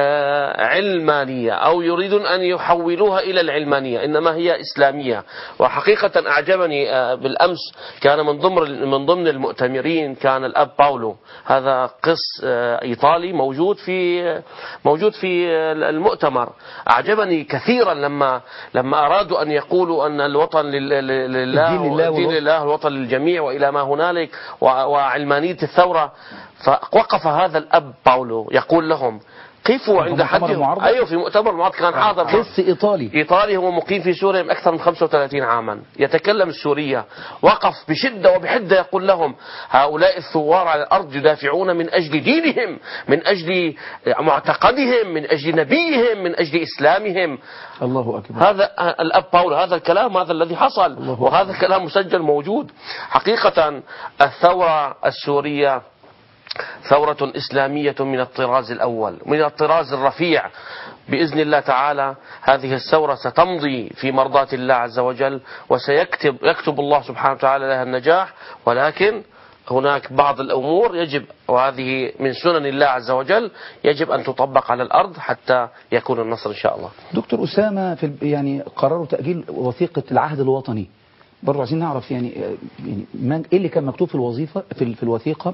آه، علمانية أو يريدون أن يحولوها إلى العلمانية إنما هي إسلامية وحقيقة أعجبني آه، بالأمس كان من ضمن من ضمن المؤتمرين كان الأب باولو هذا قس آه، إيطالي موجود في موجود في المؤتمر أعجبني كثيرا لما لما أرادوا أن يقولوا أن الوطن لل- لل- لله الدين لله والدين والوطن. لله الوطن للجميع وإلى ما هنالك و- وعلمانية الثورة فوقف هذا الأب باولو يقول لهم قفوا عند مؤتمر حد معارضة؟ ايوه في مؤتمر معارضة كان حاضر قس إيطالي إيطالي هو مقيم في سوريا من أكثر من 35 عاما يتكلم السورية وقف بشدة وبحدة يقول لهم هؤلاء الثوار على الأرض يدافعون من أجل دينهم من أجل معتقدهم من أجل نبيهم من أجل إسلامهم الله أكبر هذا الأب باول هذا الكلام هذا الذي حصل الله وهذا الكلام مسجل موجود حقيقة الثورة السورية ثورة إسلامية من الطراز الأول من الطراز الرفيع بإذن الله تعالى هذه الثورة ستمضي في مرضاة الله عز وجل وسيكتب يكتب الله سبحانه وتعالى لها النجاح ولكن هناك بعض الأمور يجب وهذه من سنن الله عز وجل يجب أن تطبق على الأرض حتى يكون النصر إن شاء الله دكتور أسامة في ال- يعني قرروا تأجيل وثيقة العهد الوطني برضه عايزين نعرف يعني آه، يعني ما- ايه اللي كان مكتوب في الوظيفة في, ال- في الوثيقة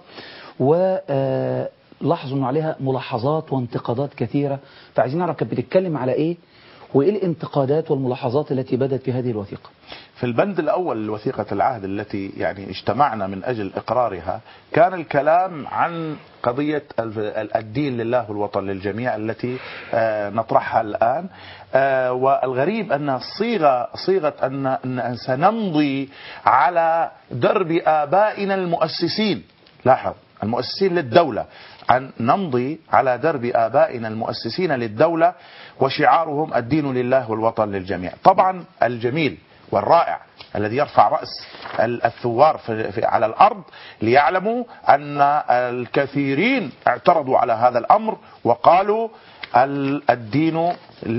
ولاحظوا انه عليها ملاحظات وانتقادات كثيرة فعايزين نعرف كانت بتتكلم على ايه وايه الانتقادات والملاحظات التي بدت في هذه الوثيقة في البند الأول لوثيقة العهد التي يعني اجتمعنا من أجل إقرارها كان الكلام عن قضية ال- الدين لله والوطن للجميع التي آه، نطرحها الآن آه، والغريب أن صيغة صيغة أن أن سنمضي على درب آبائنا المؤسسين لاحظ المؤسسين للدولة أن نمضي على درب آبائنا المؤسسين للدولة وشعارهم الدين لله والوطن للجميع طبعا الجميل والرائع الذي يرفع رأس ال- الثوار في في على الأرض ليعلموا أن الكثيرين اعترضوا على هذا الأمر وقالوا ال- الدين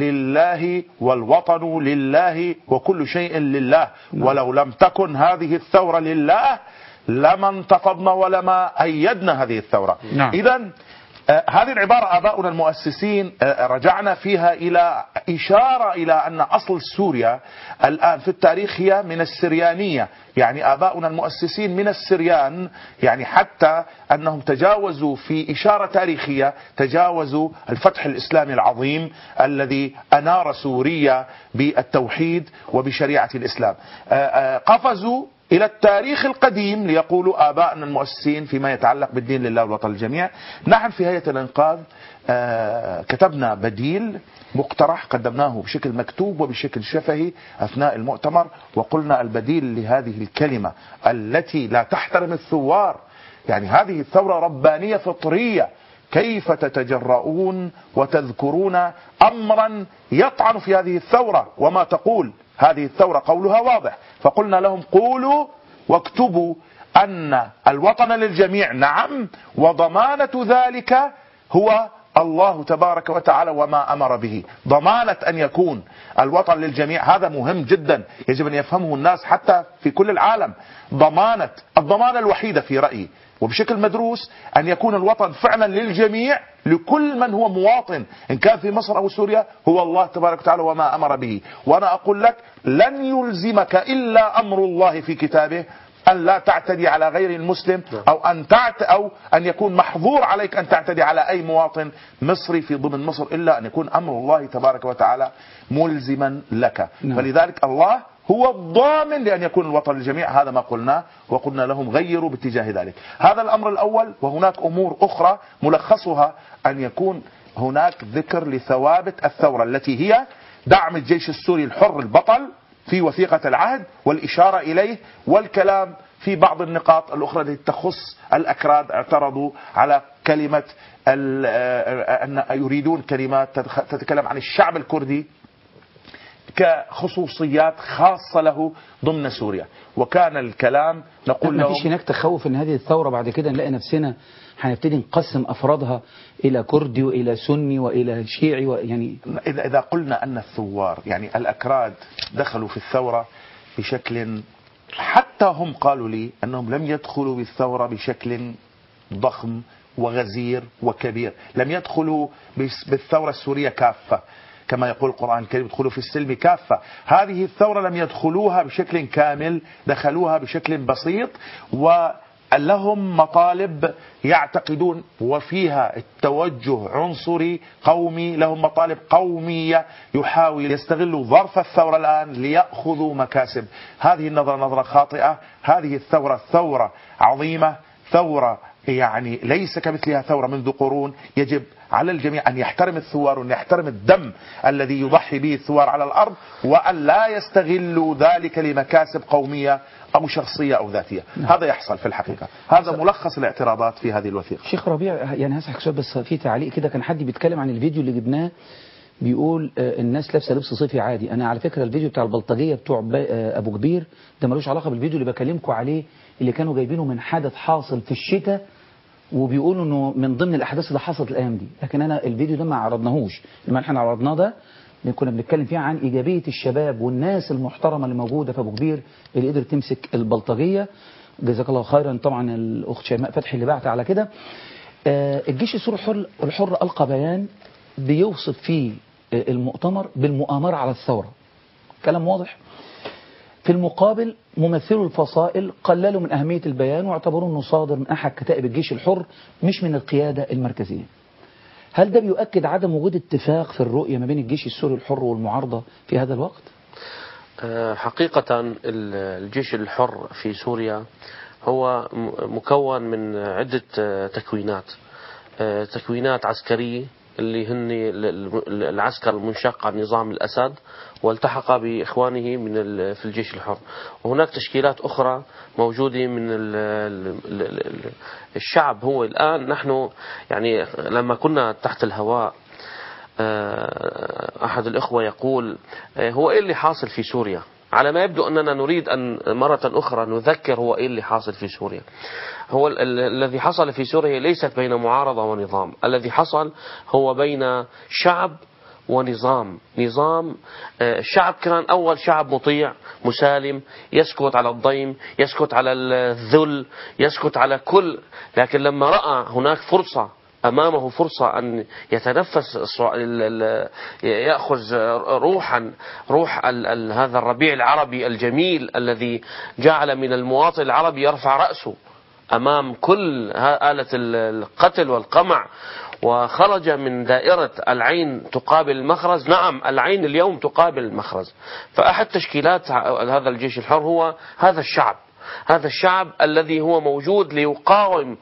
لله والوطن لله وكل شيء لله ولو لم تكن هذه الثورة لله لما انتفضنا ولما أيدنا هذه الثورة نعم. إذا آه، هذه العبارة آباؤنا المؤسسين آه، رجعنا فيها إلى إشارة إلى أن أصل سوريا الآن في التاريخ هي من السريانية يعني آباؤنا المؤسسين من السريان يعني حتى أنهم تجاوزوا في إشارة تاريخية تجاوزوا الفتح الإسلامي العظيم الذي أنار سوريا بالتوحيد وبشريعة الإسلام آه، آه، قفزوا إلى التاريخ القديم ليقولوا آبائنا المؤسسين فيما يتعلق بالدين لله والوطن الجميع نحن في هيئة الإنقاذ آه، كتبنا بديل مقترح قدمناه بشكل مكتوب وبشكل شفهي أثناء المؤتمر وقلنا البديل لهذه الكلمة التي لا تحترم الثوار يعني هذه الثورة ربانية فطرية كيف تتجرؤون وتذكرون امرا يطعن في هذه الثوره وما تقول هذه الثوره قولها واضح فقلنا لهم قولوا واكتبوا ان الوطن للجميع نعم وضمانه ذلك هو الله تبارك وتعالى وما امر به ضمانه ان يكون الوطن للجميع هذا مهم جدا يجب ان يفهمه الناس حتى في كل العالم ضمانه الضمانه الوحيده في رايي وبشكل مدروس أن يكون الوطن فعلا للجميع لكل من هو مواطن إن كان في مصر أو سوريا هو الله تبارك وتعالى وما أمر به وأنا أقول لك لن يلزمك إلا أمر الله في كتابه أن لا تعتدي على غير المسلم أو أن تعت أو أن يكون محظور عليك أن تعتدي على أي مواطن مصري في ضمن مصر إلا أن يكون أمر الله تبارك وتعالى ملزما لك نعم. فلذلك الله هو الضامن لأن يكون الوطن للجميع هذا ما قلناه وقلنا لهم غيروا باتجاه ذلك هذا الأمر الأول وهناك أمور أخرى ملخصها أن يكون هناك ذكر لثوابت الثورة التي هي دعم الجيش السوري الحر البطل في وثيقة العهد والإشارة إليه والكلام في بعض النقاط الأخرى التي تخص الأكراد اعترضوا على كلمة ال- آه، أن يريدون كلمات تتخ- تتكلم عن الشعب الكردي كخصوصيات خاصة له ضمن سوريا وكان الكلام نقول ما لهم فيش هناك تخوف ان هذه الثوره بعد كده نلاقي نفسنا هنبتدي نقسم افرادها الى كردي والى سني والى شيعي ويعني إذا إذا قلنا أن الثوار يعني الأكراد دخلوا في الثورة بشكل حتى هم قالوا لي أنهم لم يدخلوا بالثورة بشكل ضخم وغزير وكبير لم يدخلوا بس- بالثورة السورية كافة كما يقول القرآن الكريم يدخلوا في السلم كافة هذه الثورة لم يدخلوها بشكل كامل دخلوها بشكل بسيط و لهم مطالب يعتقدون وفيها التوجه عنصري قومي لهم مطالب قومية يحاول يستغلوا ظرف الثورة الآن ليأخذوا مكاسب هذه النظرة نظرة خاطئة هذه الثورة ثورة عظيمة ثورة يعني ليس كمثلها ثورة منذ قرون يجب على الجميع أن يحترم الثوار وأن يحترم الدم الذي يضحي به الثوار على الأرض وأن لا يستغلوا ذلك لمكاسب قومية أو شخصية أو ذاتية هذا يحصل في الحقيقة هذا ملخص الاعتراضات في هذه الوثيقة شيخ ربيع يعني هسألك سؤال بس في تعليق كده كان حد بيتكلم عن الفيديو اللي جبناه بيقول آه، الناس لابسه لبس صيفي عادي انا على فكره الفيديو بتاع البلطجيه بتوع با- آه، ابو كبير ده ملوش علاقه بالفيديو اللي بكلمكم عليه اللي كانوا جايبينه من حدث حاصل في الشتاء وبيقولوا انه من ضمن الاحداث اللي حصلت الايام دي لكن انا الفيديو ده ما عرضناهوش لما احنا عرضناه ده اللي كنا بنتكلم فيه عن ايجابيه الشباب والناس المحترمه اللي موجوده في ابو كبير اللي قدرت تمسك البلطجيه جزاك الله خيرا طبعا الاخت شيماء فتحي اللي بعت على كده آه، الجيش السوري الحر الحر القى بيان بيوصف فيه آه، المؤتمر بالمؤامره على الثوره كلام واضح في المقابل ممثلو الفصائل قللوا من أهمية البيان واعتبروه أنه صادر من أحد كتائب الجيش الحر مش من القيادة المركزية هل ده بيؤكد عدم وجود اتفاق في الرؤية ما بين الجيش السوري الحر والمعارضة في هذا الوقت؟ آه، حقيقة ال- الجيش الحر في سوريا هو م- مكون من عدة آه، تكوينات آه، تكوينات عسكرية اللي هن ال- ال- العسكر المنشق عن نظام الأسد والتحق بإخوانه من ال- في الجيش الحر وهناك تشكيلات أخرى موجودة من ال- ال- ال- ال- الشعب هو الآن نحن يعني لما كنا تحت الهواء آه، أحد الإخوة يقول آه، هو إيه اللي حاصل في سوريا على ما يبدو أننا نريد أن مرة أخرى نذكر هو إيه اللي حاصل في سوريا هو ال- ال- الذي حصل في سوريا ليست بين معارضة ونظام الذي حصل هو بين شعب ونظام نظام آه، الشعب كان أول شعب مطيع مسالم يسكت على الضيم يسكت على الذل يسكت على كل لكن لما رأى هناك فرصة أمامه فرصة أن يتنفس الص- ال- ال- يأخذ روحا روح ال- ال- هذا الربيع العربي الجميل الذي جعل من المواطن العربي يرفع رأسه أمام كل ها- آلة ال- القتل والقمع وخرج من دائرة العين تقابل المخرج نعم العين اليوم تقابل المخرج فأحد تشكيلات ه- هذا الجيش الحر هو هذا الشعب هذا الشعب الذي هو موجود ليقاوم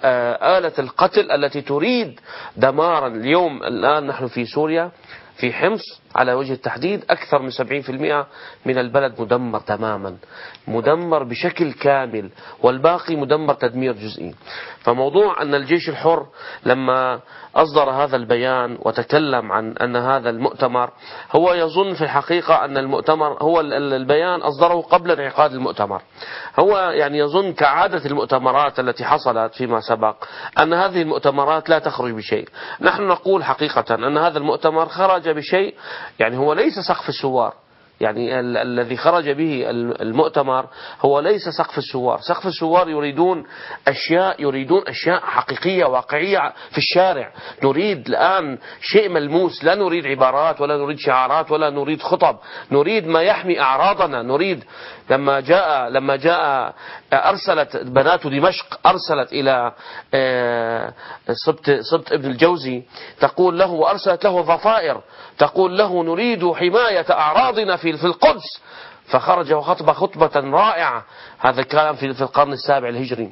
آه، آلة القتل التي تريد دمارا اليوم الآن نحن في سوريا في حمص على وجه التحديد أكثر من 70% من البلد مدمر تماما مدمر بشكل كامل والباقي مدمر تدمير جزئي فموضوع أن الجيش الحر لما أصدر هذا البيان وتكلم عن أن هذا المؤتمر هو يظن في الحقيقة أن المؤتمر هو ال- ال- البيان أصدره قبل انعقاد المؤتمر هو يعني يظن كعادة المؤتمرات التي حصلت فيما سبق أن هذه المؤتمرات لا تخرج بشيء نحن نقول حقيقة أن هذا المؤتمر خرج بشيء يعني هو ليس سقف السوار يعني ال- الذي خرج به ال- المؤتمر هو ليس سقف السوار سقف السوار يريدون أشياء يريدون أشياء حقيقية واقعية في الشارع نريد الآن شيء ملموس لا نريد عبارات ولا نريد شعارات ولا نريد خطب نريد ما يحمي أعراضنا نريد لما جاء لما جاء أرسلت بنات دمشق أرسلت إلى آه، سبط سبط ابن الجوزي تقول له وأرسلت له ضفائر تقول له نريد حماية أعراضنا في في القدس فخرج وخطب خطبة رائعة هذا الكلام في في القرن السابع الهجري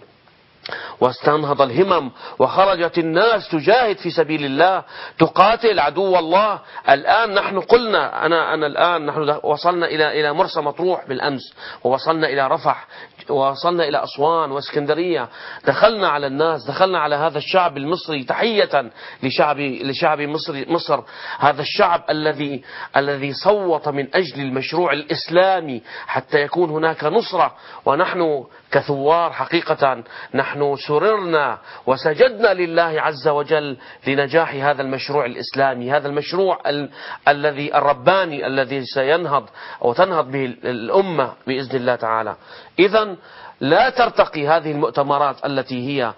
واستنهض الهمم وخرجت الناس تجاهد في سبيل الله تقاتل عدو الله الآن نحن قلنا أنا أنا الآن نحن وصلنا إلى إلى مرسى مطروح بالأمس ووصلنا إلى رفح ووصلنا إلى أسوان واسكندرية دخلنا على الناس دخلنا على هذا الشعب المصري تحية لشعب لشعب مصر مصر هذا الشعب الذي الذي صوت من أجل المشروع الإسلامي حتى يكون هناك نصرة ونحن كثوار حقيقة نحن سررنا وسجدنا لله عز وجل لنجاح هذا المشروع الإسلامي هذا المشروع ال- الذي الرباني الذي سينهض وتنهض به الأمة بإذن الله تعالى إذا لا ترتقي هذه المؤتمرات التي هي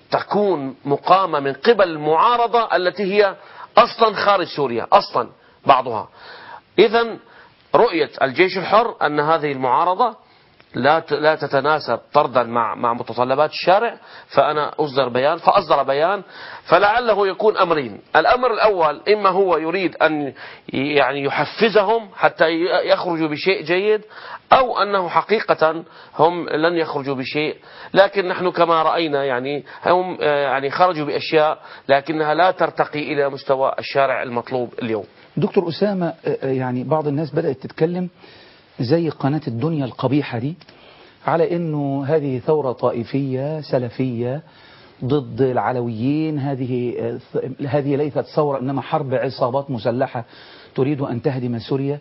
تكون مقامة من قبل المعارضة التي هي أصلا خارج سوريا أصلا بعضها إذا رؤية الجيش الحر أن هذه المعارضة لا ت- لا تتناسب طردا مع مع متطلبات الشارع فانا اصدر بيان فاصدر بيان فلعله يكون امرين، الامر الاول اما هو يريد ان ي- يعني يحفزهم حتى ي- يخرجوا بشيء جيد او انه حقيقه هم لن يخرجوا بشيء، لكن نحن كما راينا يعني هم آه، يعني خرجوا باشياء لكنها لا ترتقي الى مستوى الشارع المطلوب اليوم. دكتور أسامة آه، آه، يعني بعض الناس بدأت تتكلم زي قناة الدنيا القبيحة دي على انه هذه ثورة طائفية سلفية ضد العلويين هذه آه، ث- هذه ليست ثورة انما حرب عصابات مسلحة تريد ان تهدم سوريا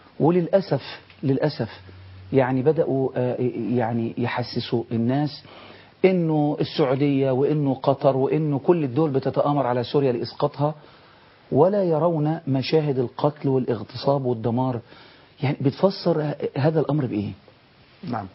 وللاسف للاسف يعني بدأوا آه، يعني يحسسوا الناس انه السعودية وانه قطر وانه كل الدول بتتآمر على سوريا لاسقاطها ولا يرون مشاهد القتل والاغتصاب والدمار يعني بتفسر ه- هذا الأمر بإيه نعم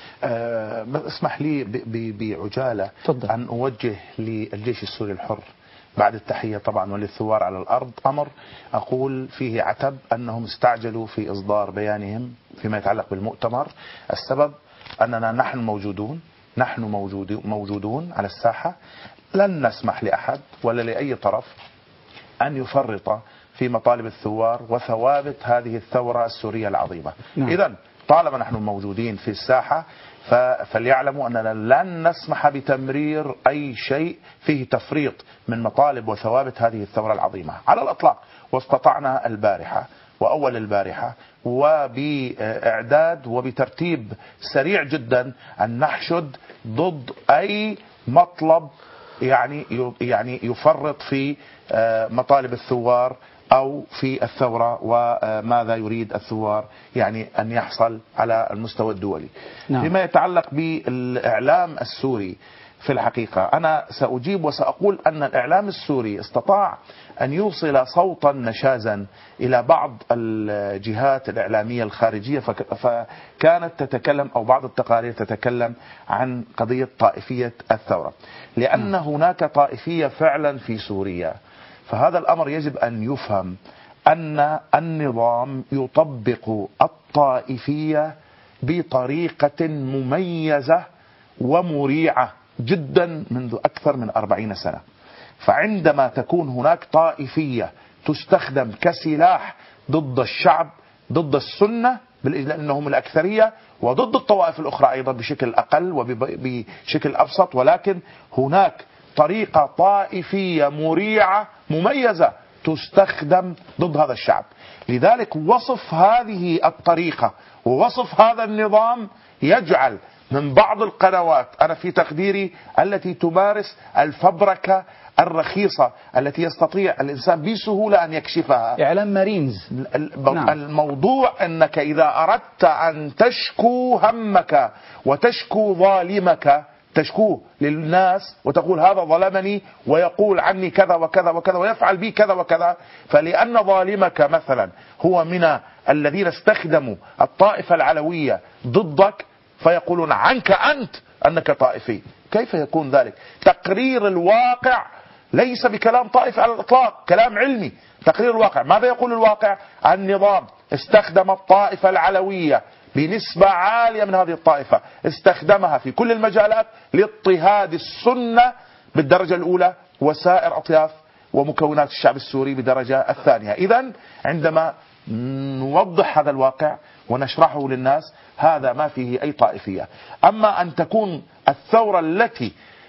آه، بس اسمح لي ب- ب- بعجالة تفضل. أن أوجه للجيش السوري الحر بعد التحية طبعا وللثوار على الأرض أمر أقول فيه عتب أنهم استعجلوا في إصدار بيانهم فيما يتعلق بالمؤتمر السبب أننا نحن موجودون نحن موجود موجودون على الساحة لن نسمح لأحد ولا لأي طرف أن يفرط في مطالب الثوار وثوابت هذه الثورة السورية العظيمة نعم. إذا طالما نحن موجودين في الساحة ف- فليعلموا أننا لن نسمح بتمرير أي شيء فيه تفريط من مطالب وثوابت هذه الثورة العظيمة على الأطلاق واستطعنا البارحة وأول البارحة وبإعداد وبترتيب سريع جدا أن نحشد ضد أي مطلب يعني يعني يفرط في آه، مطالب الثوار أو في الثورة وماذا يريد الثوار يعني أن يحصل على المستوى الدولي نعم. فيما يتعلق بالإعلام السوري في الحقيقة أنا سأجيب وسأقول أن الإعلام السوري استطاع أن يوصل صوتا نشازا إلى بعض الجهات الإعلامية الخارجية فك- فكانت تتكلم أو بعض التقارير تتكلم عن قضية طائفية الثورة لأن هناك طائفية فعلا في سوريا فهذا الأمر يجب أن يفهم أن النظام يطبق الطائفية بطريقة مميزة ومريعة جدا منذ أكثر من أربعين سنة فعندما تكون هناك طائفية تستخدم كسلاح ضد الشعب ضد السنة بال- لأنهم الأكثرية وضد الطوائف الأخرى أيضا بشكل أقل وبشكل أبسط ولكن هناك طريقة طائفية مريعة مميزة تستخدم ضد هذا الشعب لذلك وصف هذه الطريقة ووصف هذا النظام يجعل من بعض القنوات أنا في تقديري التي تمارس الفبركة الرخيصة التي يستطيع الإنسان بسهولة أن يكشفها إعلام مارينز الم- نعم. الموضوع أنك إذا أردت أن تشكو همك وتشكو ظالمك تشكوه للناس وتقول هذا ظلمني ويقول عني كذا وكذا وكذا ويفعل بي كذا وكذا فلأن ظالمك مثلا هو من الذين استخدموا الطائفة العلوية ضدك فيقولون عنك أنت أنك طائفي كيف يكون ذلك تقرير الواقع ليس بكلام طائفي على الإطلاق كلام علمي تقرير الواقع ماذا يقول الواقع النظام استخدم الطائفة العلوية بنسبة عالية من هذه الطائفة استخدمها في كل المجالات لاضطهاد السنة بالدرجة الأولى وسائر أطياف ومكونات الشعب السوري بدرجة الثانية إذا عندما نوضح هذا الواقع ونشرحه للناس هذا ما فيه أي طائفية أما أن تكون الثورة التي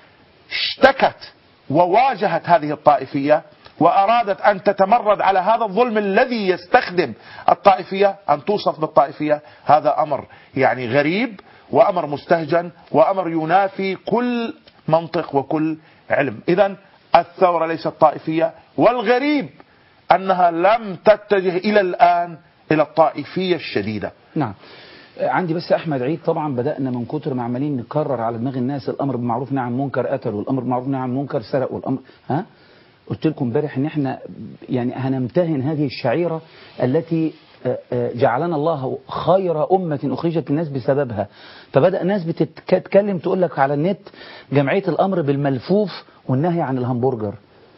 اشتكت وواجهت هذه الطائفية وأرادت أن تتمرد على هذا الظلم الذي يستخدم الطائفية أن توصف بالطائفية هذا أمر يعني غريب وأمر مستهجن وأمر ينافي كل منطق وكل علم إذا الثورة ليست طائفية والغريب أنها لم تتجه إلى الآن إلى الطائفية الشديدة نعم عندي بس احمد عيد طبعا بدانا من كتر ما عمالين نكرر على دماغ الناس الامر بالمعروف نهي عن المنكر قتل والامر بالمعروف نهي عن المنكر سرق والامر ها قلت لكم امبارح ان احنا يعني هنمتهن هذه الشعيره التي آه، آه، جعلنا الله خير أمة أخرجت للناس بسببها فبدأ ناس بتتكلم تقول لك على النت جمعية الأمر بالملفوف والنهي عن الهمبرجر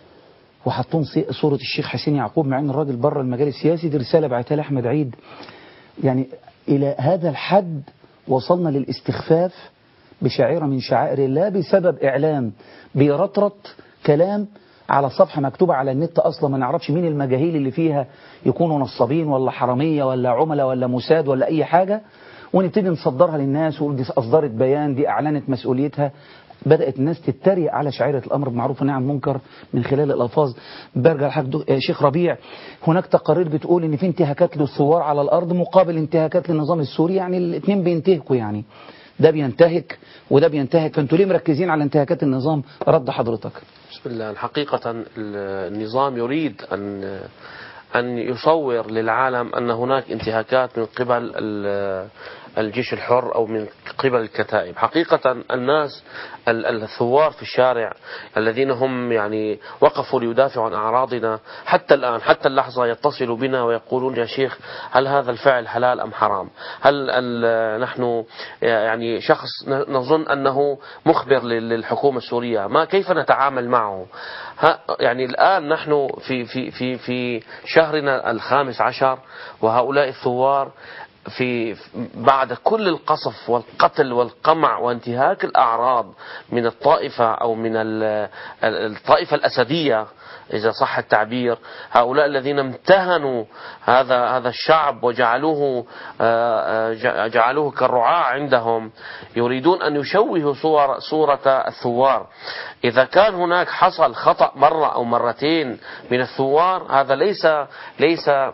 وحطون صي- صورة الشيخ حسين يعقوب مع ان الراجل بره المجال السياسي دي رسالة بعتها لي أحمد عيد يعني إلى هذا الحد وصلنا للاستخفاف بشعيرة من شعائر الله بسبب إعلام بيرطرط كلام على صفحة مكتوبة على النت أصلا ما نعرفش مين المجاهيل اللي فيها يكونوا نصابين ولا حرامية ولا عملاء ولا موساد ولا أي حاجة ونبتدي نصدرها للناس ونقول دي أصدرت بيان دي أعلنت مسؤوليتها بدأت الناس تتريق على شعيرة الأمر بالمعروف والنهي عن المنكر من خلال الألفاظ برجع لحضرتك دو- آه، شيخ ربيع هناك تقارير بتقول إن في انتهاكات للثوار على الأرض مقابل انتهاكات للنظام السوري يعني الاثنين بينتهكوا يعني ده بينتهك وده بينتهك فانتوا ليه مركزين على انتهاكات النظام رد حضرتك بسم الله الحقيقة ال- النظام يريد أن أن يصور للعالم أن هناك انتهاكات من قبل ال- الجيش الحر أو من قبل الكتائب حقيقة الناس ال- الثوار في الشارع الذين هم يعني وقفوا ليدافعوا عن أعراضنا حتى الآن حتى اللحظة يتصلوا بنا ويقولون يا شيخ هل هذا الفعل حلال أم حرام هل ال- نحن يعني شخص ن- نظن أنه مخبر لل- للحكومة السورية ما كيف نتعامل معه ها يعني الآن نحن في في في في شهرنا الخامس عشر وهؤلاء الثوار في بعد كل القصف والقتل والقمع وانتهاك الأعراض من الطائفة أو من ال- ال- الطائفة الأسدية إذا صح التعبير هؤلاء الذين امتهنوا هذا هذا الشعب وجعلوه آه، آه، ج- جعلوه كالرعاة عندهم يريدون أن يشوهوا صور صورة الثوار إذا كان هناك حصل خطأ مرة أو مرتين من الثوار هذا ليس ليس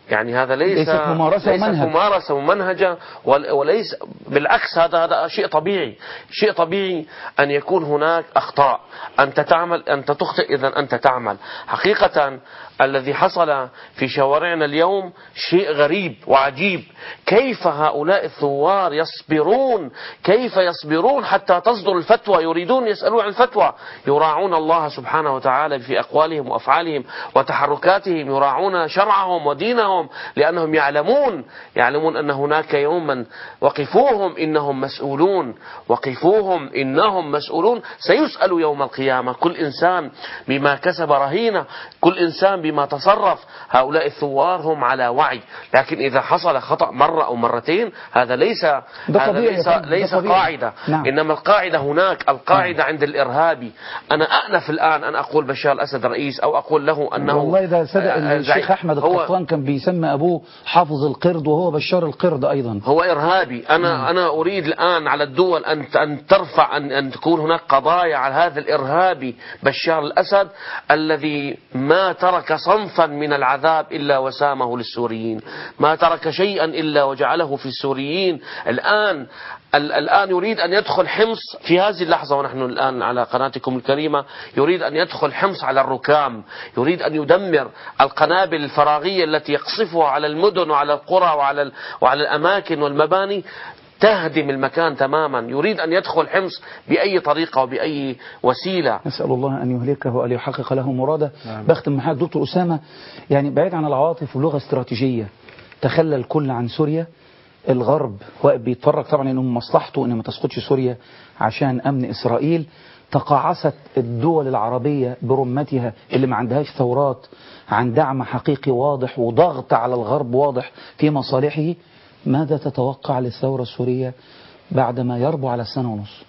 يعني هذا ليس ليست ممارسة ليست ومنهج. ممارسة ومنهجة ول- وليس بالعكس هذا هذا شيء طبيعي شيء طبيعي أن يكون هناك أخطاء أنت تعمل أنت تخطئ إذا أنت تعمل حقيقة الذي حصل في شوارعنا اليوم شيء غريب وعجيب كيف هؤلاء الثوار يصبرون كيف يصبرون حتى تصدر الفتوى يريدون يسألون عن الفتوى يراعون الله سبحانه وتعالى في أقوالهم وأفعالهم وتحركاتهم يراعون شرعهم ودينهم لأنهم يعلمون يعلمون أن هناك يوما وقفوهم إنهم مسؤولون وقفوهم إنهم مسؤولون سيسأل يوم القيامة كل إنسان بما كسب رهينة كل إنسان بما تصرف هؤلاء الثوار هم على وعي لكن إذا حصل خطأ مرة أو مرتين هذا ليس ده هذا طبيعي ليس يا فندم، ده ليس طبيعي. قاعدة نعم. إنما القاعدة هناك القاعدة عند الإرهابي أنا أأنف الآن أن أقول بشار الأسد رئيس أو أقول له أنه والله ده صدق آه، الشيخ زعيم. احمد هو القطان كان بيسمى ابوه حافظ القرد وهو بشار القرد ايضا هو إرهابي أنا أنا أريد الآن على الدول أن أن ترفع أن أن تكون هناك قضايا على هذا الإرهابي بشار الأسد الذي ما ترك صنفا من العذاب إلا وسامه للسوريين ما ترك شيئا إلا وجعله في السوريين الآن ال- الآن يريد أن يدخل حمص في هذه اللحظة ونحن الآن على قناتكم الكريمة يريد أن يدخل حمص على الركام يريد أن يدمر القنابل الفراغية التي يقصفها على المدن وعلى القرى وعلى ال- وعلى الأماكن والمباني تهدم المكان تماما يريد أن يدخل حمص بأي طريقة وبأي وسيلة نسأل الله أن يهلكه وأن يحقق له مراده بختم معاك دكتور أسامة يعني بعيد عن العواطف واللغة استراتيجية تخلى الكل عن سوريا الغرب واقف بيتفرج طبعا انه من مصلحته ان ما تسقطش سوريا عشان امن اسرائيل تقاعست الدول العربية برمتها اللي ما عندهاش ثورات عن دعم حقيقي واضح وضغط على الغرب واضح في مصالحه ماذا تتوقع للثورة السورية بعدما يربو على سنة ونص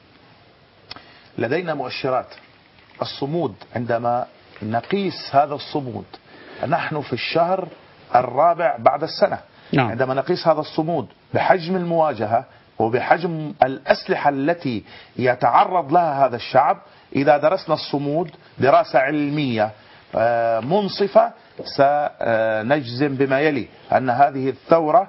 لدينا مؤشرات الصمود عندما نقيس هذا الصمود نحن في الشهر الرابع بعد السنة نعم. عندما نقيس هذا الصمود بحجم المواجهة وبحجم الأسلحة التي يتعرض لها هذا الشعب إذا درسنا الصمود دراسة علمية آه، منصفة سنجزم بما يلي أن هذه الثورة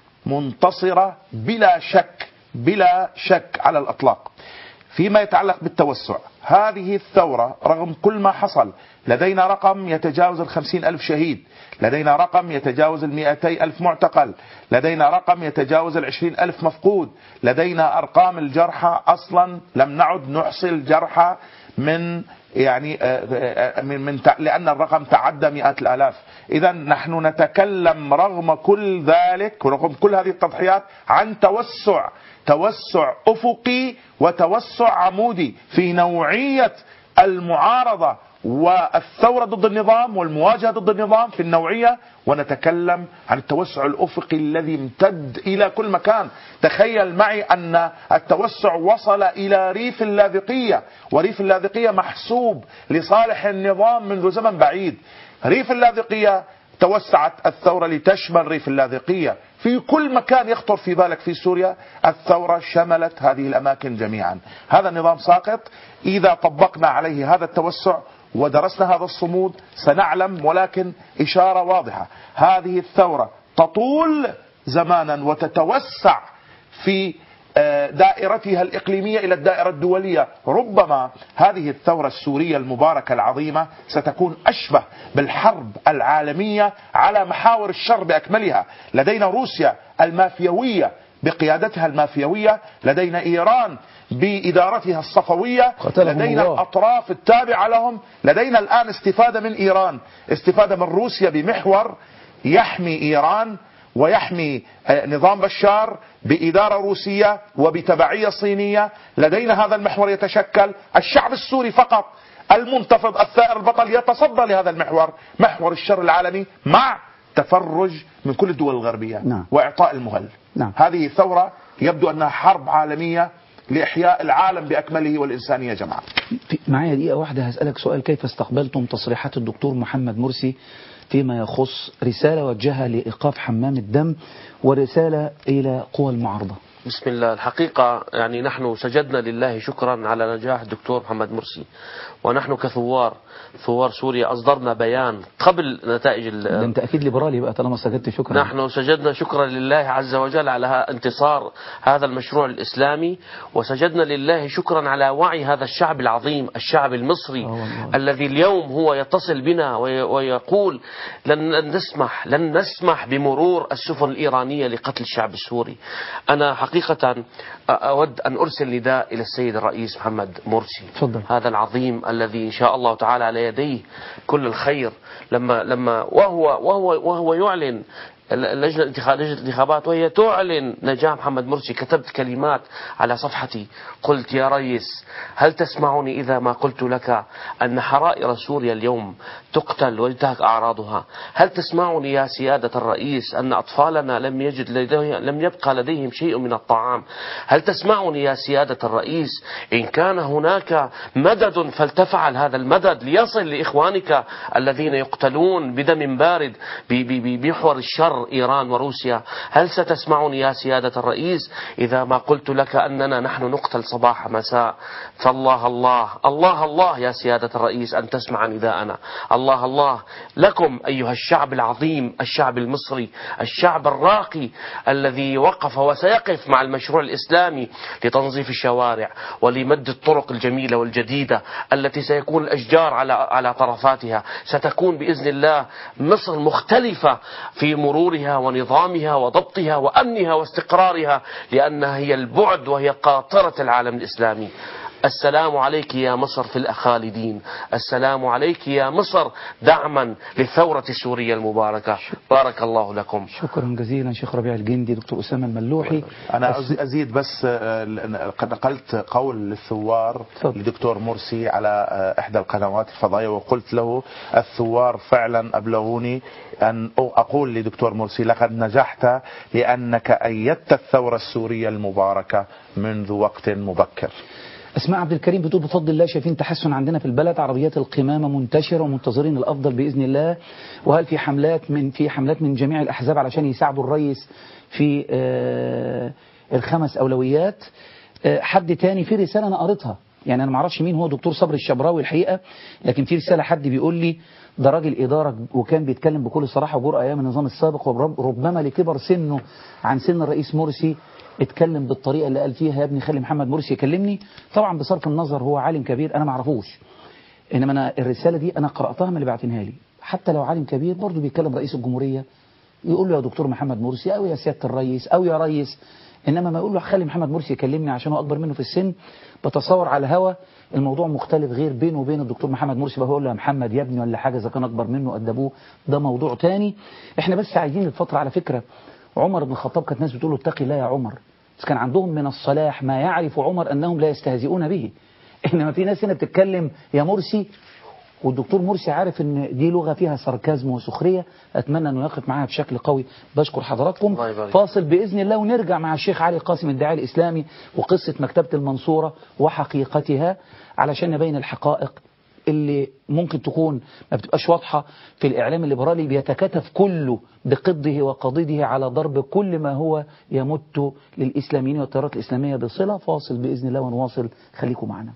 منتصرة بلا شك بلا شك على الأطلاق فيما يتعلق بالتوسع هذه الثورة رغم كل ما حصل لدينا رقم يتجاوز الخمسين ألف شهيد لدينا رقم يتجاوز المئتي ألف معتقل لدينا رقم يتجاوز العشرين ألف مفقود لدينا أرقام الجرحى أصلا لم نعد نحصي الجرحى من يعني آه، آه، من من تع- لأن الرقم تعدى مئات الآلاف إذا نحن نتكلم رغم كل ذلك ورغم كل هذه التضحيات عن توسع توسع أفقي وتوسع عمودي في نوعية المعارضة والثورة ضد النظام والمواجهة ضد النظام في النوعية ونتكلم عن التوسع الأفقي الذي امتد إلى كل مكان تخيل معي أن التوسع وصل إلى ريف اللاذقية وريف اللاذقية محسوب لصالح النظام منذ زمن بعيد ريف اللاذقية توسعت الثورة لتشمل ريف اللاذقية في كل مكان يخطر في بالك في سوريا الثورة شملت هذه الأماكن جميعا هذا النظام ساقط إذا طبقنا عليه هذا التوسع ودرسنا هذا الصمود سنعلم ولكن إشارة واضحة هذه الثورة تطول زمانا وتتوسع في آه، دائرتها الإقليمية إلى الدائرة الدولية ربما هذه الثورة السورية المباركة العظيمة ستكون أشبه بالحرب العالمية على محاور الشر بأكملها لدينا روسيا المافيوية بقيادتها المافيوية لدينا إيران بإدارتها الصفوية قتلهم لدينا الله. الأطراف التابعة لهم لدينا الآن استفادة من إيران استفادة من روسيا بمحور يحمي إيران ويحمي آه، نظام بشار بإدارة روسية وبتبعية صينية لدينا هذا المحور يتشكل الشعب السوري فقط المنتفض الثائر البطل يتصدى لهذا المحور محور الشر العالمي مع تفرج من كل الدول الغربية نعم. وإعطاء المهل نعم. هذه ثورة يبدو أنها حرب عالمية لإحياء العالم بأكمله والإنسانية جمعاء في- معايا دقيقة واحدة هسألك سؤال كيف استقبلتم تصريحات الدكتور محمد مرسي فيما يخص رسالة وجهها لإيقاف حمام الدم ورسالة إلى قوى المعارضة بسم الله الحقيقة يعني نحن سجدنا لله شكرا على نجاح الدكتور محمد مرسي ونحن كثوار ثوار سوريا أصدرنا بيان قبل نتائج ال- ده انت اكيد ليبرالي بقى طالما سجدت شكرا نحن سجدنا شكرا لله عز وجل على ها- انتصار هذا المشروع الإسلامي وسجدنا لله شكرا على وعي هذا الشعب العظيم الشعب المصري آه والله. الذي اليوم هو يتصل بنا وي- ويقول لن لن نسمح لن نسمح بمرور السفن الإيرانية لقتل الشعب السوري أنا حقيقة أ- أود أن أرسل نداء إلى السيد الرئيس محمد مرسي تفضل. هذا العظيم الذي إن شاء الله تعالى على يديه كل الخير لما لما وهو وهو وهو يعلن اللجنة الانتخاب- لجنة الانتخابات وهي تعلن نجاح محمد مرسي كتبت كلمات على صفحتي قلت يا ريس هل تسمعني إذا ما قلت لك أن حرائر سوريا اليوم تقتل وينتهك أعراضها هل تسمعني يا سيادة الرئيس أن أطفالنا لم يجد لديه لم يبقى لديهم شيء من الطعام هل تسمعني يا سيادة الرئيس إن كان هناك مدد فلتفعل هذا المدد ليصل لإخوانك الذين يقتلون بدم بارد ب- ب- بمحور الشر إيران وروسيا هل ستسمعني يا سيادة الرئيس إذا ما قلت لك أننا نحن نقتل صباح مساء فالله الله الله الله يا سيادة الرئيس أن تسمع نداءنا الله الله لكم أيها الشعب العظيم الشعب المصري الشعب الراقي الذي وقف وسيقف مع المشروع الإسلامي لتنظيف الشوارع ولمد الطرق الجميلة والجديدة التي سيكون الأشجار على على طرفاتها ستكون بإذن الله مصر مختلفة في مرورها ونظامها وضبطها وأمنها واستقرارها لأنها هي البعد وهي قاطرة العالم الإسلامي السلام عليك يا مصر في الأخالدين السلام عليك يا مصر دعما للثورة السورية المباركة بارك الله لكم شكرا جزيلا شيخ ربيع الجندي دكتور أسامة الملوحي أنا بس- أز- أزيد بس آه، ل- قد نقلت قول الثوار تفضل. لدكتور مرسي على آه، إحدى القنوات الفضائية وقلت له الثوار فعلا أبلغوني أن أقول لدكتور مرسي لقد نجحت لأنك أيدت الثورة السورية المباركة منذ وقت مبكر اسماء عبد الكريم بتقول بفضل الله شايفين تحسن عندنا في البلد عربيات القمامه منتشره ومنتظرين الافضل باذن الله وهل في حملات من في حملات من جميع الاحزاب علشان يساعدوا الرئيس في آه، الخمس اولويات آه، حد تاني في رساله انا قريتها يعني انا ما اعرفش مين هو دكتور صبري الشبراوي الحقيقه لكن في رساله حد بيقول لي ده راجل اداره وكان بيتكلم بكل صراحه وجرأه ايام النظام السابق وربما لكبر سنه عن سن الرئيس مرسي اتكلم بالطريقه اللي قال فيها يا ابني خلي محمد مرسي يكلمني طبعا بصرف النظر هو عالم كبير انا ما اعرفوش انما انا الرساله دي انا قراتها من اللي بعتنها لي حتى لو عالم كبير برضه بيتكلم رئيس الجمهوريه يقول له يا دكتور محمد مرسي او يا سياده الرئيس او يا ريس انما ما يقول له خلي محمد مرسي يكلمني عشان هو اكبر منه في السن بتصور على الهوا الموضوع مختلف غير بينه وبين الدكتور محمد مرسي بقول له يا محمد يا ابني ولا حاجه اذا كان اكبر منه قد ابوه ده موضوع تاني احنا بس عايزين الفتره على فكره عمر بن الخطاب كانت ناس بتقول له اتقي الله يا عمر بس كان عندهم من الصلاح ما يعرف عمر انهم لا يستهزئون به انما في ناس هنا بتتكلم يا مرسي والدكتور مرسي عارف ان دي لغه فيها ساركازم وسخريه اتمنى انه يقف معاها بشكل قوي بشكر حضراتكم الله يبارك. فاصل باذن الله ونرجع مع الشيخ علي قاسم الداعي الاسلامي وقصه مكتبه المنصوره وحقيقتها علشان نبين الحقائق اللي ممكن تكون ما بتبقاش واضحة في الإعلام الليبرالي بيتكاتف كله بقضه وقضيده على ضرب كل ما هو يمت للإسلاميين والتيارات الإسلامية بصلة فاصل بإذن الله ونواصل خليكم معنا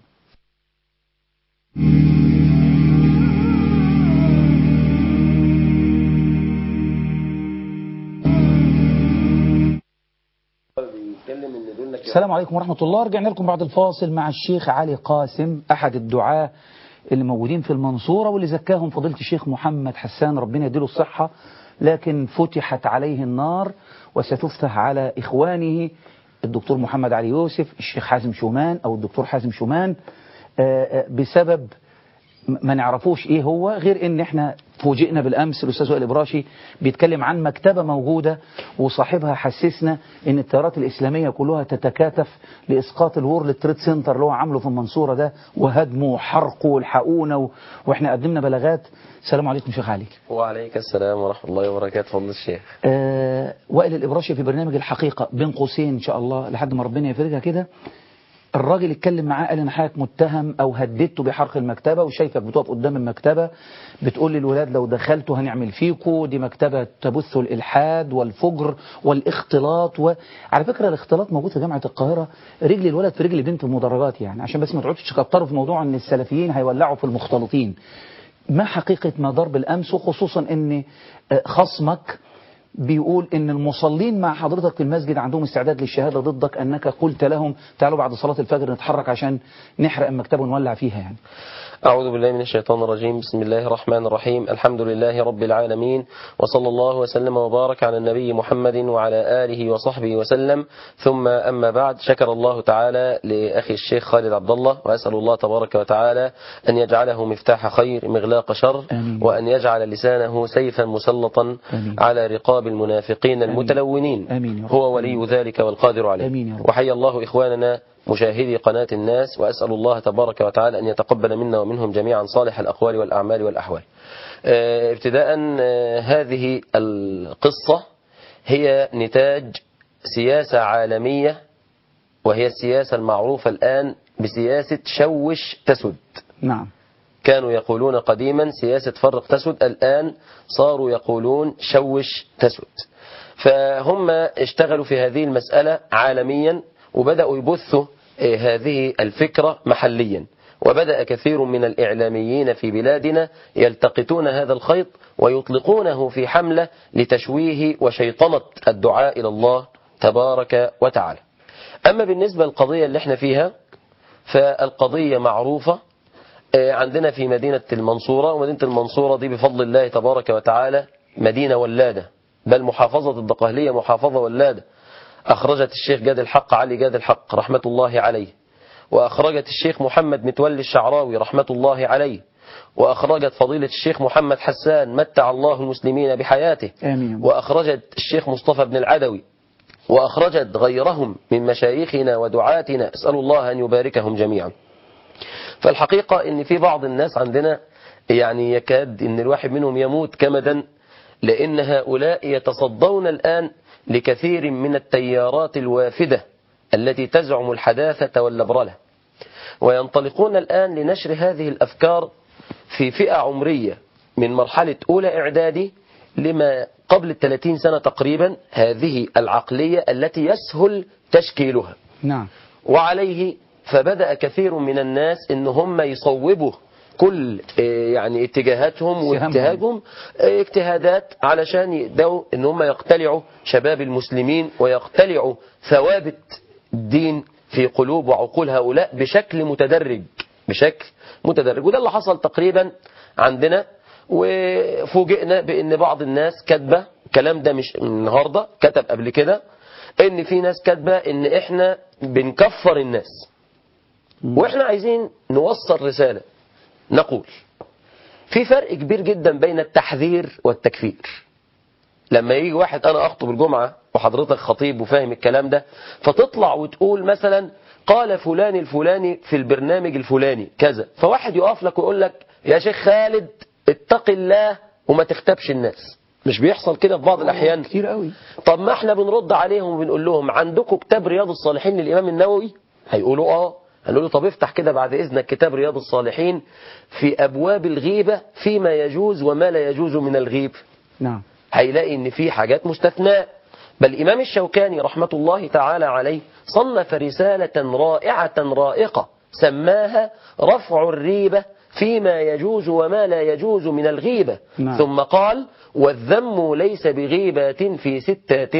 السلام عليكم ورحمة الله رجعنا لكم بعد الفاصل مع الشيخ علي قاسم أحد الدعاة اللي موجودين في المنصورة واللي زكاهم فضيلة الشيخ محمد حسان ربنا يديله الصحة لكن فتحت عليه النار وستفتح على إخوانه الدكتور محمد علي يوسف الشيخ حازم شومان أو الدكتور حازم شومان آه، آه، بسبب ما نعرفوش ايه هو غير ان احنا فوجئنا بالامس الاستاذ وائل ابراشي بيتكلم عن مكتبه موجوده وصاحبها حسسنا ان التيارات الاسلاميه كلها تتكاتف لاسقاط الورلد تريد سنتر اللي هو عامله في المنصوره ده وهدمه وحرقه والحقونا و... واحنا قدمنا بلاغات السلام عليكم شيخ علي وعليك السلام ورحمة الله وبركاته فضل الشيخ آه وائل الابراشي في برنامج الحقيقه بين قوسين ان شاء الله لحد ما ربنا يفرجها كده الراجل اتكلم معاه قال ان حضرتك متهم او هددته بحرق المكتبه وشايفك بتقف قدام المكتبه بتقول للولاد لو دخلتوا هنعمل فيكوا دي مكتبه تبث الالحاد والفجر والاختلاط وعلى فكره الاختلاط موجود في جامعه القاهره رجل الولد في رجل البنت في المدرجات يعني عشان بس ما تقعدوش تكتروا في موضوع ان السلفيين هيولعوا في المختلطين ما حقيقه ما ضرب بالامس وخصوصا ان آه، خصمك بيقول ان المصلين مع حضرتك في المسجد عندهم استعداد للشهاده ضدك انك قلت لهم تعالوا بعد صلاه الفجر نتحرك عشان نحرق المكتبه ونولع فيها يعني أعوذ بالله من الشيطان الرجيم بسم الله الرحمن الرحيم الحمد لله رب العالمين وصلى الله وسلم وبارك على النبي محمد وعلى آله وصحبه وسلم ثم أما بعد شكر الله تعالى لأخي الشيخ خالد عبد الله وأسأل الله تبارك وتعالى أن يجعله مفتاح خير مغلاق شر آمين. وأن يجعل لسانه سيفا مسلطا آمين. على رقاب المنافقين المتلونين آمين يا رب. هو ولي ذلك والقادر عليه آمين يا رب. وحي الله إخواننا مشاهدي قناة الناس وأسأل الله تبارك وتعالى أن يتقبل منا ومنهم جميعا صالح الأقوال والأعمال والأحوال آه، ابتداء آه، هذه القصة هي نتاج سياسة عالمية وهي السياسة المعروفة الآن بسياسة شوش تسد نعم كانوا يقولون قديما سياسة فرق تسد الآن صاروا يقولون شوش تسد فهم اشتغلوا في هذه المسألة عالميا وبدأوا يبثوا آه، هذه الفكرة محليا وبدأ كثير من الإعلاميين في بلادنا يلتقطون هذا الخيط ويطلقونه في حملة لتشويه وشيطنة الدعاء إلى الله تبارك وتعالى أما بالنسبة للقضية اللي احنا فيها فالقضية معروفة آه، عندنا في مدينة المنصورة ومدينة المنصورة دي بفضل الله تبارك وتعالى مدينة ولادة بل محافظة الدقهلية محافظة ولادة أخرجت الشيخ جاد الحق علي جاد الحق رحمة الله عليه وأخرجت الشيخ محمد متولي الشعراوي رحمة الله عليه وأخرجت فضيلة الشيخ محمد حسان متع الله المسلمين بحياته آمين وأخرجت الشيخ مصطفى بن العدوي وأخرجت غيرهم من مشايخنا ودعاتنا أسأل الله أن يباركهم جميعا فالحقيقة ان في بعض الناس عندنا يعني يكاد ان الواحد منهم يموت كمدا لان هؤلاء يتصدون الان لكثير من التيارات الوافدة التي تزعم الحداثة واللبرلة وينطلقون الآن لنشر هذه الأفكار في فئة عمرية من مرحلة أولى إعدادي لما قبل الثلاثين سنة تقريبا هذه العقلية التي يسهل تشكيلها نعم وعليه فبدأ كثير من الناس ان هم يصوبوا كل آه، يعني اتجاهاتهم سهامهم. واجتهادهم آه، اجتهادات علشان يقدروا ان هم يقتلعوا شباب المسلمين ويقتلعوا ثوابت الدين في قلوب وعقول هؤلاء بشكل متدرج بشكل متدرج وده اللي حصل تقريبا عندنا وفوجئنا بان بعض الناس كاتبه الكلام ده مش من النهارده كتب قبل كده ان في ناس كاتبه ان احنا بنكفر الناس واحنا عايزين نوصل رسالة نقول في فرق كبير جدا بين التحذير والتكفير لما يجي واحد انا اخطب الجمعة وحضرتك خطيب وفاهم الكلام ده فتطلع وتقول مثلا قال فلان الفلاني في البرنامج الفلاني كذا فواحد يقف لك ويقول لك يا شيخ خالد اتق الله وما تختبش الناس مش بيحصل كده في بعض الاحيان كتير قوي طب ما احنا بنرد عليهم وبنقول لهم عندكم كتاب رياض الصالحين للإمام النووي هيقولوا اه هنقول له طب افتح كده بعد إذنك كتاب رياض الصالحين في أبواب الغيبة فيما يجوز وما لا يجوز من الغيب نعم هيلاقي ان في حاجات مستثناء بل الإمام الشوكاني رحمة الله تعالى عليه صنف رسالة رائعة رائقة سماها رفع الريبة فيما يجوز وما لا يجوز من الغيبة نعم. ثم قال والذم ليس بغيبات في ستات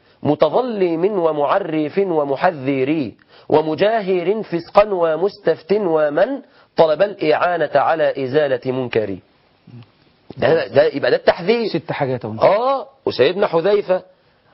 متظلم ومعرف ومحذر ومجاهر فسقا ومستفت ومن طلب الإعانة على إزالة منكر ده, ده يبقى ده التحذير ست حاجات اهو آه وسيدنا حذيفة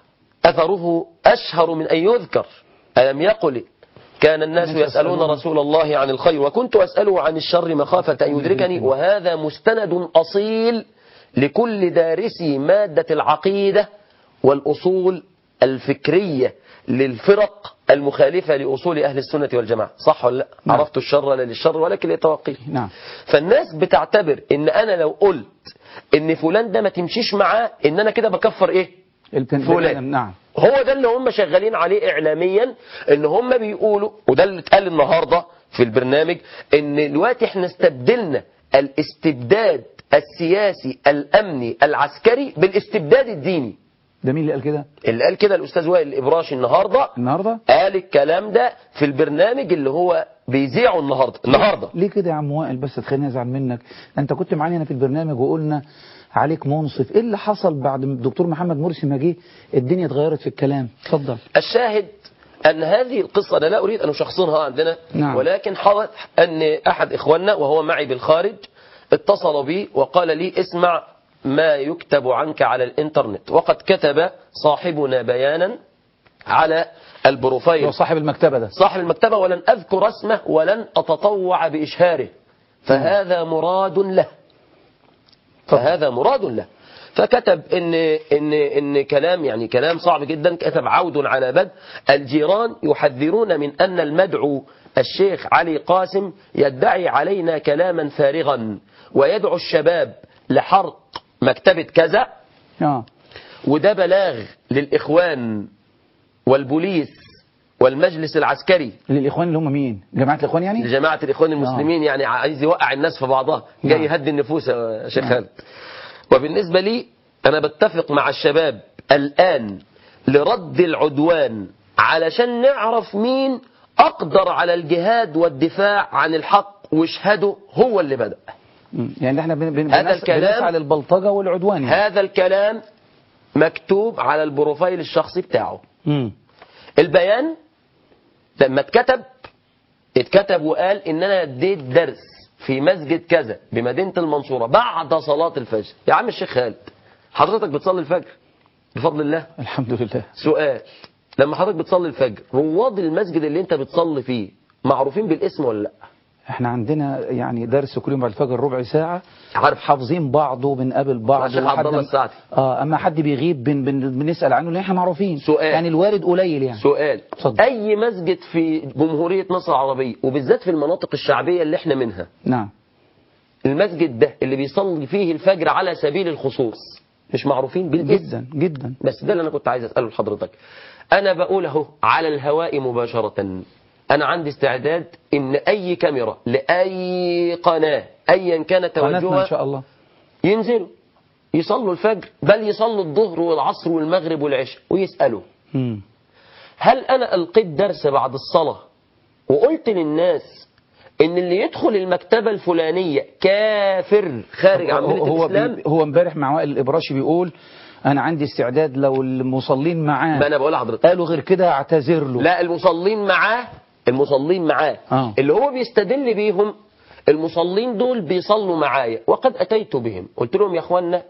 أثره أشهر من أن يذكر ألم يقل كان الناس يسألون رسول الله عن الخير وكنت أسأله عن الشر مخافة أن يدركني وهذا مستند أصيل لكل دارسي مادة العقيدة والأصول الفكرية للفرق المخالفة لأصول أهل السنة والجماعة صح ولا لا نعم. عرفت الشر لا للشر ولكن لتوقيه نعم فالناس بتعتبر ان انا لو قلت ان فلان ده ما تمشيش معاه ان انا كده بكفر ايه البن- فلان نعم هو ده اللي هم شغالين عليه اعلاميا ان هم بيقولوا وده اللي اتقال النهارده في البرنامج ان دلوقتي احنا استبدلنا الاستبداد السياسي الامني العسكري بالاستبداد الديني ده مين اللي قال كده اللي قال كده الاستاذ وائل الابراشي النهارده النهارده قال الكلام ده في البرنامج اللي هو بيذيعه النهارده النهارده ليه كده يا عم وائل بس تخليني ازعل منك انت كنت معانا هنا في البرنامج وقلنا عليك منصف ايه اللي حصل بعد ما الدكتور محمد مرسي ما جه الدنيا اتغيرت في الكلام اتفضل الشاهد أن هذه القصة أنا لا أريد أن أشخصنها عندنا نعم. ولكن حدث أن أحد إخواننا وهو معي بالخارج اتصل بي وقال لي اسمع ما يكتب عنك على الإنترنت وقد كتب صاحبنا بيانا على هو البروفايل صاحب المكتبة ده صاحب المكتبة ولن أذكر اسمه ولن أتطوع بإشهاره فهذا مراد له فهذا مراد له فكتب ان ان ان كلام يعني كلام صعب جدا كتب عود على بدء الجيران يحذرون من ان المدعو الشيخ علي قاسم يدعي علينا كلاما فارغا ويدعو الشباب لحرق مكتبة كذا اه وده بلاغ للإخوان والبوليس والمجلس العسكري للاخوان اللي هم مين جماعة الاخوان يعني لجماعة الإخوان المسلمين يعني عايز يوقع الناس في بعضها جاي نعم. يهدي النفوس يا شيخ خالد وبالنسبة لي أنا بتفق مع الشباب الآن لرد العدوان علشان نعرف مين أقدر على الجهاد والدفاع عن الحق واشهده هو اللي بدأ مم. يعني احنا بن- بن- هذا بنس- الكلام- بنسعى للبلطجة والعدوان يعني. هذا الكلام مكتوب على البروفايل الشخصي بتاعه مم. البيان لما اتكتب اتكتب وقال ان انا اديت درس في مسجد كذا بمدينة المنصورة بعد صلاة الفجر يا عم الشيخ خالد حضرتك بتصلي الفجر بفضل الله الحمد لله سؤال لما حضرتك بتصلي الفجر رواد المسجد اللي انت بتصلي فيه معروفين بالاسم ولا لا احنا عندنا يعني درس كل يوم بعد الفجر ربع ساعة عارف حافظين بعض وبنقابل بعض الشيخ عبد الله وحد- السعدي. اه اما حد بيغيب بن بن بنسأل عنه لان احنا معروفين سؤال. يعني الوارد قليل يعني سؤال اتفضل. اي مسجد في جمهورية مصر العربية وبالذات في المناطق الشعبية اللي احنا منها نعم المسجد ده اللي بيصلي فيه الفجر على سبيل الخصوص مش معروفين بالاسم جدا جدا بس ده اللي انا كنت عايز اساله لحضرتك انا بقول اهو على الهواء مباشره انا عندي استعداد ان اي كاميرا لاي قناه ايا كان قناتنا ان توجهها شاء الله ينزلوا يصلوا الفجر بل يصلوا الظهر والعصر والمغرب والعشاء ويسالوا مم. هل انا القيت درس بعد الصلاه وقلت للناس ان اللي يدخل المكتبه الفلانيه كافر خارج عن مله هو الاسلام بي هو امبارح مع وائل الابراشي بيقول انا عندي استعداد لو المصلين معاه ما انا بقول لحضرتك قالوا غير كده اعتذر له لا المصلين معاه المصلين معاه آه. اللي هو بيستدل بيهم المصلين دول بيصلوا معايا وقد أتيت بهم قلت لهم يا أخوانا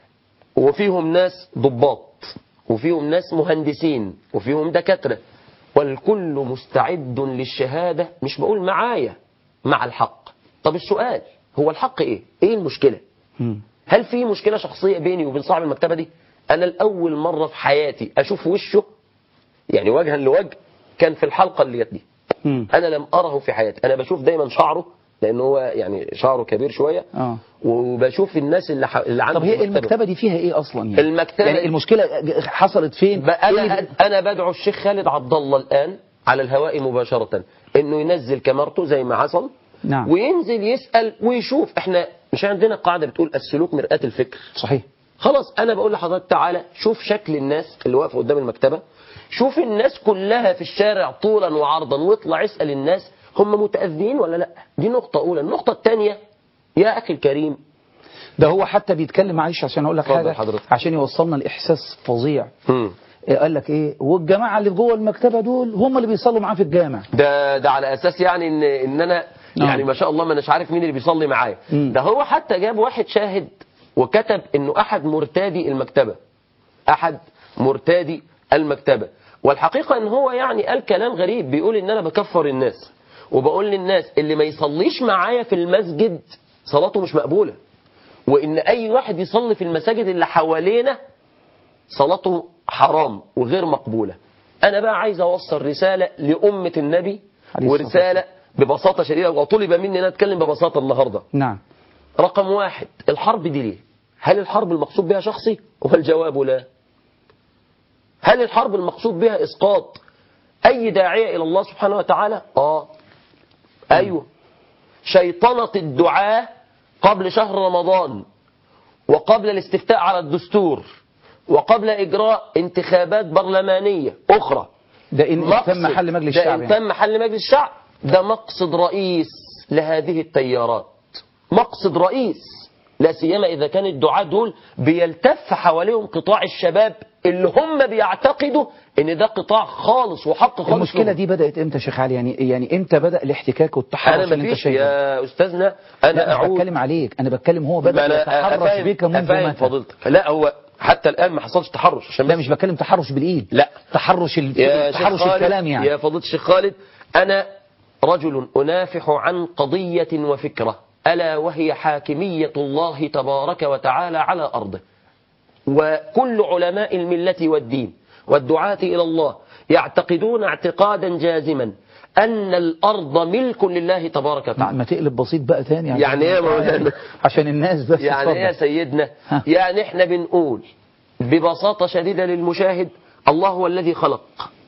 وفيهم ناس ضباط وفيهم ناس مهندسين وفيهم دكاترة والكل مستعد للشهادة مش بقول معايا مع الحق طب السؤال هو الحق ايه ايه المشكلة مم. هل في مشكلة شخصية بيني وبين صاحب المكتبة دي أنا الأول مرة في حياتي أشوف وشه يعني وجها لوجه كان في الحلقة اللي جت دي مم. أنا لم أره في حياتي أنا بشوف دايما شعره لأن هو يعني شعره كبير شوية اه وبشوف الناس اللي, ح... اللي عنده طب هي في المكتبة دي فيها ايه اصلا يعني المكتبة يعني المشكلة حصلت فين بقى إيه اللي- أنا أنا بدعو الشيخ خالد عبد الله الآن على الهواء مباشرة إنه ينزل كاميرته زي ما حصل نعم وينزل يسأل ويشوف إحنا مش عندنا قاعدة بتقول السلوك مرآة الفكر صحيح خلاص انا بقول لحضرتك تعالى شوف شكل الناس اللي واقفه قدام المكتبه شوف الناس كلها في الشارع طولا وعرضا واطلع اسال الناس هم متاذين ولا لا دي نقطه اولى النقطه الثانيه يا اخي الكريم ده هو حتى بيتكلم معلش عشان اقول لك اتفضل حاجة حضرتك. عشان يوصلنا لاحساس فظيع مم. إيه قال لك ايه والجماعة اللي جوه المكتبة دول هم اللي بيصلوا معاه في الجامع ده ده على اساس يعني ان ان انا نعم. يعني ما شاء الله ما اناش عارف مين اللي بيصلي معايا مم. ده هو حتى جاب واحد شاهد وكتب انه احد مرتادي المكتبه احد مرتادي المكتبه والحقيقه ان هو يعني قال كلام غريب بيقول ان انا بكفر الناس وبقول للناس اللي ما يصليش معايا في المسجد صلاته مش مقبوله وان اي واحد يصلي في المساجد اللي حوالينا صلاته حرام وغير مقبولة أنا بقى عايز أوصل رسالة لأمة النبي عليه الصلاة ورسالة ببساطة شديدة وطلب مني أن أنا أتكلم ببساطة النهاردة نعم رقم واحد الحرب دي ليه هل الحرب المقصود بها شخصي والجواب لا هل الحرب المقصود بها إسقاط أي داعية إلى الله سبحانه وتعالى آه أيوه شيطنة الدعاة قبل شهر رمضان وقبل الاستفتاء على الدستور وقبل إجراء انتخابات برلمانية أخرى ده إن مقصد- تم محل مجلس ده الشعب إن يعني. تم محل مجلس الشعب ده مقصد رئيس لهذه التيارات مقصد رئيس لا سيما إذا كان الدعاة دول بيلتف حواليهم قطاع الشباب اللي هم بيعتقدوا إن ده قطاع خالص وحق خالص المشكلة لهم. دي بدأت امتى يا شيخ علي يعني يعني امتى بدأ الاحتكاك والتحرش أنا اللي انت مفيش شايفه يا أستاذنا أنا لا، أعود بتكلم عليك انا بتكلم هو ما بدأ أنا يتحرش أفهم- بك منذ أفهم متى فضيلتك لا هو حتى الآن ما حصلش تحرش عشان لا بس- مش بتكلم تحرش بالايد لا تحرش ال... يا شيخ تحرش خالد الكلام يعني يا فضيلة الشيخ خالد أنا رجل أنافح عن قضية وفكرة ألا وهي حاكمية الله تبارك وتعالى على أرضه وكل علماء الملة والدين والدعاة إلى الله يعتقدون اعتقادا جازما أن الأرض ملك لله تبارك وتعالى ما تقلب بسيط بقى تاني عشان- يعني إيه يا مولانا؟ عشان الناس بس يعني ايه يا اتفضل. سيدنا ها. يعني احنا بنقول ببساطة شديدة للمشاهد الله هو الذي خلق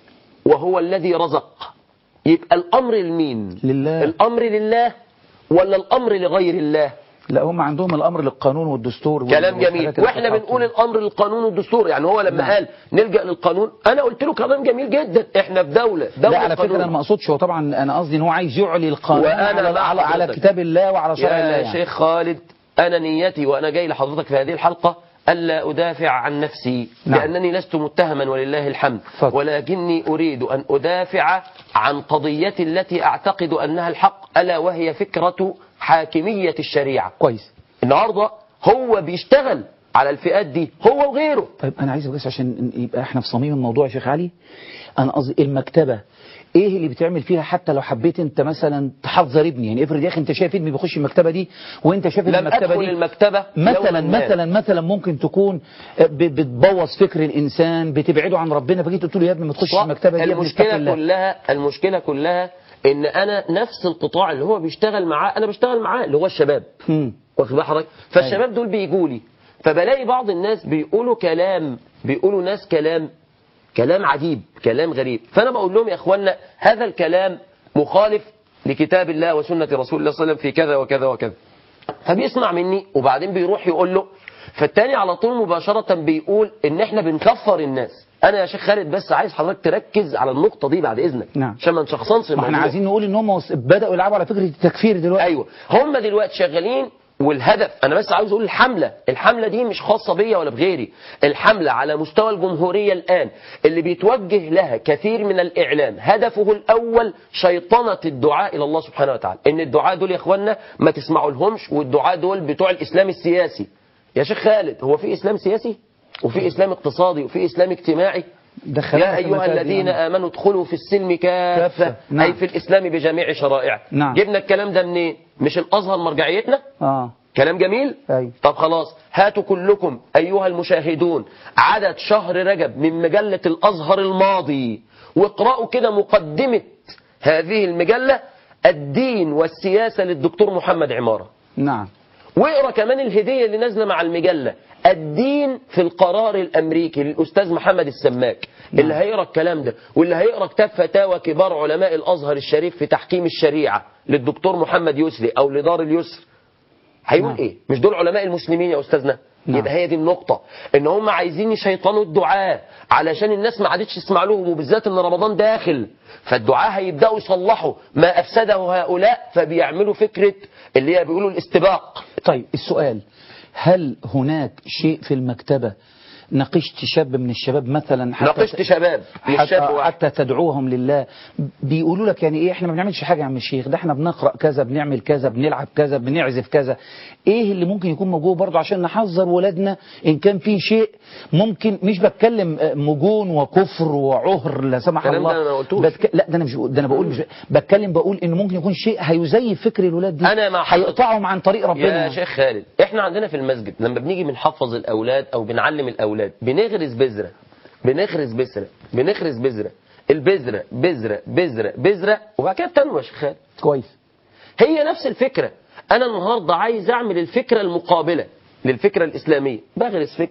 وهو الذي رزق يبقى الأمر لمين لله. الأمر لله ولا الأمر لغير الله لا هم عندهم الامر للقانون والدستور وال- كلام جميل والحاجات اللي واحنا بتتحط. بنقول الامر للقانون والدستور يعني هو لما نعم. قال نلجا للقانون انا قلت له كلام جميل جدا احنا في دوله دوله لا على فكره قانون. انا ما اقصدش هو طبعا انا قصدي ان هو عايز يعلي القانون وأنا على, مع على, على حضرتك. كتاب الله وعلى شرع الله يا يعني. شيخ خالد أنا نيتي وأنا جاي لحضرتك في هذه الحلقة ألا أدافع عن نفسي نعم. لأنني لست متهما ولله الحمد اتفضل. ولكني أريد أن أدافع عن قضيتي التي أعتقد أنها الحق ألا وهي فكرة حاكمية الشريعة كويس النهاردة هو بيشتغل على الفئات دي هو وغيره طيب انا عايز بس عشان يبقى احنا في صميم الموضوع يا شيخ علي انا قصدي المكتبه ايه اللي بتعمل فيها حتى لو حبيت انت مثلا تحذر ابني يعني افرض يا اخي انت شايف ابني بيخش المكتبه دي وانت شايف إن لم المكتبه أدخل دي المكتبة مثلا يوماً ما. مثلا مثلا ممكن تكون ب- بتبوظ فكر الانسان بتبعده عن ربنا فجيت قلت له يا ابني ما تخش صح. المكتبه دي يا ابني اتق المشكلة الله. كلها المشكلة كلها ان انا نفس القطاع اللي هو بيشتغل معاه انا بشتغل معاه اللي هو الشباب مم. واخد بال حضرتك فالشباب دول بيجوا لي فبلاقي بعض الناس بيقولوا كلام بيقولوا ناس كلام كلام عجيب كلام غريب فانا بقول لهم يا اخوانا هذا الكلام مخالف لكتاب الله وسنة رسول الله صلى الله عليه وسلم في كذا وكذا وكذا فبيسمع مني وبعدين بيروح يقول له فالتاني على طول مباشرة بيقول ان احنا بنكفر الناس انا يا شيخ خالد بس عايز حضرتك تركز على النقطة دي بعد اذنك نعم. عشان ما نشخصنش ما احنا الموضوع. عايزين نقول ان هم بداوا يلعبوا على فكره التكفير دلوقتي ايوه هم دلوقتي شغالين والهدف انا بس عاوز اقول الحمله الحمله دي مش خاصه بيا ولا بغيري الحمله على مستوى الجمهوريه الان اللي بيتوجه لها كثير من الاعلام هدفه الاول شيطنه الدعاء الى الله سبحانه وتعالى ان الدعاء دول يا اخوانا ما تسمعوا لهمش والدعاء دول بتوع الاسلام السياسي يا شيخ خالد هو في اسلام سياسي وفي اسلام اقتصادي وفي اسلام اجتماعي دخلنا يا في أيها المساجد الذين يعني. آمنوا ادخلوا في السلم كافة كافة. نعم. أي في الإسلام بجميع شرائعه نعم. جبنا الكلام ده منين مش الأزهر مرجعيتنا اه كلام جميل أيوة. طب خلاص هاتوا كلكم أيها المشاهدون عدد شهر رجب من مجلة الأزهر الماضي واقرأوا كده مقدمة هذه المجلة الدين والسياسة للدكتور محمد عمارة نعم واقرا كمان الهديه اللي نازله مع المجله الدين في القرار الامريكي للاستاذ محمد السماك اللي هيقرا الكلام ده واللي هيقرا كتاب فتاوى كبار علماء الازهر الشريف في تحكيم الشريعه للدكتور محمد يسري او لدار اليسر هيقول نعم. ايه مش دول علماء المسلمين يا استاذنا نعم. يبقى هي دي النقطة ان هم عايزين يشيطنوا الدعاء علشان الناس ما عادتش تسمع لهم وبالذات ان رمضان داخل فالدعاء هيبداوا يصلحوا ما افسده هؤلاء فبيعملوا فكرة اللي هي بيقولوا الاستباق طيب السؤال هل هناك شيء في المكتبة ناقشت شاب من الشباب مثلا حتى ناقشت شباب مش حتى, شاب واحد حتى تدعوهم لله بيقولوا لك يعني ايه احنا ما بنعملش حاجه يا عم الشيخ ده احنا بنقرا كذا بنعمل كذا بنلعب كذا بنعزف كذا ايه اللي ممكن يكون موجود برضه عشان نحذر ولادنا ان كان في شيء ممكن مش بتكلم آه، مجون وكفر وعهر لا سمح الكلام ده الله أنا ما قلتوش. بتك... لا ده انا مش بقول- ده انا بقول مش بتكلم بقول ان ممكن يكون شيء هيزيف فكر الولاد دي أنا مع حضرتك. هيقطعهم عن طريق ربنا يا شيخ خالد احنا عندنا في المسجد لما بنيجي بنحفظ الاولاد او بنعلم الاولاد بنغرس بذره بنغرس بذره بنغرس بذره البذره بذره بذره بذره وبعد كده بتنمو يا شيخ خالد كويس هي نفس الفكرة أنا النهاردة عايز أعمل الفكرة المقابلة للفكرة الإسلامية بغرس فكرة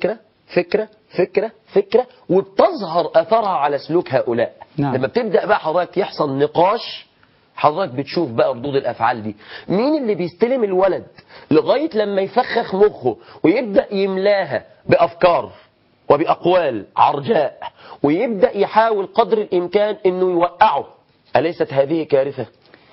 فكرة فكرة فكرة وبتظهر أثرها على سلوك هؤلاء نعم. لما بتبدأ بقى حضرتك يحصل نقاش حضرتك بتشوف بقى ردود الافعال دي مين اللي بيستلم الولد لغايه لما يفخخ مخه ويبدا يملاها بافكار وباقوال عرجاء ويبدا يحاول قدر الامكان انه يوقعه اليست هذه كارثه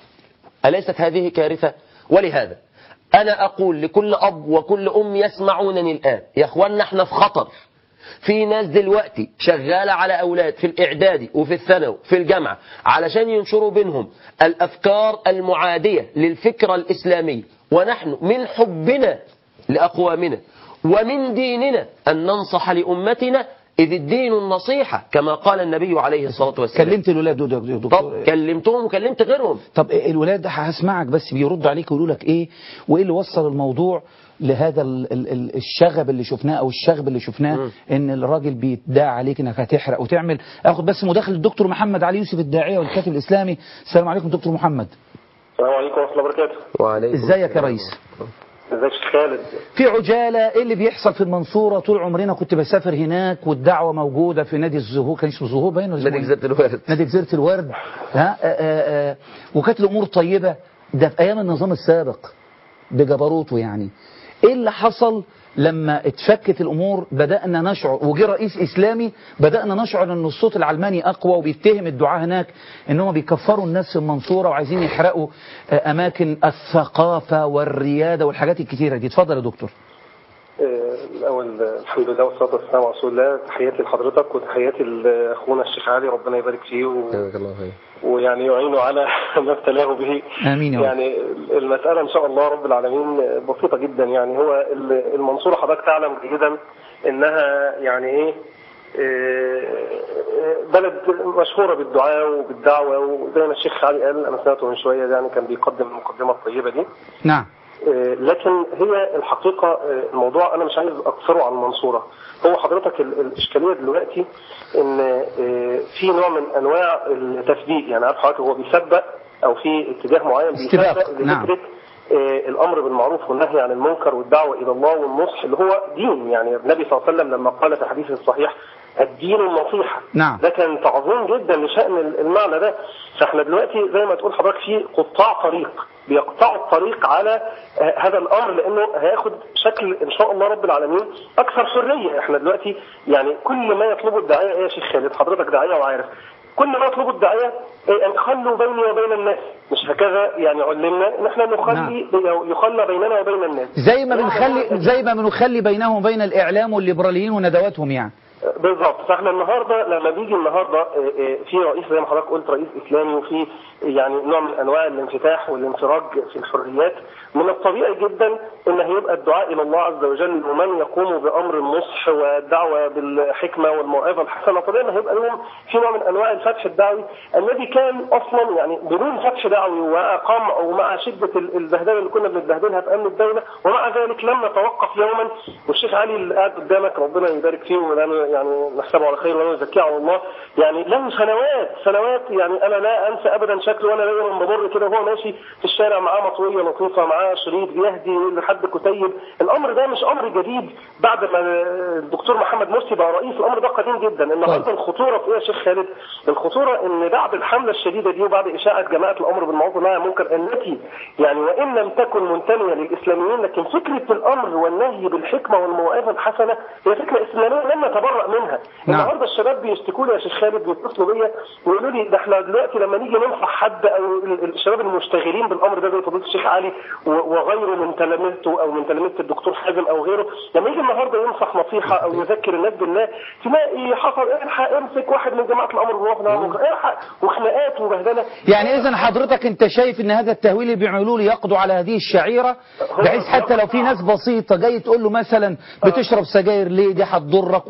اليست هذه كارثه ولهذا انا اقول لكل اب وكل ام يسمعونني الان يا اخوانا احنا في خطر في ناس دلوقتي شغالة على أولاد في الإعدادي وفي الثانوي في الجامعة علشان ينشروا بينهم الأفكار المعادية للفكرة الإسلامية ونحن من حبنا لأقوامنا ومن ديننا أن ننصح لأمتنا إذ الدين النصيحة كما قال النبي عليه الصلاة والسلام كلمت الولاد دول يا دكتور طب كلمتهم وكلمت غيرهم طب الولاد هسمعك بس بيرد عليك ويقولوا لك ايه وايه اللي وصل الموضوع لهذا ال ال ال الشغب اللي شفناه او الشغب اللي شفناه ان الراجل بيدعي عليك انك هتحرق وتعمل اخد بس مداخله الدكتور محمد علي يوسف الداعيه والكاتب الاسلامي السلام عليكم دكتور محمد السلام عليكم ورحمه الله وبركاته وعليكم ازيك يا ريس ازيك يا شيخ خالد في عجاله ايه اللي بيحصل في المنصوره طول عمرنا كنت بسافر هناك والدعوه موجوده في نادي الزهور كان اسمه الزهور باين ولا اسمه نادي إيه؟ جزيرة الورد نادي جزيره الورد ها آآ آآ وكانت الامور طيبه ده في ايام النظام السابق بجبروته يعني ايه اللي حصل لما اتفكت الامور بدانا نشعر وجه رئيس اسلامي بدانا نشعر ان الصوت العلماني اقوى وبيتهم الدعاة هناك ان هم بيكفروا الناس في المنصوره وعايزين يحرقوا آه، اماكن الثقافه والرياده والحاجات الكتيره دي اتفضل يا دكتور آه، الاول آه، الحمد لله والصلاه والسلام على رسول الله تحياتي لحضرتك وتحياتي لاخونا الشيخ علي ربنا يبارك فيه و... جزاك الله خير ويعني يعينه على ما ابتلاه به امين يا رب يعني المسألة إن شاء الله رب العالمين بسيطة جدا يعني هو المنصورة حضرتك تعلم جيدا إنها يعني إيه إيه، بلد مشهورة بالدعاء وبالدعوة وزي ما الشيخ علي قال أنا سمعته من شوية يعني كان بيقدم المقدمة الطيبة دي نعم إيه، لكن هي الحقيقة إيه، الموضوع أنا مش عايز أقصره على المنصورة هو حضرتك ال- الإشكالية دلوقتي إن إيه، في نوع من أنواع التسبيق يعني عارف حضرتك هو بيسبق أو في اتجاه معين استباق، بيسبق نعم. لفكرة آه، الامر بالمعروف والنهي عن المنكر والدعوه الى الله والنصح اللي هو دين يعني النبي صلى الله عليه وسلم لما قال في حديثه الصحيح الدين النصيحه نعم. ده كان تعظيم جدا لشان المعنى ده فاحنا دلوقتي زي ما تقول حضرتك في قطاع طريق بيقطعوا الطريق على آه، هذا الامر لانه هياخد شكل ان شاء الله رب العالمين اكثر حريه احنا دلوقتي يعني كل ما يطلبه الداعيه إيه يا شيخ خالد حضرتك داعيه وعارف كل ما يطلبه الداعيه إيه، ان خلوا بيني وبين الناس مش هكذا يعني علمنا ان احنا نخلي يخلى بيننا وبين الناس زي ما بنخلي زي ما بنخلي بينهم وبين الاعلام والليبراليين وندواتهم يعني بالظبط فاحنا النهارده لما بيجي النهارده آه، آه، في رئيس زي ما حضرتك قلت رئيس اسلامي وفي يعني نوع من انواع الانفتاح والانفراج في الحريات من الطبيعي جدا ان هيبقى الدعاء الى الله عز وجل ومن يقوم بامر النصح والدعوه بالحكمه والموعظه الحسنه طبيعي ان هيبقى لهم في نوع من انواع الفتح الدعوي الذي كان اصلا يعني بدون فتح دعوي واقام او مع شده ال- البهدله اللي كنا بنتبهدلها في امن الدوله ومع ذلك لم نتوقف يوما والشيخ علي اللي قاعد قدامك ربنا يبارك فيه ولا يعني نحسبه على خير ولا نزكيه على الله يعني له سنوات سنوات يعني انا لا انسى ابدا شكله وانا دايما بمر كده وهو ماشي في الشارع معاه مطويه لطيفه معاه شريط بيهدي لحد كتيب الامر ده مش امر جديد بعد ما الدكتور محمد مرسي بقى رئيس الامر ده قديم جدا النهارده الخطوره في ايه يا شيخ خالد الخطوره ان بعد الحمله الشديده دي وبعد اشاعه جماعه الامر بالمعروف والنهي عن المنكر التي يعني وان لم تكن منتميه للاسلاميين لكن فكره الامر والنهي بالحكمه والموعظه الحسنه هي فكره اسلاميه لم نتبرأ منها نعم. النهارده الشباب بيشتكوا لي يا شيخ خالد بيتصلوا بيا ويقولوا لي ده احنا دلوقتي لما نيجي ننصح حد او ال- ال- الشباب المشتغلين بالامر ده زي فضيله الشيخ علي و- وغيره من تلامذته او من تلامذه الدكتور حازم او غيره لما يجي النهارده ينصح نصيحه او يذكر الناس بالله تلاقي حصل الحق امسك واحد من جماعه الامر بالمعروف والنهي عن المنكر الحق وخناقات وبهدله يعني اذا حضرتك انت شايف ان هذا التهويل اللي بيعملوه لي يقضوا على هذه الشعيره بحيث حتى لو في ناس بسيطه جاي تقول له مثلا بتشرب سجاير ليه دي هتضرك وحرام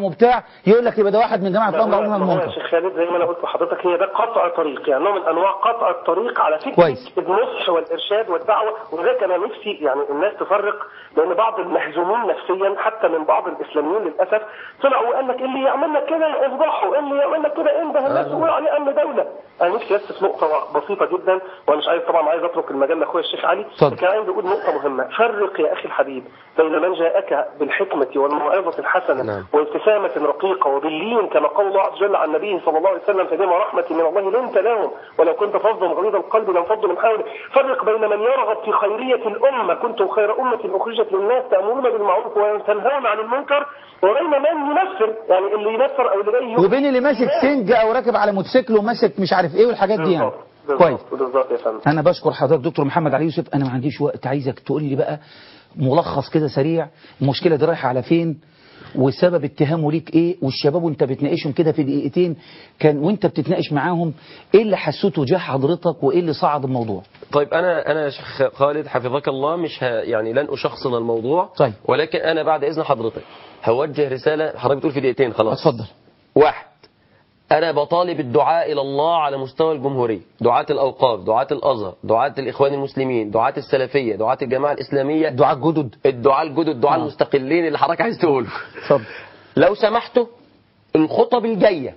وبتاع يقول لك يبقى ده واحد من جماعه ما الامر هو- والنهي عن ما هو يا المنكر شيخ خالد زي ما انا قلت لحضرتك هي ده قطع طريق يعني نوع من انواع قطع الطريق على فكره كويس. النصح والارشاد والدعوه ولذلك انا نفسي يعني الناس تفرق لان بعض المهزومين نفسيا حتى من بعض الاسلاميين للاسف طلعوا وقال لك اللي يعمل لك كده افضحه اللي يعمل لك كده انده الناس وقول عليه امن دوله انا نفسي بس في نقطه بسيطه جدا وانا مش عايز طبعا عايز اترك المجال لاخويا الشيخ علي اتفضل. لكن عايز اقول نقطه مهمه فرق يا اخي الحبيب بين من جاءك بالحكمه والموعظه الحسنه نعم. وابتسامة رقيقة وباللين كما قال الله عز وجل عن نبيه صلى الله عليه وسلم فبما رحمة من الله لنت لهم ولو كنت فظا غليظ القلب لانفضوا من حولك فرق بين من يرغب في خيرية الأمة كنتم خير أمة أخرجت للناس تأمرون بالمعروف وتنهون عن المنكر وبين من ينفر يعني اللي ينفر أو اللي جاي يؤذي وبين اللي ماسك سنج او راكب على موتوسيكل وماسك مش عارف ايه والحاجات دي يعني بالظبط كويس بالظبط بالظبط يا فندم انا بشكر حضرتك دكتور محمد علي يوسف انا ما عنديش وقت عايزك تقول لي بقى ملخص كده سريع المشكله دي رايحه على فين وسبب اتهامه ليك ايه والشباب وانت بتناقشهم كده في دقيقتين كان وانت بتتناقش معاهم ايه اللي حسوه تجاه حضرتك وايه اللي صعد الموضوع طيب انا انا يا شيخ خالد حفظك الله مش ه... يعني لن اشخصن الموضوع طيب. ولكن انا بعد اذن حضرتك هوجه رساله حضرتك بتقول في دقيقتين خلاص اتفضل واحد أنا بطالب الدعاء إلى الله على مستوى الجمهورية دعاة الأوقاف دعاة الأزهر دعاة الإخوان المسلمين دعاة السلفية دعاة الجماعة الإسلامية دعاء جدد الدعاة الجدد الدعاة آه. المستقلين اللي حضرتك عايز تقوله اتفضل لو سمحتوا الخطب الجاية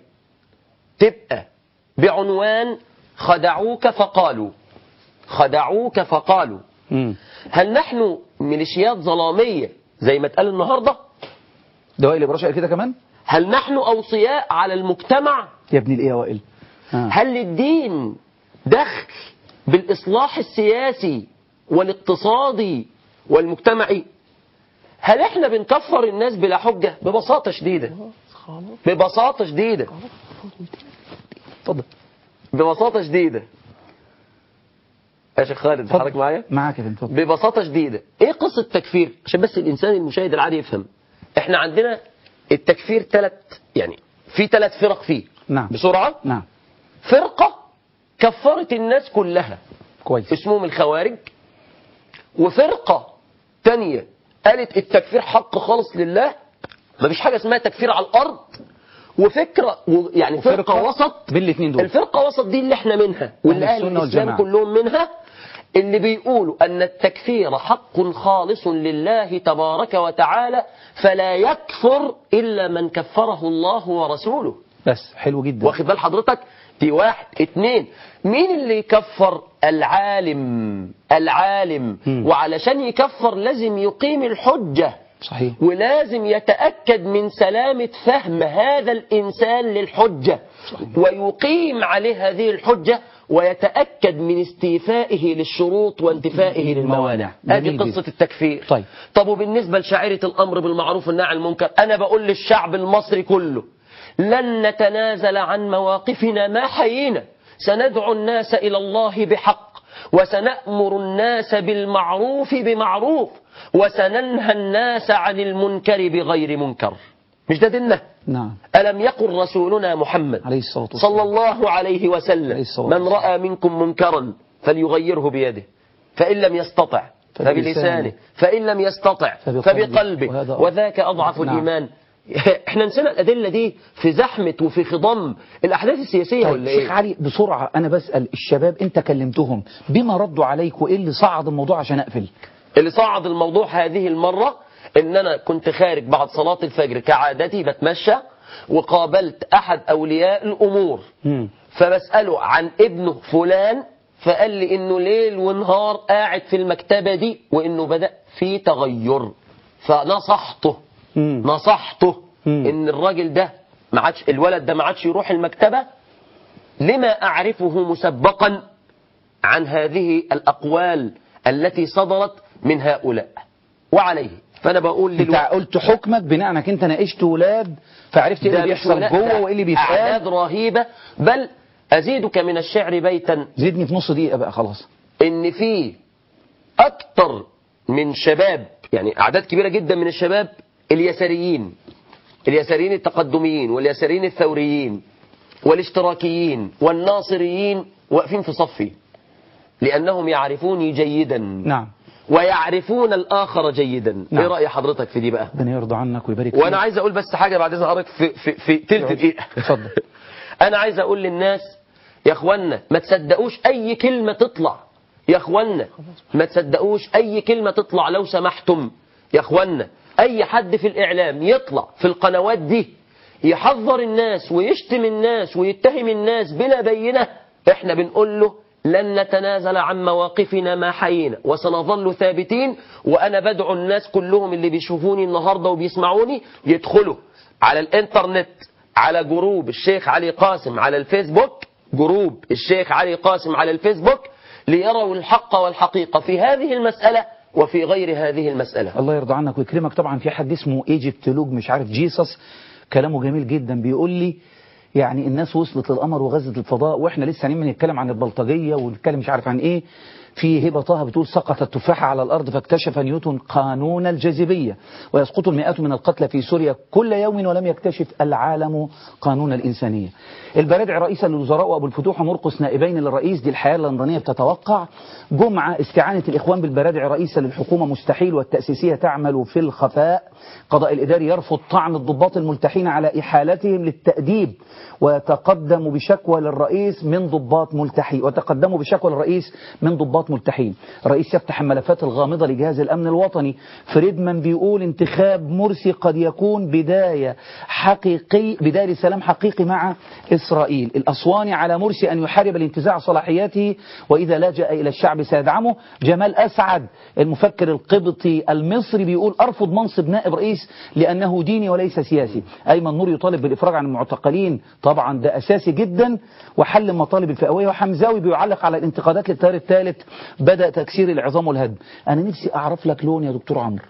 تبقى بعنوان خدعوك فقالوا خدعوك فقالوا امم هل نحن ميليشيات ظلامية زي ما اتقال النهاردة ده وائل ابراهيم قال كده كمان هل نحن أوصياء على المجتمع يا ابن الايه يا وائل آه. هل للدين دخل بالإصلاح السياسي والاقتصادي والمجتمعي هل احنا بنكفر الناس بلا حجة ببساطة شديدة ببساطة شديدة اتفضل ببساطة شديدة يا شيخ خالد اتفضل. حضرتك معايا معاك يا فندم اتفضل ببساطة شديدة ايه قصة التكفير عشان بس الانسان المشاهد العادي يفهم احنا عندنا التكفير ثلاث يعني في ثلاث فرق فيه نعم بسرعة نعم فرقة كفرت الناس كلها كويس اسمهم الخوارج وفرقة تانية قالت التكفير حق خالص لله مفيش حاجة اسمها تكفير على الأرض وفكرة و- يعني فرقة وفرقة وسط بين الاثنين دول الفرقة وسط دي اللي احنا منها واللي أهل أهل السنة الإسلام والجماعة. كلهم منها اللي بيقولوا أن التكفير حق خالص لله تبارك وتعالى فلا يكفر إلا من كفره الله ورسوله بس حلو جدا واخد بال حضرتك دي واحد اتنين مين اللي يكفر العالم العالم مم. وعلشان يكفر لازم يقيم الحجة صحيح ولازم يتأكد من سلامة فهم هذا الإنسان للحجة ويقيم عليه هذه الحجة ويتأكد من استيفائه للشروط وانتفائه للموانع هذه جميل قصة جدا. التكفير طيب. طب وبالنسبة لشاعرة الأمر بالمعروف والنهي عن المنكر أنا بقول للشعب المصري كله لن نتنازل عن مواقفنا ما حيينا سندعو الناس إلى الله بحق وسنأمر الناس بالمعروف بمعروف وسننهى الناس عن المنكر بغير منكر مش ده ديننا نعم ألم يقل رسولنا محمد عليه الصلاة والسلام صلى الله عليه وسلم عليه الصلاة من والسلام. رأى منكم منكرا فليغيره بيده فإن لم يستطع فبلسانه. فبلسانه فإن لم يستطع فبقلبه. فبقلبه وهذا وذاك أضعف نعم. الإيمان احنا نسينا الأدلة دي في زحمة وفي خضم الأحداث السياسية طيب ولا شيخ إيه؟ علي بسرعة أنا بسأل الشباب أنت كلمتهم بما ردوا عليك وإيه اللي صعد الموضوع عشان أقفل اللي صعد الموضوع هذه المرة ان انا كنت خارج بعد صلاة الفجر كعادتي بتمشى وقابلت احد اولياء الامور مم. فبسأله عن ابنه فلان فقال لي انه ليل ونهار قاعد في المكتبة دي وانه بدأ في تغير فنصحته مم. نصحته مم. ان الراجل ده ما عادش الولد ده ما عادش يروح المكتبة لما اعرفه مسبقا عن هذه الاقوال التي صدرت من هؤلاء وعليه فانا بقول أنت للوقت قلت حكمك بناء انك أنت ناقشت ولاد فعرفت إيه ده اللي مش بيحصل ولا- جوه ده وإيه اللي اعداد بيتقال رهيبة بل ازيدك من الشعر بيتا زدني في نص دقيقة بقى خلاص ان في اكتر من شباب يعني اعداد كبيره جدا من الشباب اليساريين اليساريين التقدميين واليساريين الثوريين والاشتراكيين والناصريين واقفين في صفي لانهم يعرفوني جيدا نعم ويعرفون الآخر جيدا نعم. ايه رأي حضرتك في دي بقى ربنا يرضى عنك ويبارك فيك وانا عايز اقول بس حاجة بعد اذن حضرتك في, في, في تلت دقيقة اتفضل انا عايز اقول للناس يا اخوانا ما تصدقوش اي كلمة تطلع يا اخوانا ما تصدقوش اي كلمة تطلع لو سمحتم يا اخوانا اي حد في الاعلام يطلع في القنوات دي يحذر الناس ويشتم الناس ويتهم الناس بلا بينة احنا بنقول له لن نتنازل عن مواقفنا ما حيينا وسنظل ثابتين وانا بدعو الناس كلهم اللي بيشوفوني النهاردة وبيسمعوني يدخلوا على الانترنت على جروب الشيخ علي قاسم على الفيسبوك جروب الشيخ علي قاسم على الفيسبوك ليروا الحق والحقيقة في هذه المسألة وفي غير هذه المسألة الله يرضى عنك ويكرمك طبعا في حد اسمه ايجيبت لوج مش عارف جيسس كلامه جميل جدا بيقول لي يعني الناس وصلت للقمر وغزت الفضاء واحنا لسه هنعمل نتكلم عن البلطجيه ونتكلم مش عارف عن ايه في هبه طه بتقول سقطت تفاحه على الارض فاكتشف نيوتن قانون الجاذبيه ويسقط المئات من القتلى في سوريا كل يوم ولم يكتشف العالم قانون الانسانيه. البرادع رئيسا للوزراء وابو الفتوح ومرقس نائبين للرئيس دي الحياه اللندنيه بتتوقع جمعه استعانه الاخوان بالبرادع رئيسا للحكومه مستحيل والتاسيسيه تعمل في الخفاء قضاء الاداري يرفض طعن الضباط الملتحين على احالتهم للتاديب ويتقدم بشكوى للرئيس من ضباط ملتحي وتقدموا بشكوى للرئيس من ضباط ملتحين الرئيس يفتح الملفات الغامضة لجهاز الأمن الوطني فريدمان بيقول انتخاب مرسي قد يكون بداية حقيقي بداية لسلام حقيقي مع إسرائيل الأسواني على مرسي أن يحارب الانتزاع صلاحياته وإذا لجأ إلى الشعب سيدعمه جمال أسعد المفكر القبطي المصري بيقول أرفض منصب نائب رئيس لأنه ديني وليس سياسي أيمن نور يطالب بالإفراج عن المعتقلين طبعا ده أساسي جدا وحل المطالب الفئوية وحمزاوي بيعلق على الانتقادات للتيار الثالث بدأ تكسير العظام والهدم أنا نفسي أعرف لك لون يا دكتور عمرو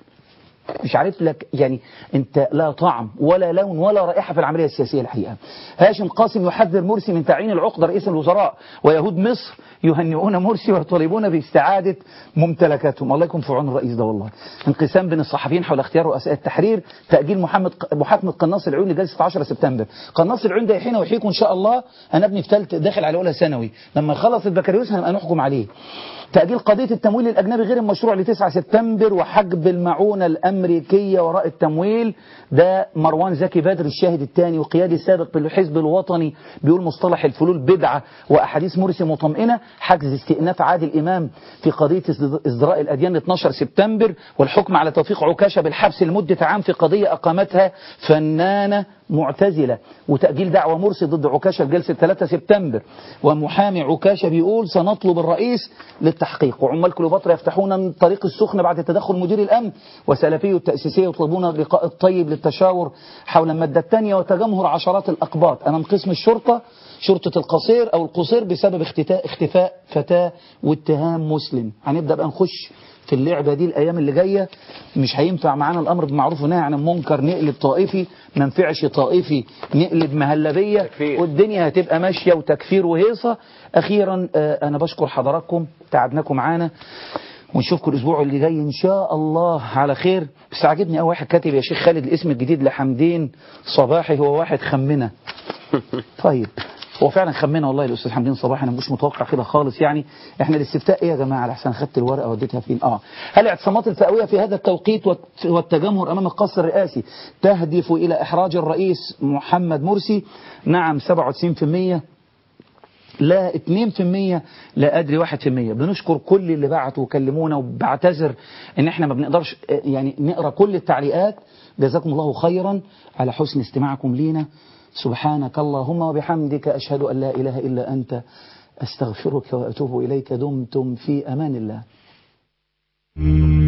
مش عارف لك يعني انت لا طعم ولا لون ولا رائحة في العملية السياسية الحقيقة هاشم قاسم يحذر مرسي من تعيين العقدة رئيس الوزراء ويهود مصر يهنئون مرسي ويطالبون باستعادة ممتلكاتهم الله يكون في عون الرئيس ده والله انقسام بين الصحفيين حول اختيار رؤساء التحرير تأجيل محمد محاكمة قناص العيون لجلسة 10 سبتمبر قناص العيون ده يحين ويحيكم ان شاء الله انا ابني في ثالث داخل على اولى ثانوي لما يخلص البكالوريوس هنبقى نحكم عليه تأجيل قضية التمويل الأجنبي غير المشروع ل 9 سبتمبر وحجب المعونة الأمريكية وراء التمويل ده مروان زكي بدر الشاهد الثاني وقيادي سابق بالحزب الوطني بيقول مصطلح الفلول بدعة وأحاديث مرسي مطمئنة حجز استئناف عادل إمام في قضية ازدراء الأديان 12 سبتمبر والحكم على توفيق عكاشة بالحبس لمدة عام في قضية أقامتها فنانة معتزلة وتأجيل دعوة مرسي ضد عكاشة لجلسة 3 سبتمبر ومحامي عكاشة بيقول سنطلب الرئيس للتحقيق وعمال كليوباترا يفتحون الطريق السخن بعد تدخل مدير الأمن وسلفي التأسيسية يطلبون اللقاء الطيب للتشاور حول المادة الثانية وتجمهر عشرات الأقباط أمام قسم الشرطة شرطة القصير أو القصير بسبب اختفاء, اختفاء فتاة واتهام مسلم هنبدأ بقى نخش في اللعبة دي الأيام اللي جاية مش هينفع معانا الأمر بمعروف ونهي عن المنكر نقلب طائفي ما نفعش طائفي نقلب مهلبية تكفير. والدنيا هتبقى ماشية وتكفير وهيصة أخيرا آه أنا بشكر حضراتكم تعبناكم معانا ونشوفكم الأسبوع اللي جاي إن شاء الله على خير بس عاجبني أول واحد كاتب يا شيخ خالد الاسم الجديد لحمدين صباحي هو واحد خمنة طيب هو فعلا خمنا والله الاستاذ حمدين صباحي انا مش متوقع كده خالص يعني احنا الاستفتاء ايه يا جماعه على حسن خدت الورقه وديتها فين اه هل الاعتصامات الفئويه في هذا التوقيت والتجمهر امام القصر الرئاسي تهدف الى احراج الرئيس محمد مرسي نعم 97% لا 2% لا ادري 1% بنشكر كل اللي بعتوا وكلمونا وبعتذر ان احنا ما بنقدرش يعني نقرا كل التعليقات جزاكم الله خيرا على حسن استماعكم لينا سبحانك اللهم وبحمدك أشهد أن لا إله إلا أنت أستغفرك وأتوب إليك دمتم في أمان الله